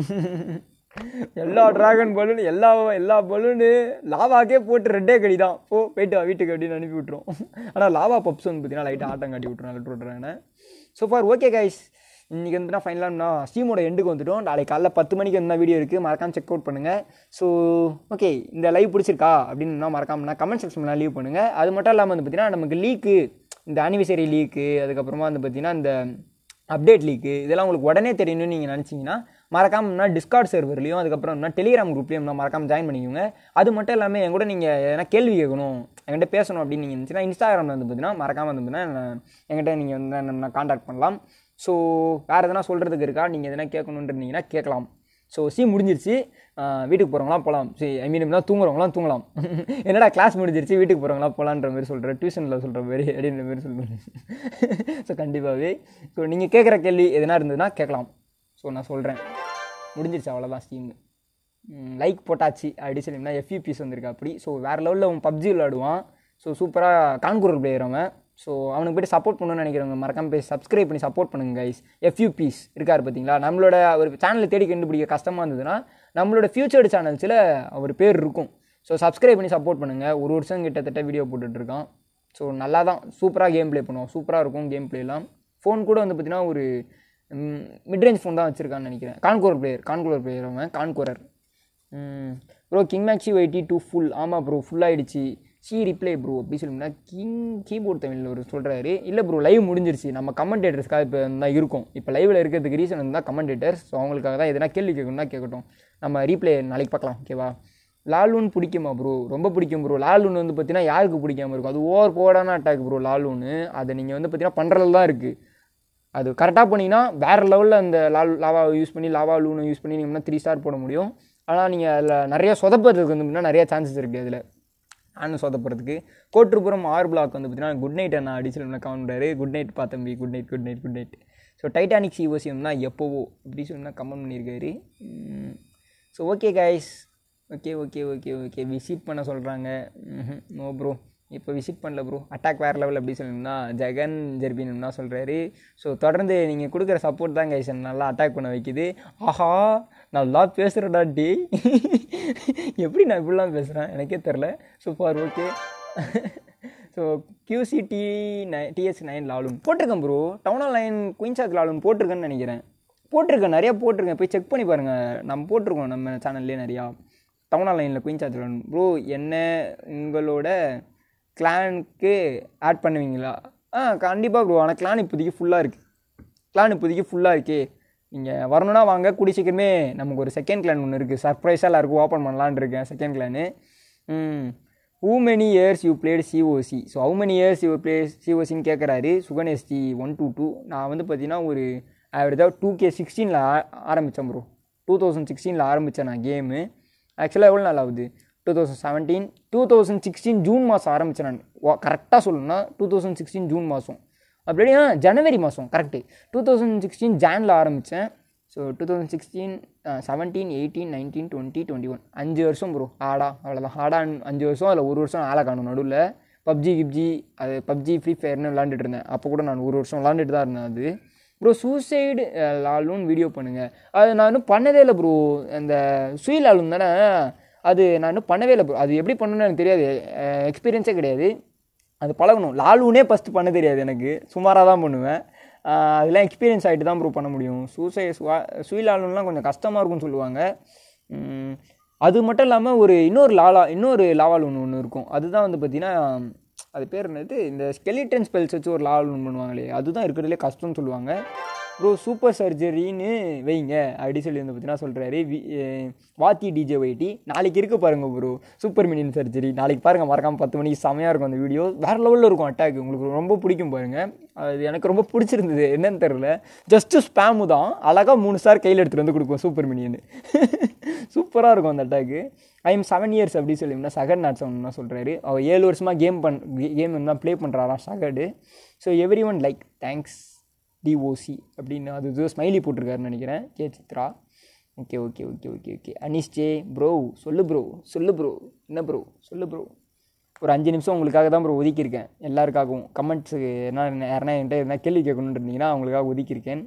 எல்லா ட்ராகன் பலூன் எல்லா எல்லா பலூனு லாவாக்கே போட்டு ரெட்டே கடி தான் போ போயிட்டு வா வீட்டுக்கு அப்படின்னு அனுப்பி விட்ருவோம் ஆனால் லாவா பப்ஸ் வந்து பார்த்தீங்கன்னா லைட்டாக ஆட்டம் காட்டி விட்ருவோம் அல்ட்ரோ ட்ராகனை ஸோ ஃபார் ஓகே கைஸ் இன்றைக்கி வந்து நான் ஃபைனலாக ஸ்டீமோட எண்டுக்கு வந்துட்டோம் நாளைக்கு காலைல பத்து மணிக்கு வந்து வீடியோ இருக்குது மறக்காம செக் அவுட் பண்ணுங்கள் ஸோ ஓகே இந்த லைவ் பிடிச்சிருக்கா அப்படின்னு மறக்காமனா கமெண்ட் செக்ஷனில் லீவ் பண்ணுங்கள் அது மட்டும் இல்லாமல் வந்து பார்த்தீங்கன்னா நமக்கு லீக்கு இந்த ஆனிவர்சரி லீக்கு அதுக்கப்புறமா வந்து பார்த்தீங்கன்னா இந்த அப்டேட் லீக்கு இதெல்லாம் உங்களுக்கு உடனே தெரியணும்னு நீங்கள் நினச்சிங்கன்னா மறக்காமனா டிஸ்கார்ட் சர்வர்லையும் அதுக்கப்புறம்னா டெலிகிராம் குரூப்லையும் நான் மறக்காம ஜாயின் பண்ணிக்கோங்க அது மட்டும் இல்லாமல் என் கூட நீங்கள் எதனா கேள்வி கேட்கணும் என்கிட்ட பேசணும் அப்படின்னு நீங்கள் இருந்துச்சுன்னா இன்ஸ்டாகிராமில் வந்து பார்த்தீங்கன்னா மறக்காமல் வந்து பார்த்தீங்கன்னா என்கிட்ட நீங்கள் வந்து நான் காண்டாக்ட் பண்ணலாம் ஸோ வேறு எதனா சொல்கிறதுக்கு இருக்கா நீங்கள் எதனா கேட்கணுன்னு இருந்தீங்கன்னா கேட்கலாம் ஸோ சி முடிஞ்சிருச்சு ஆஹ் வீட்டுக்கு போகிறவங்களாம் போகலாம் சரி ஐ மீன் தான் தூங்குறவங்களாம் தூங்கலாம் என்னடா கிளாஸ் முடிஞ்சிருச்சு வீட்டுக்கு போகிறவங்களாம் போகலான்ற மாதிரி சொல்கிறேன் டியூஷனில் சொல்கிற மாதிரி அப்படின்ற மாதிரி சொல்கிறேன் ஸோ கண்டிப்பாகவே ஸோ நீங்கள் கேட்குற கேள்வி எதனா இருந்ததுன்னா கேட்கலாம் ஸோ நான் சொல்கிறேன் முடிஞ்சிருச்சு அவ்வளோதான் ஸ்டீம் லைக் போட்டாச்சு அப்படி சொன்னீங்கன்னா எஃப்யூபிஸ் வந்திருக்கு அப்படி ஸோ வேறு லெவலில் அவன் பப்ஜி விளாடுவான் ஸோ சூப்பராக கான்குரர் பிளேயர் அவன் ஸோ அவனுக்கு போய்ட்டு சப்போர்ட் பண்ணணும்னு நினைக்கிறவங்க மறக்காம போய் சப்ஸ்கிரைப் பண்ணி சப்போர்ட் பண்ணுங்க கைஸ் எஃப்யூபிஸ் இருக்கார் பார்த்தீங்களா நம்மளோட ஒரு சேனலை தேடி கண்டுபிடிக்க கஷ்டமாக இருந்ததுன்னா நம்மளோட ஃபியூச்சர் சேனல்ஸில் அவர் பேர் இருக்கும் ஸோ சப்ஸ்கிரைப் பண்ணி சப்போர்ட் பண்ணுங்கள் ஒரு வருஷம் கிட்டத்தட்ட வீடியோ போட்டுட்ருக்கான் ஸோ நல்லா தான் சூப்பராக கேம் ப்ளே பண்ணுவோம் சூப்பராக இருக்கும் கேம் ப்ளேலாம் ஃபோன் கூட வந்து பார்த்தீங்கன்னா ஒரு மிட்ரேஞ்ச் ஃபோன் தான் வச்சுருக்கான்னு நினைக்கிறேன் கான்கோரர் பிளேயர் கான்கோரர் பிளேயர் அவன் conqueror bro king Maxi eighty two full ஆமாம் ப்ரோ ஃபுல் ஆயிடுச்சு சி ரிப்ளை ப்ரோ அப்படி சொல்லுங்கன்னா கிங் கீபோர்ட் தமிழில் ஒரு சொல்கிறாரு இல்லை ப்ரோ லைவ் முடிஞ்சிருச்சு நம்ம கமெண்டேட்டர்ஸ்க்காக இப்போ தான் இருக்கும் இப்போ லைவில் இருக்கிறதுக்கு ரீசன் இருந்தால் கமெண்டேட்டர்ஸ் ஸோ அவங்களுக்காக தான் எதனா கேள்வி கேட்கணும்னா கேட்கட்டும் நம்ம ரீப்ளே நாளைக்கு பார்க்கலாம் ஓகேவா லாலூன் பிடிக்குமா ப்ரோ ரொம்ப பிடிக்கும் ப்ரோ லாலூன் வந்து பார்த்தீங்கன்னா யாருக்கு பிடிக்காம இருக்கும் அது ஓவர் போடான அட்டாக் ப்ரோ லாலூன்னு அதை நீங்கள் வந்து பார்த்தீங்கன்னா பண்ணுறதுல தான் இருக்குது அது கரெக்டாக பண்ணிங்கன்னா வேறு லெவலில் அந்த லால் லாவா யூஸ் பண்ணி லாவா லூனை யூஸ் பண்ணி நீங்கள் த்ரீ ஸ்டார் போட முடியும் ஆனால் நீங்கள் அதில் நிறைய சொதப்புறதுக்கு வந்து பார்த்தீங்கன்னா நிறைய சான்சஸ் இருக்குது அதில் நானும் சொதப்புறதுக்கு கோட்டுப்புறம் ஆர் பிளாக் வந்து பார்த்தீங்கன்னா குட் நைட் நான் அடிச்சு கவுண்டாரு குட் நைட் பார்த்தம்பி good night good night good night so Titanic சிஓசியம்னா எப்போவோ அப்படி சொன்னா கமெண்ட் பண்ணியிருக்காரு so okay guys okay okay okay okay visit பண்ண சொல்கிறாங்க நோ ப்ரோ இப்போ விசிட் பண்ணல ப்ரோ அட்டாக் வேறு லெவல் அப்படி சொல்லணும்னா ஜெகன் ஜெர்பின்னா சொல்கிறாரு ஸோ தொடர்ந்து நீங்கள் கொடுக்குற சப்போர்ட் தான் கைஸ் நல்லா அட்டாக் பண்ண வைக்குது ஆஹா நல்லா பேசுகிறடா டி எப்படி நான் இப்படிலாம் பேசுகிறேன் எனக்கே தெரில சூப்பர் ஓகே ஸோ கியூசிடி நை டிஎஸ் நைன் லாலும் போட்டிருக்கேன் ப்ரோ டவுனால் நைன் குயின்சாக் லாலும் போட்டிருக்கேன்னு நினைக்கிறேன் போட்டிருக்கேன் நிறையா போட்டிருக்கேன் போய் செக் பண்ணி பாருங்கள் நம்ம போட்டிருக்கோம் நம்ம சேனல்லே நிறையா டவுன் லைனில் குயின் சார்ஜ் விளாடணும் ப்ரோ என்ன உங்களோட கிளானுக்கு ஆட் பண்ணுவீங்களா ஆ கண்டிப்பாக ப்ரோ ஆனால் கிளான் இப்போதைக்கு ஃபுல்லாக இருக்குது கிளான் இப்போதைக்கு ஃபுல்லாக இருக்கே நீங்கள் வரணும்னா வாங்க கூடி சீக்கிரமே நமக்கு ஒரு செகண்ட் கிளான் ஒன்று இருக்குது சர்ப்ரைஸாக எல்லாருக்கும் ஓப்பன் பண்ணலான்னு இருக்கேன் second clan who many years you played COC so how many years you play சிஓசின்னு கேட்குறாரு Suganesh D one two two நான் வந்து பார்த்தீங்கன்னா ஒரு ஆவரேஜாக டூ கே சிக்ஸ்டீனில் ஆரம்பித்தேன் ப்ரோ டூ தௌசண்ட் சிக்ஸ்டீனில் ஆரம்பித்தேன் நான் கேமு ஆக்சுவலாக எவ்வளோ நாள் ஆகுது two thousand seventeen two thousand sixteen June மாதம் ஆரம்பித்தேன் நான் கரெக்டாக சொல்லணும்னா டூ தௌசண்ட் சிக்ஸ்டீன் ஜூன் மாதம் அப்படின்னா ஜனவரி மாதம் கரெக்டு டூ தௌசண்ட் சிக்ஸ்டீன் ஜானில் ஆரம்பித்தேன் so two thousand sixteen seventeen eighteen nineteen twenty twenty one அஞ்சு வருஷம் ப்ரோ ஹாடா அவ்வளோதான் ஹாடா அஞ்சு வருஷம் அதில் ஒரு வருஷம் ஆளை காணும் நடுவில் பப்ஜி கிப்ஜி அது பப்ஜி ஃப்ரீ ஃபயர்னு விளாண்டுட்டு இருந்தேன் அப்போ கூட நான் ஒரு வருஷம் விளாண்டுட்டு தான் இருந்தேன் அது ப்ரோ சூசைடு லாலும் வீடியோ பண்ணுங்கள் அது நான் இன்னும் பண்ணதே இல்லை ப்ரோ அந்த சுய் லாலும் தானே அது நான் இன்னும் பண்ணவே இல்லை ப்ரோ அது எப்படி பண்ணணும்னு எனக்கு தெரியாது எக்ஸ்பீரியன்ஸே கிடையாது அது பழகணும் லாலுனே ஃபஸ்ட்டு பண்ண தெரியாது எனக்கு சுமாராக தான் பண்ணுவேன் ஆஹ் அதெல்லாம் எக்ஸ்பீரியன்ஸ் ஆகிட்டு தான் ப்ரூவ் பண்ண முடியும் சூசை சுவா சுய் லாலுன்லாம் கொஞ்சம் கஷ்டமாக இருக்கும்னு சொல்லுவாங்க உம், அது மட்டும் இல்லாமல் ஒரு இன்னொரு லாலா இன்னொரு லாவால் ஒன்று ஒன்று இருக்கும் அதுதான் வந்து பார்த்தீங்கன்னா அது பேர் என்னது இந்த ஸ்கெலிட்டன் ஸ்பெல்ஸ் வச்சு ஒரு லாவால் ஒன்று பண்ணுவாங்களே அதுதான் இருக்கிறதுலே கஷ்டம்னு சொல்லுவாங்க ப்ரோ சூப்பர் சர்ஜரின்னு வைங்க அப்படி சொல்லி வந்து பார்த்தீங்கன்னா சொல்கிறாரு வாத்தி டிஜே வைட்டி நாளைக்கு இருக்கு பாருங்க ப்ரோ சூப்பர் மினியன் சர்ஜரி நாளைக்கு பாருங்க மறக்காம பத்து மணிக்கு செமையாக இருக்கும் அந்த வீடியோ வேற லெவலில் இருக்கும் அட்டாக் உங்களுக்கு ரொம்ப பிடிக்கும் பாருங்க அது எனக்கு ரொம்ப பிடிச்சிருந்தது என்னன்னு தெரில ஜஸ்ட்டு ஸ்பேமு தான் அழகாக மூணு ஸ்டார் கையில் எடுத்துகிட்டு வந்து கொடுக்கும் சூப்பர் மினியன் சூப்பராக இருக்கும் அந்த attack I am seven years அப்படி சொல்லிங்கன்னா சகட் நாட் செவன் சொல்கிறாரு அவர் ஏழு வருஷமாக கேம் பண் கேம் தான் ப்ளே பண்ணுறாராம் சகடு so everyone like thanks DOC அப்படின்னு அது ஏதோ ஸ்மைலி போட்டிருக்காருன்னு நினைக்கிறேன் K Chitra okay okay okay okay okay Anish J bro சொல்லு ப்ரோ சொல்லு ப்ரோ என்ன ப்ரோ சொல்லு ப்ரோ ஒரு அஞ்சு நிமிஷம் உங்களுக்காக தான் ப்ரோ ஒதுக்கியிருக்கேன் எல்லாருக்காகவும் கமெண்ட்ஸுக்கு என்ன யாருன்னா என்கிட்ட என்ன கேள்வி கேட்கணுன்னு இருந்தீங்கன்னா அவங்களுக்காக ஒதுக்கியிருக்கேன்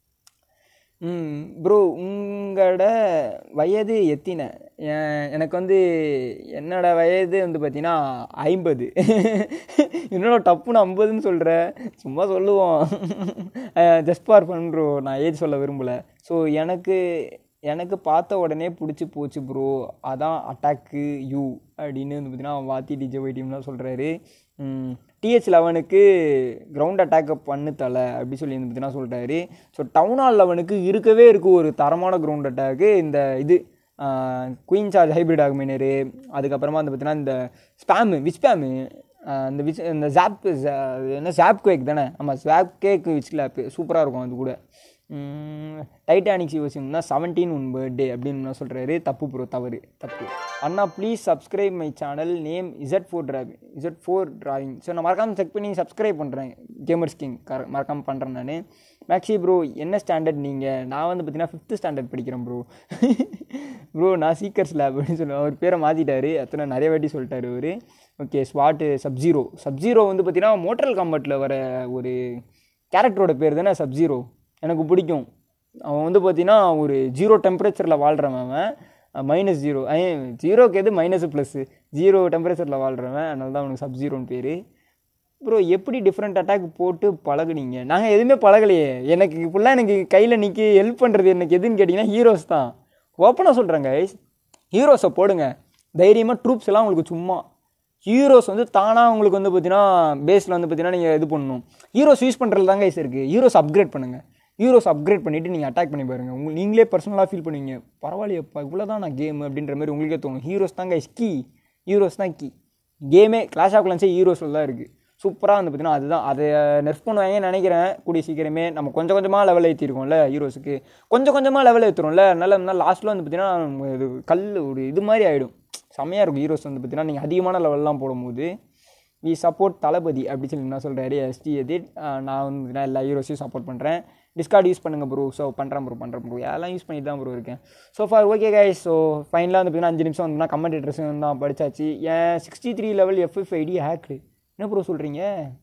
ம் ப்ரோ உங்களோட வயது எத்தின எ- எனக்கு வந்து என்னோட வயது வந்து பார்த்தீங்கன்னா ஐம்பது என்னோட டப்புன்னு ஐம்பதுன்னு சொல்கிறேன் சும்மா சொல்லுவோம் ஜஸ்ட் ஃபார் ஃபன் ப்ரோ நான் ஏஜ் சொல்ல விரும்பலை ஸோ எனக்கு எனக்கு பார்த்த உடனே பிடிச்சி போச்சு ப்ரோ அதான் அட்டாக்கு யூ அப்படின்னு வந்து பார்த்தீங்கன்னா வாத்தி டிஜே ஒய் டீம்லாம் சொல்கிறாரு டிஹெச் லெவனுக்கு கிரவுண்ட் அட்டாக்கை பண்ணு தலை அப்படி சொல்லி வந்து பார்த்தீங்கன்னா சொல்கிறாரு ஸோ டவுன் ஹால் லெவனுக்கு இருக்கவே இருக்குது ஒரு தரமான கிரவுண்ட் அட்டாக்கு இந்த இது குயின் சார்ஜ் ஹைப்ரிட் ஆகுமினரு அதுக்கப்புறமா வந்து பார்த்தீங்கன்னா இந்த ஸ்பேமு விச் ஸ்பேமு இந்த விச் இந்த ஜாப் என்ன ஜாப் கேக் தானே ஆமாம் ஜாப் கேக் விச் லேப்பு சூப்பராக இருக்கும் அது கூட டைட்டானிக் சிவசியம்னா செவன்டீன் உன் பர்த்டே அப்படின்னு சொல்கிறாரு தப்பு ப்ரோ தவறு தப்பு அண்ணா please subscribe my channel name Z for drawing Z for drawing so நான் மறக்காமல் செக் பண்ணி சப்ஸ்கிரைப் பண்ணுறேன் கேமர்ஸ் கிங் கர மறக்காமல் பண்ணுறேன் நான் மேக்ஸி ப்ரோ என்ன ஸ்டாண்டர்ட் நீங்கள் நான் வந்து பார்த்தீங்கன்னா ஃபிஃப்த்து ஸ்டாண்டர்ட் படிக்கிறேன் ப்ரோ ப்ரோ நான் சீக்கர்ஸ் லேப் அப்படின்னு சொல்லுவேன் அவர் பேரை மாற்றிட்டாரு அத்தனை நிறைய வாட்டி சொல்லிட்டாரு அவர் ஓகே ஸ்வாட்டு சப்ஜீரோ சப்ஜீரோ வந்து பார்த்தீங்கன்னா மோட்டரல் காம்பட்டில் வர ஒரு கேரக்டரோட பேர் தானே சப்ஜீரோ எனக்கு பிடிக்கும் அவன் வந்து பார்த்தீங்கன்னா ஒரு ஜீரோ டெம்பரேச்சரில் வாழ்கிறவன் அவன் மைனஸ் ஜீரோ ஐ ஜீரோக்கு எது மைனஸ் ப்ளஸ்ஸு ஜீரோ டெம்பரேச்சரில் வாழ்கிறவன் அதனால தான் அவனுக்கு சப் ஜீரோன்னு பேர் ப்ரோ எப்படி டிஃப்ரெண்ட் அட்டாக் போட்டு பழகுனீங்க நாங்கள் எதுவுமே பழகலையே எனக்கு ஃபுல்லாக எனக்கு கையில் நிற்கி ஹெல்ப் பண்ணுறது எனக்கு எதுன்னு கேட்டிங்கன்னா ஹீரோஸ் தான் ஓப்பனாக சொல்கிறேங்க ஹீரோஸை போடுங்க தைரியமாக ட்ரூப்ஸ் எல்லாம் உங்களுக்கு சும்மா ஹீரோஸ் வந்து தானாக உங்களுக்கு வந்து பார்த்தீங்கன்னா பேஸில் வந்து பார்த்தீங்கன்னா நீங்கள் இது பண்ணணும் ஹீரோஸ் யூஸ் பண்ணுறது தாங்க கைஸ் இருக்குது ஹீரோஸ் அப்கிரேட் பண்ணுங்கள் ஹீரோஸ் அப்கிரேட் பண்ணிவிட்டு நீங்கள் அட்டாக் பண்ணி பாருங்கள் உங்க நீங்களே பர்சனலாக ஃபீல் பண்ணுவீங்க பரவாயில்லையப்பா இவ்வளோ தான் நான் கேம் அப்படின்ற மாதிரி உங்களுக்கே தோணும் ஹீரோஸ் தாங்க கீ ஹீரோஸ் தான் கீ கேமே கிளாஷ் ஆஃப் கிளான்ஸே ஹீரோஸில் தான் இருக்குது சூப்பராக வந்து பார்த்தீங்கன்னா அதுதான் அதை நெர்ஃப் பண்ணுவாங்கன்னு நினைக்கிறேன் கூடிய சீக்கிரமே நம்ம கொஞ்சம் கொஞ்சமாக லெவல் ஏற்றிருக்கோம்ல ஹீரோஸுக்கு கொஞ்சம் கொஞ்சமாக லெவல் ஏற்றுறோம்ல அதனால லாஸ்ட்டில் வந்து பார்த்தீங்கன்னா இது கல் ஒரு இது மாதிரி ஆகிடும் செம்மையாக இருக்கும் ஹீரோஸ் வந்து பார்த்தீங்கன்னா நீங்கள் அதிகமான லெவல்லாம் போடும்போது வி சப்போர்ட் தளபதி அப்படி சொல்லி நான் சொல்கிறாரு எஸ்டி எதிட் நான் வந்து பார்த்தீங்கன்னா எல்லா ஹீரோஸையும் சப்போர்ட் பண்ணுறேன் டிஸ்கார்ட் யூஸ் பண்ணுங்கள் ப்ரோ ஸோ பண்ணுறேன் ப்ரோ பண்ணுறேன் ப்ரோ எல்லாம் யூஸ் பண்ணிட்டு தான் ப்ரோ இருக்கேன் so far okay guys so ஃபைனலாக வந்து பார்த்தீங்கன்னா அஞ்சு நிமிஷம் வந்து கமெண்டேட்டர்ஸ் தான் படிச்சாச்சு ஏன் sixty three level FF ID hack என்ன ப்ரோ சொல்கிறீங்க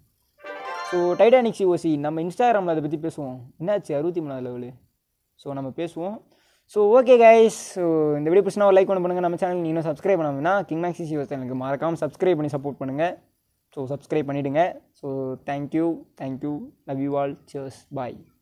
ஸோ டைட்டானிக் சிஓசி நம்ம இன்ஸ்டாகிராமில் அதை பற்றி பேசுவோம் என்னாச்சு அறுபத்தி மூணாவது லெவலு ஸோ நம்ம பேசுவோம் ஸோ ஓகே கைஸ் ஸோ இந்த வீடியோ பிடிச்சினா ஒரு லைக் ஒன்று பண்ணுங்கள் நம்ம சேனல் நீங்கள் இன்னும் சப்ஸ்கிரைப் பண்ணாமல் கிங் மேக்ஸி சிஓ சேனலுக்கு மறக்காமல் சப்ஸ்கிரைப் பண்ணி சப்போர்ட் பண்ணுங்கள் ஸோ சப்ஸ்கிரைப் பண்ணிவிடுங்க so thank you thank you love you all cheers bye